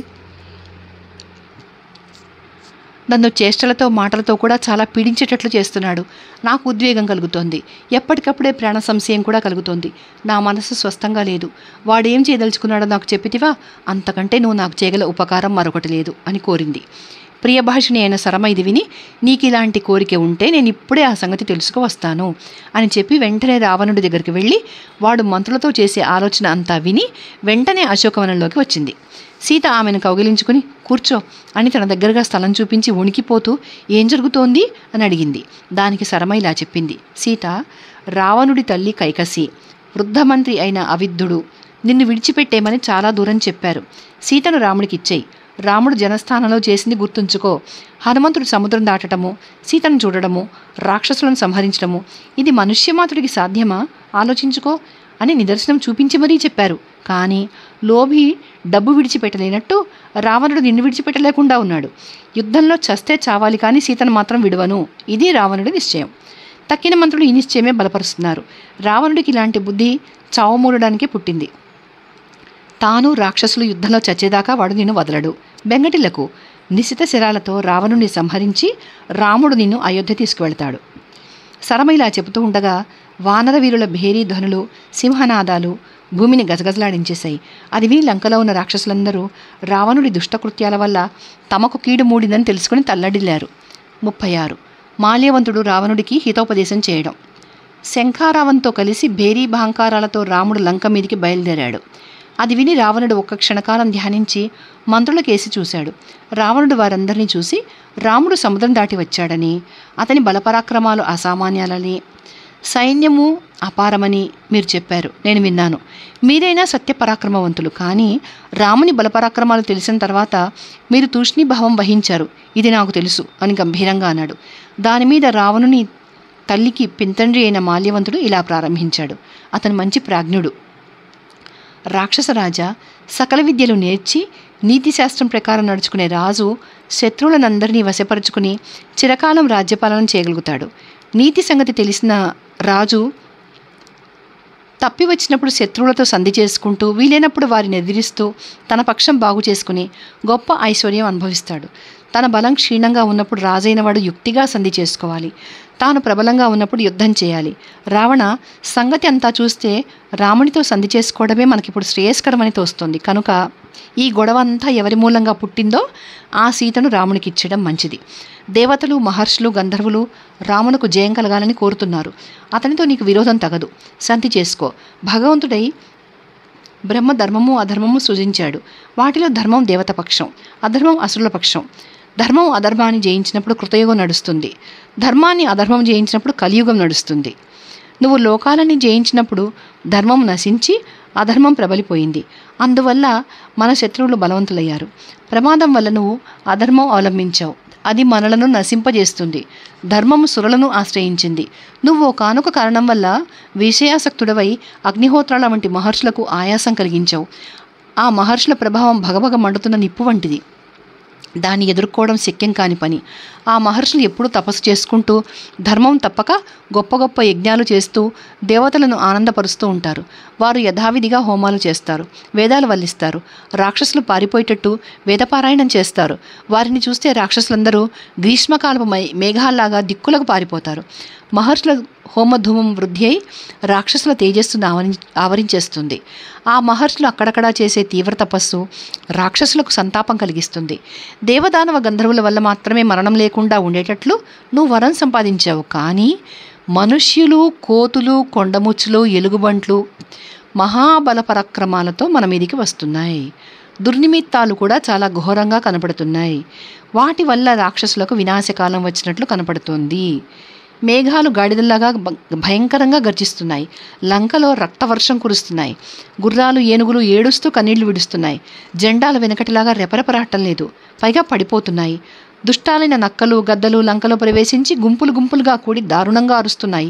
నన్ను చేష్టలతో మాటలతో కూడా చాలా పీడించేటట్లు చేస్తున్నాడు నాకు ఉద్వేగం కలుగుతోంది ఎప్పటికప్పుడే ప్రాణ సంశయం కూడా కలుగుతోంది నా మనసు స్వస్థంగా లేదు వాడేం చేయదలుచుకున్నాడో నాకు చెప్పితివా అంతకంటే నువ్వు నాకు చేయగల ఉపకారం మరొకటి లేదు అని కోరింది ప్రియభాషిణి అయిన శరమ ఇది విని నీకు ఇలాంటి కోరిక ఉంటే నేను ఇప్పుడే ఆ సంగతి తెలుసుకువస్తాను అని చెప్పి వెంటనే రావణుడి దగ్గరికి వెళ్ళి వాడు మంత్రులతో చేసే ఆలోచన అంతా విని వెంటనే అశోకవనంలోకి వచ్చింది సీత ఆమెను కౌగిలించుకుని కూర్చో అని తన దగ్గరగా స్థలం చూపించి ఉణికిపోతూ ఏం జరుగుతోంది అని అడిగింది దానికి శరమ ఇలా చెప్పింది సీత రావణుడి తల్లి కైకసి వృద్ధమంత్రి అయిన అవిద్ధుడు నిన్ను విడిచిపెట్టేమని చాలా దూరం చెప్పారు సీతను రాముడికి ఇచ్చేయి రాముడు జనస్థానంలో చేసింది గుర్తుంచుకో హనుమంతుడు సముద్రం దాటటము సీతను చూడడము రాక్షసులను సంహరించడము ఇది మనుష్యమాతుడికి సాధ్యమా ఆలోచించుకో అని నిదర్శనం చూపించి మరీ చెప్పారు కానీ లోభి డబ్బు విడిచిపెట్టలేనట్టు రావణుడు నిన్ను విడిచిపెట్టలేకుండా ఉన్నాడు యుద్ధంలో చస్తే చావాలి కానీ సీతను మాత్రం విడవను ఇది రావణుడి నిశ్చయం తక్కిన మంత్రులు ఈ నిశ్చయమే బలపరుస్తున్నారు రావణుడికి ఇలాంటి బుద్ధి చావుమూడడానికి పుట్టింది తాను రాక్షసులు యుద్ధంలో చచ్చేదాకా వాడు నిన్ను వదలడు బెంగటిలకు నిశిత శిరాలతో రావణుని సంహరించి రాముడు నిన్ను అయోధ్య తీసుకువెళ్తాడు సరమ ఇలా చెబుతూ ఉండగా వానర వీరుల భేరీ ధ్వనులు సింహనాదాలు భూమిని గజగజలాడించేశాయి అది విని లంకలో ఉన్న రాక్షసులందరూ రావణుడి దుష్టకృత్యాల వల్ల తమకు కీడు మూడిందని తెలుసుకుని తల్లడిల్లారు ముప్పై ఆరు మాల్యవంతుడు రావణుడికి హితోపదేశం చేయడం శంఖారావంతో కలిసి భేరీ భాంకారాలతో రాముడు లంక మీదికి బయలుదేరాడు అది విని రావణుడు ఒక్క క్షణకాలం ధ్యానించి మంత్రులకేసి చూశాడు రావణుడు వారందరినీ చూసి రాముడు సముద్రం దాటి వచ్చాడని అతని బలపరాక్రమాలు అసామాన్యాలని సైన్యము అపారమని మీరు చెప్పారు నేను విన్నాను మీరైనా సత్యపరాక్రమవంతులు కానీ రాముని బలపరాక్రమాలు తెలిసిన తర్వాత మీరు తూష్ణీభావం వహించారు ఇది నాకు తెలుసు అని గంభీరంగా అన్నాడు దాని మీద రావణుని తల్లికి పింతండ్రి అయిన మాల్యవంతుడు ఇలా ప్రారంభించాడు అతను మంచి ప్రాజ్ఞుడు రాక్షసరాజా సకల విద్యలు నేర్చి నీతిశాస్త్రం ప్రకారం నడుచుకునే రాజు శత్రువులనందరినీ వశపరుచుకుని చిరకాలం రాజ్యపాలన చేయగలుగుతాడు నీతి సంగతి తెలిసిన రాజు తప్పి వచ్చినప్పుడు శత్రువులతో సంధి చేసుకుంటూ వీలైనప్పుడు వారిని ఎదిరిస్తూ తన పక్షం బాగు చేసుకుని గొప్ప ఐశ్వర్యం అనుభవిస్తాడు తన బలం క్షీణంగా ఉన్నప్పుడు రాజైన వాడు యుక్తిగా సంధి చేసుకోవాలి తాను ప్రబలంగా ఉన్నప్పుడు యుద్ధం చేయాలి రావణ సంగతి అంతా చూస్తే రామునితో సంధి చేసుకోవడమే మనకిప్పుడు శ్రేయస్కరమని తోస్తుంది కనుక ఈ గొడవ అంతా ఎవరి మూలంగా పుట్టిందో ఆ సీతను రామునికి ఇచ్చడం మంచిది దేవతలు మహర్షులు గంధర్వులు రామునకు జయం కలగాలని కోరుతున్నారు అతనితో నీకు విరోధం తగదు సంధి చేసుకో భగవంతుడై బ్రహ్మ ధర్మము అధర్మము సృజించాడు వాటిలో ధర్మం దేవత పక్షం అధర్మం అసురుల పక్షం ధర్మం అధర్మాన్ని జయించినప్పుడు కృతయుగం నడుస్తుంది ధర్మాన్ని అధర్మం జయించినప్పుడు కలియుగం నడుస్తుంది నువ్వు లోకాలని జయించినప్పుడు ధర్మం నశించి అధర్మం ప్రబలిపోయింది అందువల్ల మన శత్రువులు బలవంతులయ్యారు ప్రమాదం వల్ల నువ్వు అధర్మం అవలంబించావు అది మనలను నశింపజేస్తుంది ధర్మము సురలను ఆశ్రయించింది నువ్వు కానుక కారణం వల్ల విషయాసక్తుడవై అగ్నిహోత్రాల వంటి మహర్షులకు ఆయాసం కలిగించావు ఆ మహర్షుల ప్రభావం భగభగ మండుతున్న నిప్పు వంటిది దాన్ని ఎదుర్కోవడం శక్యం కాని పని ఆ మహర్షులు ఎప్పుడూ తపస్సు చేసుకుంటూ ధర్మం తప్పక గొప్ప గొప్ప యజ్ఞాలు చేస్తూ దేవతలను ఆనందపరుస్తూ ఉంటారు వారు యథావిధిగా హోమాలు చేస్తారు వేదాలు వల్లిస్తారు రాక్షసులు పారిపోయేటట్టు వేదపారాయణం చేస్తారు వారిని చూస్తే రాక్షసులందరూ గ్రీష్మకాలపు మై మేఘాల్లాగా దిక్కులకు పారిపోతారు మహర్షుల హోమధూమం వృద్ధి అయి రాక్షసుల తేజస్సును ఆవరి ఆవరించేస్తుంది ఆ మహర్షులు అక్కడక్కడా చేసే తీవ్ర తపస్సు రాక్షసులకు సంతాపం కలిగిస్తుంది దేవదానవ గంధర్వుల వల్ల మాత్రమే మరణం లేకుండా ఉండేటట్లు నువ్వు వరం సంపాదించావు కానీ మనుష్యులు కోతులు కొండముచ్చులు ఎలుగుబంట్లు మహాబల పరాక్రమాలతో మన మీదికి వస్తున్నాయి దుర్నిమిత్తాలు కూడా చాలా ఘోరంగా కనపడుతున్నాయి వాటి వల్ల రాక్షసులకు వినాశకాలం వచ్చినట్లు కనపడుతుంది మేఘాలు గాడిదల్లాగా బ- భయంకరంగా గర్జిస్తున్నాయి లంకలో రక్తవర్షం కురుస్తున్నాయి గుర్రాలు ఏనుగులు ఏడుస్తూ కన్నీళ్లు విడుస్తున్నాయి జెండాల వెనకటిలాగా రెపరెపరాటం లేదు పైగా పడిపోతున్నాయి దుష్టాలైన నక్కలు గద్దలు లంకలో ప్రవేశించి గుంపులు గుంపులుగా కూడి దారుణంగా అరుస్తున్నాయి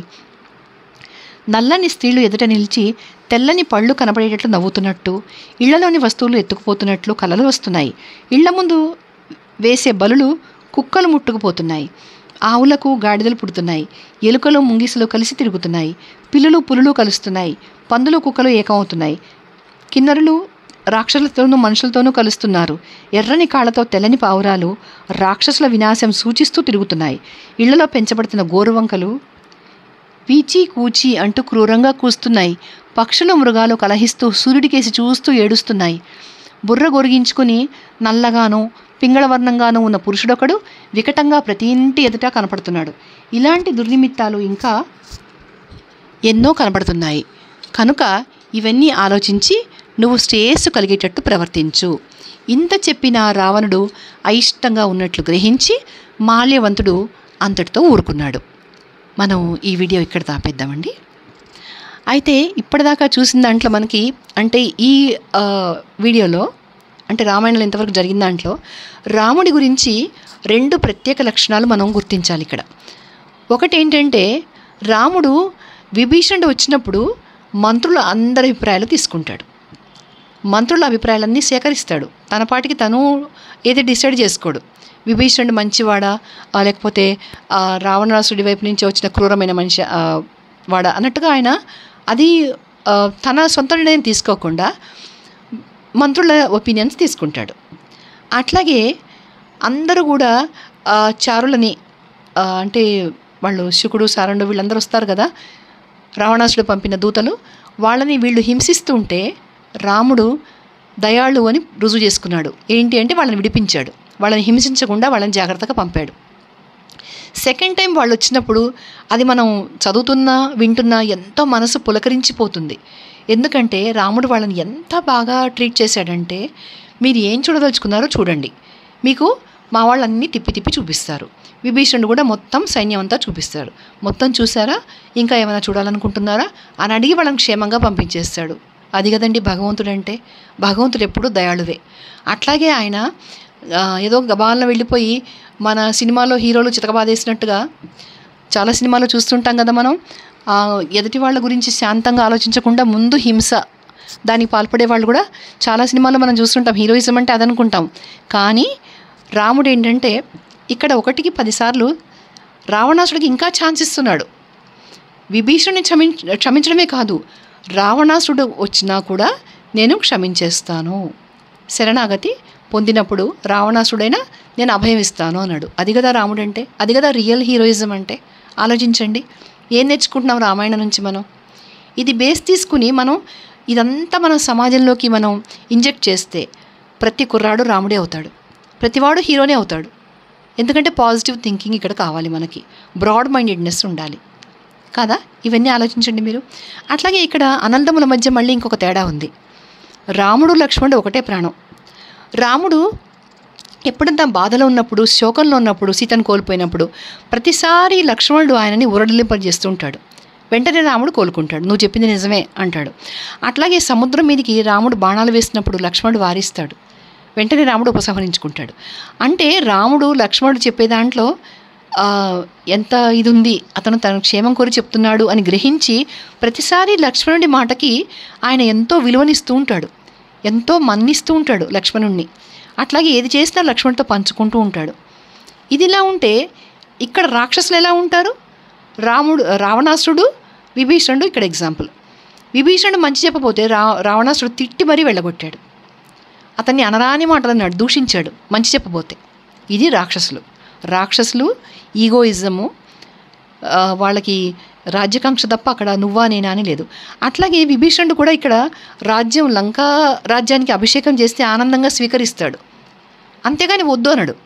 నల్లని స్త్రీలు ఎదుట నిలిచి తెల్లని పళ్ళు కనపడేటట్లు నవ్వుతున్నట్టు ఇళ్లలోని వస్తువులు ఎత్తుకుపోతున్నట్లు కలలు వస్తున్నాయి ఇళ్ల ముందు వేసే బలులు కుక్కలు ముట్టుకుపోతున్నాయి ఆవులకు గాడిదలు పుడుతున్నాయి ఎలుకలు ముంగిసలు కలిసి తిరుగుతున్నాయి పిల్లులు పులులు కలుస్తున్నాయి పందులు కుక్కలు ఏకమవుతున్నాయి కిన్నరులు రాక్షసులతోనూ మనుషులతోనూ కలుస్తున్నారు ఎర్రని కాళ్ళతో తెల్లని పావురాలు రాక్షసుల వినాశం సూచిస్తూ తిరుగుతున్నాయి ఇళ్లలో పెంచబడుతున్న గోరువంకలు వీచి కూచి అంటూ క్రూరంగా కూస్తున్నాయి పక్షులు మృగాలు కలహిస్తూ సూర్యుడికేసి చూస్తూ ఏడుస్తున్నాయి బుర్ర గొరిగించుకుని నల్లగాను పింగళవర్ణంగాను ఉన్న పురుషుడొకడు వికటంగా ప్రతి ఇంటి ఎదుట కనపడుతున్నాడు ఇలాంటి దుర్నిమిత్తాలు ఇంకా ఎన్నో కనపడుతున్నాయి కనుక ఇవన్నీ ఆలోచించి నువ్వు శ్రేయస్సు కలిగేటట్టు ప్రవర్తించు ఇంత చెప్పిన రావణుడు అయిష్టంగా ఉన్నట్లు గ్రహించి మాల్యవంతుడు అంతటితో ఊరుకున్నాడు మనం ఈ వీడియో ఇక్కడ తాపేద్దామండి అయితే ఇప్పటిదాకా చూసిన దాంట్లో మనకి అంటే ఈ ఆ, వీడియోలో అంటే రామాయణంలో ఇంతవరకు జరిగిన దాంట్లో రాముడి గురించి రెండు ప్రత్యేక లక్షణాలు మనం గుర్తించాలి ఇక్కడ ఒకటి ఏంటంటే రాముడు విభీషణుడు వచ్చినప్పుడు మంత్రుల అందరి అభిప్రాయాలు తీసుకుంటాడు మంత్రుల అభిప్రాయాలన్నీ సేకరిస్తాడు తన పాటికి తను ఏది డిసైడ్ చేసుకోడు విభీషణుడు మంచివాడా ఆ, లేకపోతే ఆ, రావణాసుడి వైపు నుంచి వచ్చిన క్రూరమైన మనిషి ఆ, వాడా అన్నట్టుగా ఆయన అది ఆ, తన సొంత నిర్ణయం తీసుకోకుండా మంత్రుల ఒపీనియన్స్ తీసుకుంటాడు అట్లాగే అందరూ కూడా ఆ, చారులని ఆ, అంటే వాళ్ళు శుకుడు సారండు వీళ్ళందరూ వస్తారు కదా రావణాసుడు పంపిన దూతలు వాళ్ళని వీళ్ళు హింసిస్తూ ఉంటే రాముడు దయాళు అని రుజువు చేసుకున్నాడు ఏంటి అంటే వాళ్ళని విడిపించాడు వాళ్ళని హింసించకుండా వాళ్ళని జాగ్రత్తగా పంపాడు సెకండ్ టైం వాళ్ళు వచ్చినప్పుడు అది మనం చదువుతున్నా వింటున్నా ఎంతో మనసు పులకరించిపోతుంది ఎందుకంటే రాముడు వాళ్ళని ఎంత బాగా ట్రీట్ చేశాడంటే మీరు ఏం చూడదలుచుకున్నారో చూడండి మీకు మా వాళ్ళన్నీ తిప్పి తిప్పి చూపిస్తారు విభీషణుడు కూడా మొత్తం సైన్యం అంతా చూపిస్తాడు మొత్తం చూసారా ఇంకా ఏమైనా చూడాలనుకుంటున్నారా అని అడిగి వాళ్ళని క్షేమంగా పంపించేస్తాడు అది కదండి భగవంతుడు అంటే భగవంతుడు ఎప్పుడూ దయాళువే అట్లాగే ఆయన ఆ, ఏదో గబాలను వెళ్ళిపోయి మన సినిమాలో హీరోలు చితకబాదేసినట్టుగా చాలా సినిమాలు చూస్తుంటాం కదా మనం ఆ, ఎదుటి వాళ్ళ గురించి శాంతంగా ఆలోచించకుండా ముందు హింస దానికి పాల్పడే వాళ్ళు కూడా చాలా సినిమాల్లో మనం చూస్తుంటాం హీరోయిజం అంటే అదనుకుంటాం కానీ రాముడు ఏంటంటే ఇక్కడ ఒకటికి పదిసార్లు రావణాసుడికి ఇంకా ఛాన్స్ ఇస్తున్నాడు విభీషణుని క్షమి క్షమించడమే కాదు రావణాసుడు వచ్చినా కూడా నేను క్షమించేస్తాను శరణాగతి పొందినప్పుడు రావణాసుడైనా నేను అభయం ఇస్తాను అన్నాడు అది కదా రాముడు అంటే అది కదా రియల్ హీరోయిజం అంటే ఆలోచించండి ఏం నేర్చుకుంటున్నాం రామాయణం నుంచి మనం ఇది బేస్ తీసుకుని మనం ఇదంతా మనం సమాజంలోకి మనం ఇంజెక్ట్ చేస్తే ప్రతి కుర్రాడు రాముడే అవుతాడు ప్రతివాడు హీరోనే అవుతాడు ఎందుకంటే పాజిటివ్ థింకింగ్ ఇక్కడ కావాలి మనకి బ్రాడ్ మైండెడ్నెస్ ఉండాలి కదా ఇవన్నీ ఆలోచించండి మీరు అట్లాగే ఇక్కడ అనంతముల మధ్య మళ్ళీ ఇంకొక తేడా ఉంది రాముడు లక్ష్మణుడు ఒకటే ప్రాణం రాముడు ఎప్పుడంతా బాధలో ఉన్నప్పుడు శోకంలో ఉన్నప్పుడు సీతను కోల్పోయినప్పుడు ప్రతిసారి లక్ష్మణుడు ఆయనని ఊరడిలింపజేస్తూ ఉంటాడు వెంటనే రాముడు కోలుకుంటాడు నువ్వు చెప్పింది నిజమే అంటాడు అట్లాగే సముద్రం మీదకి రాముడు బాణాలు వేసినప్పుడు లక్ష్మణుడు వారిస్తాడు వెంటనే రాముడు ఉపసంహరించుకుంటాడు అంటే రాముడు లక్ష్మణుడు చెప్పే దాంట్లో ఆ, ఎంత ఇది ఉంది అతను తన క్షేమం కోరి చెప్తున్నాడు అని గ్రహించి ప్రతిసారి లక్ష్మణుడి మాటకి ఆయన ఎంతో విలువనిస్తూ ఉంటాడు ఎంతో మన్నిస్తూ ఉంటాడు లక్ష్మణుణ్ణి అట్లాగే ఏది చేసినా లక్ష్మణుడితో పంచుకుంటూ ఉంటాడు ఇది ఇలా ఉంటే ఇక్కడ రాక్షసులు ఎలా ఉంటారు రాముడు రావణాసుడు విభీషణుడు ఇక్కడ ఎగ్జాంపుల్ విభీషణుడు మంచి చెప్పపోతే రా రావణాసుడు తిట్టి మరీ వెళ్ళగొట్టాడు అతన్ని అనరాని మాటలు అన్నాడు దూషించాడు మంచి చెప్పబోతే ఇది రాక్షసులు రాక్షసులు ఈగోయిజము ఆ, వాళ్ళకి రాజ్యకాంక్ష తప్ప అక్కడ నువ్వా నేనా అని లేదు అట్లాగే విభీషణుడు కూడా ఇక్కడ రాజ్యం లంకా రాజ్యానికి అభిషేకం చేస్తే ఆనందంగా స్వీకరిస్తాడు అంతేగాని వద్దు అనడు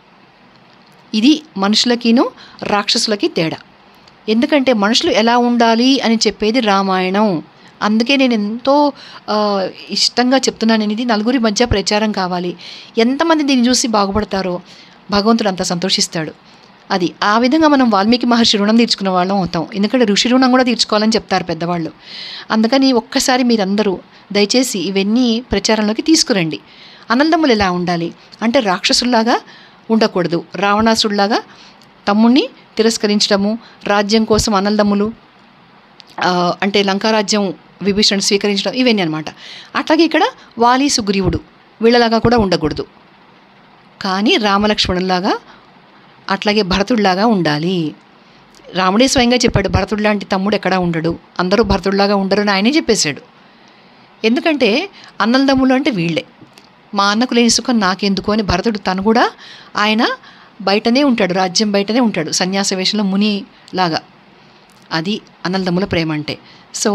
ఇది మనుషులకిను రాక్షసులకి తేడా ఎందుకంటే మనుషులు ఎలా ఉండాలి అని చెప్పేది రామాయణం అందుకే నేను ఎంతో ఆ, ఇష్టంగా చెప్తున్నాను నేను ఇది నలుగురి మధ్య ప్రచారం కావాలి ఎంతమంది దీన్ని చూసి బాగుపడతారో భగవంతుడు అంత సంతోషిస్తాడు అది ఆ విధంగా మనం వాల్మీకి మహర్షి రుణం తీర్చుకున్న వాళ్ళం అవుతాం ఎందుకంటే ఋషి రుణం కూడా తీర్చుకోవాలని చెప్తారు పెద్దవాళ్ళు అందుకని ఒక్కసారి మీరందరూ దయచేసి ఇవన్నీ ప్రచారంలోకి తీసుకురండి అనందములు ఎలా ఉండాలి అంటే రాక్షసుల్లాగా ఉండకూడదు రావణాసుడిలాగా తమ్ముణ్ణి తిరస్కరించడము రాజ్యం కోసం అనందములు ఆ, అంటే లంకారాజ్యం విభీషణ్ స్వీకరించడం ఇవన్నీ అనమాట అట్లాగే ఇక్కడ వాలి సుగ్రీవుడు వీళ్ళలాగా కూడా ఉండకూడదు కానీ రామలక్ష్మణులాగా అట్లాగే భరతుడిలాగా ఉండాలి రాముడే స్వయంగా చెప్పాడు భరతుడు లాంటి తమ్ముడు ఎక్కడా ఉండడు అందరూ భరతుడిలాగా ఉండరు అని ఆయనే చెప్పేశాడు ఎందుకంటే అన్నలదమ్ములు అంటే వీళ్ళే మా అన్నకు లేని సుఖం నాకెందుకు అని భరతుడు తను కూడా ఆయన బయటనే ఉంటాడు రాజ్యం బయటనే ఉంటాడు సన్యాస వేషంలో ముని లాగా అది అన్నలదమ్ముల ప్రేమ అంటే సో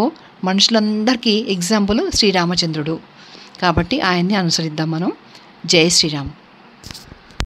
మనుషులందరికీ ఎగ్జాంపుల్ శ్రీరామచంద్రుడు కాబట్టి ఆయన్ని అనుసరిద్దాం మనం జై శ్రీరామ్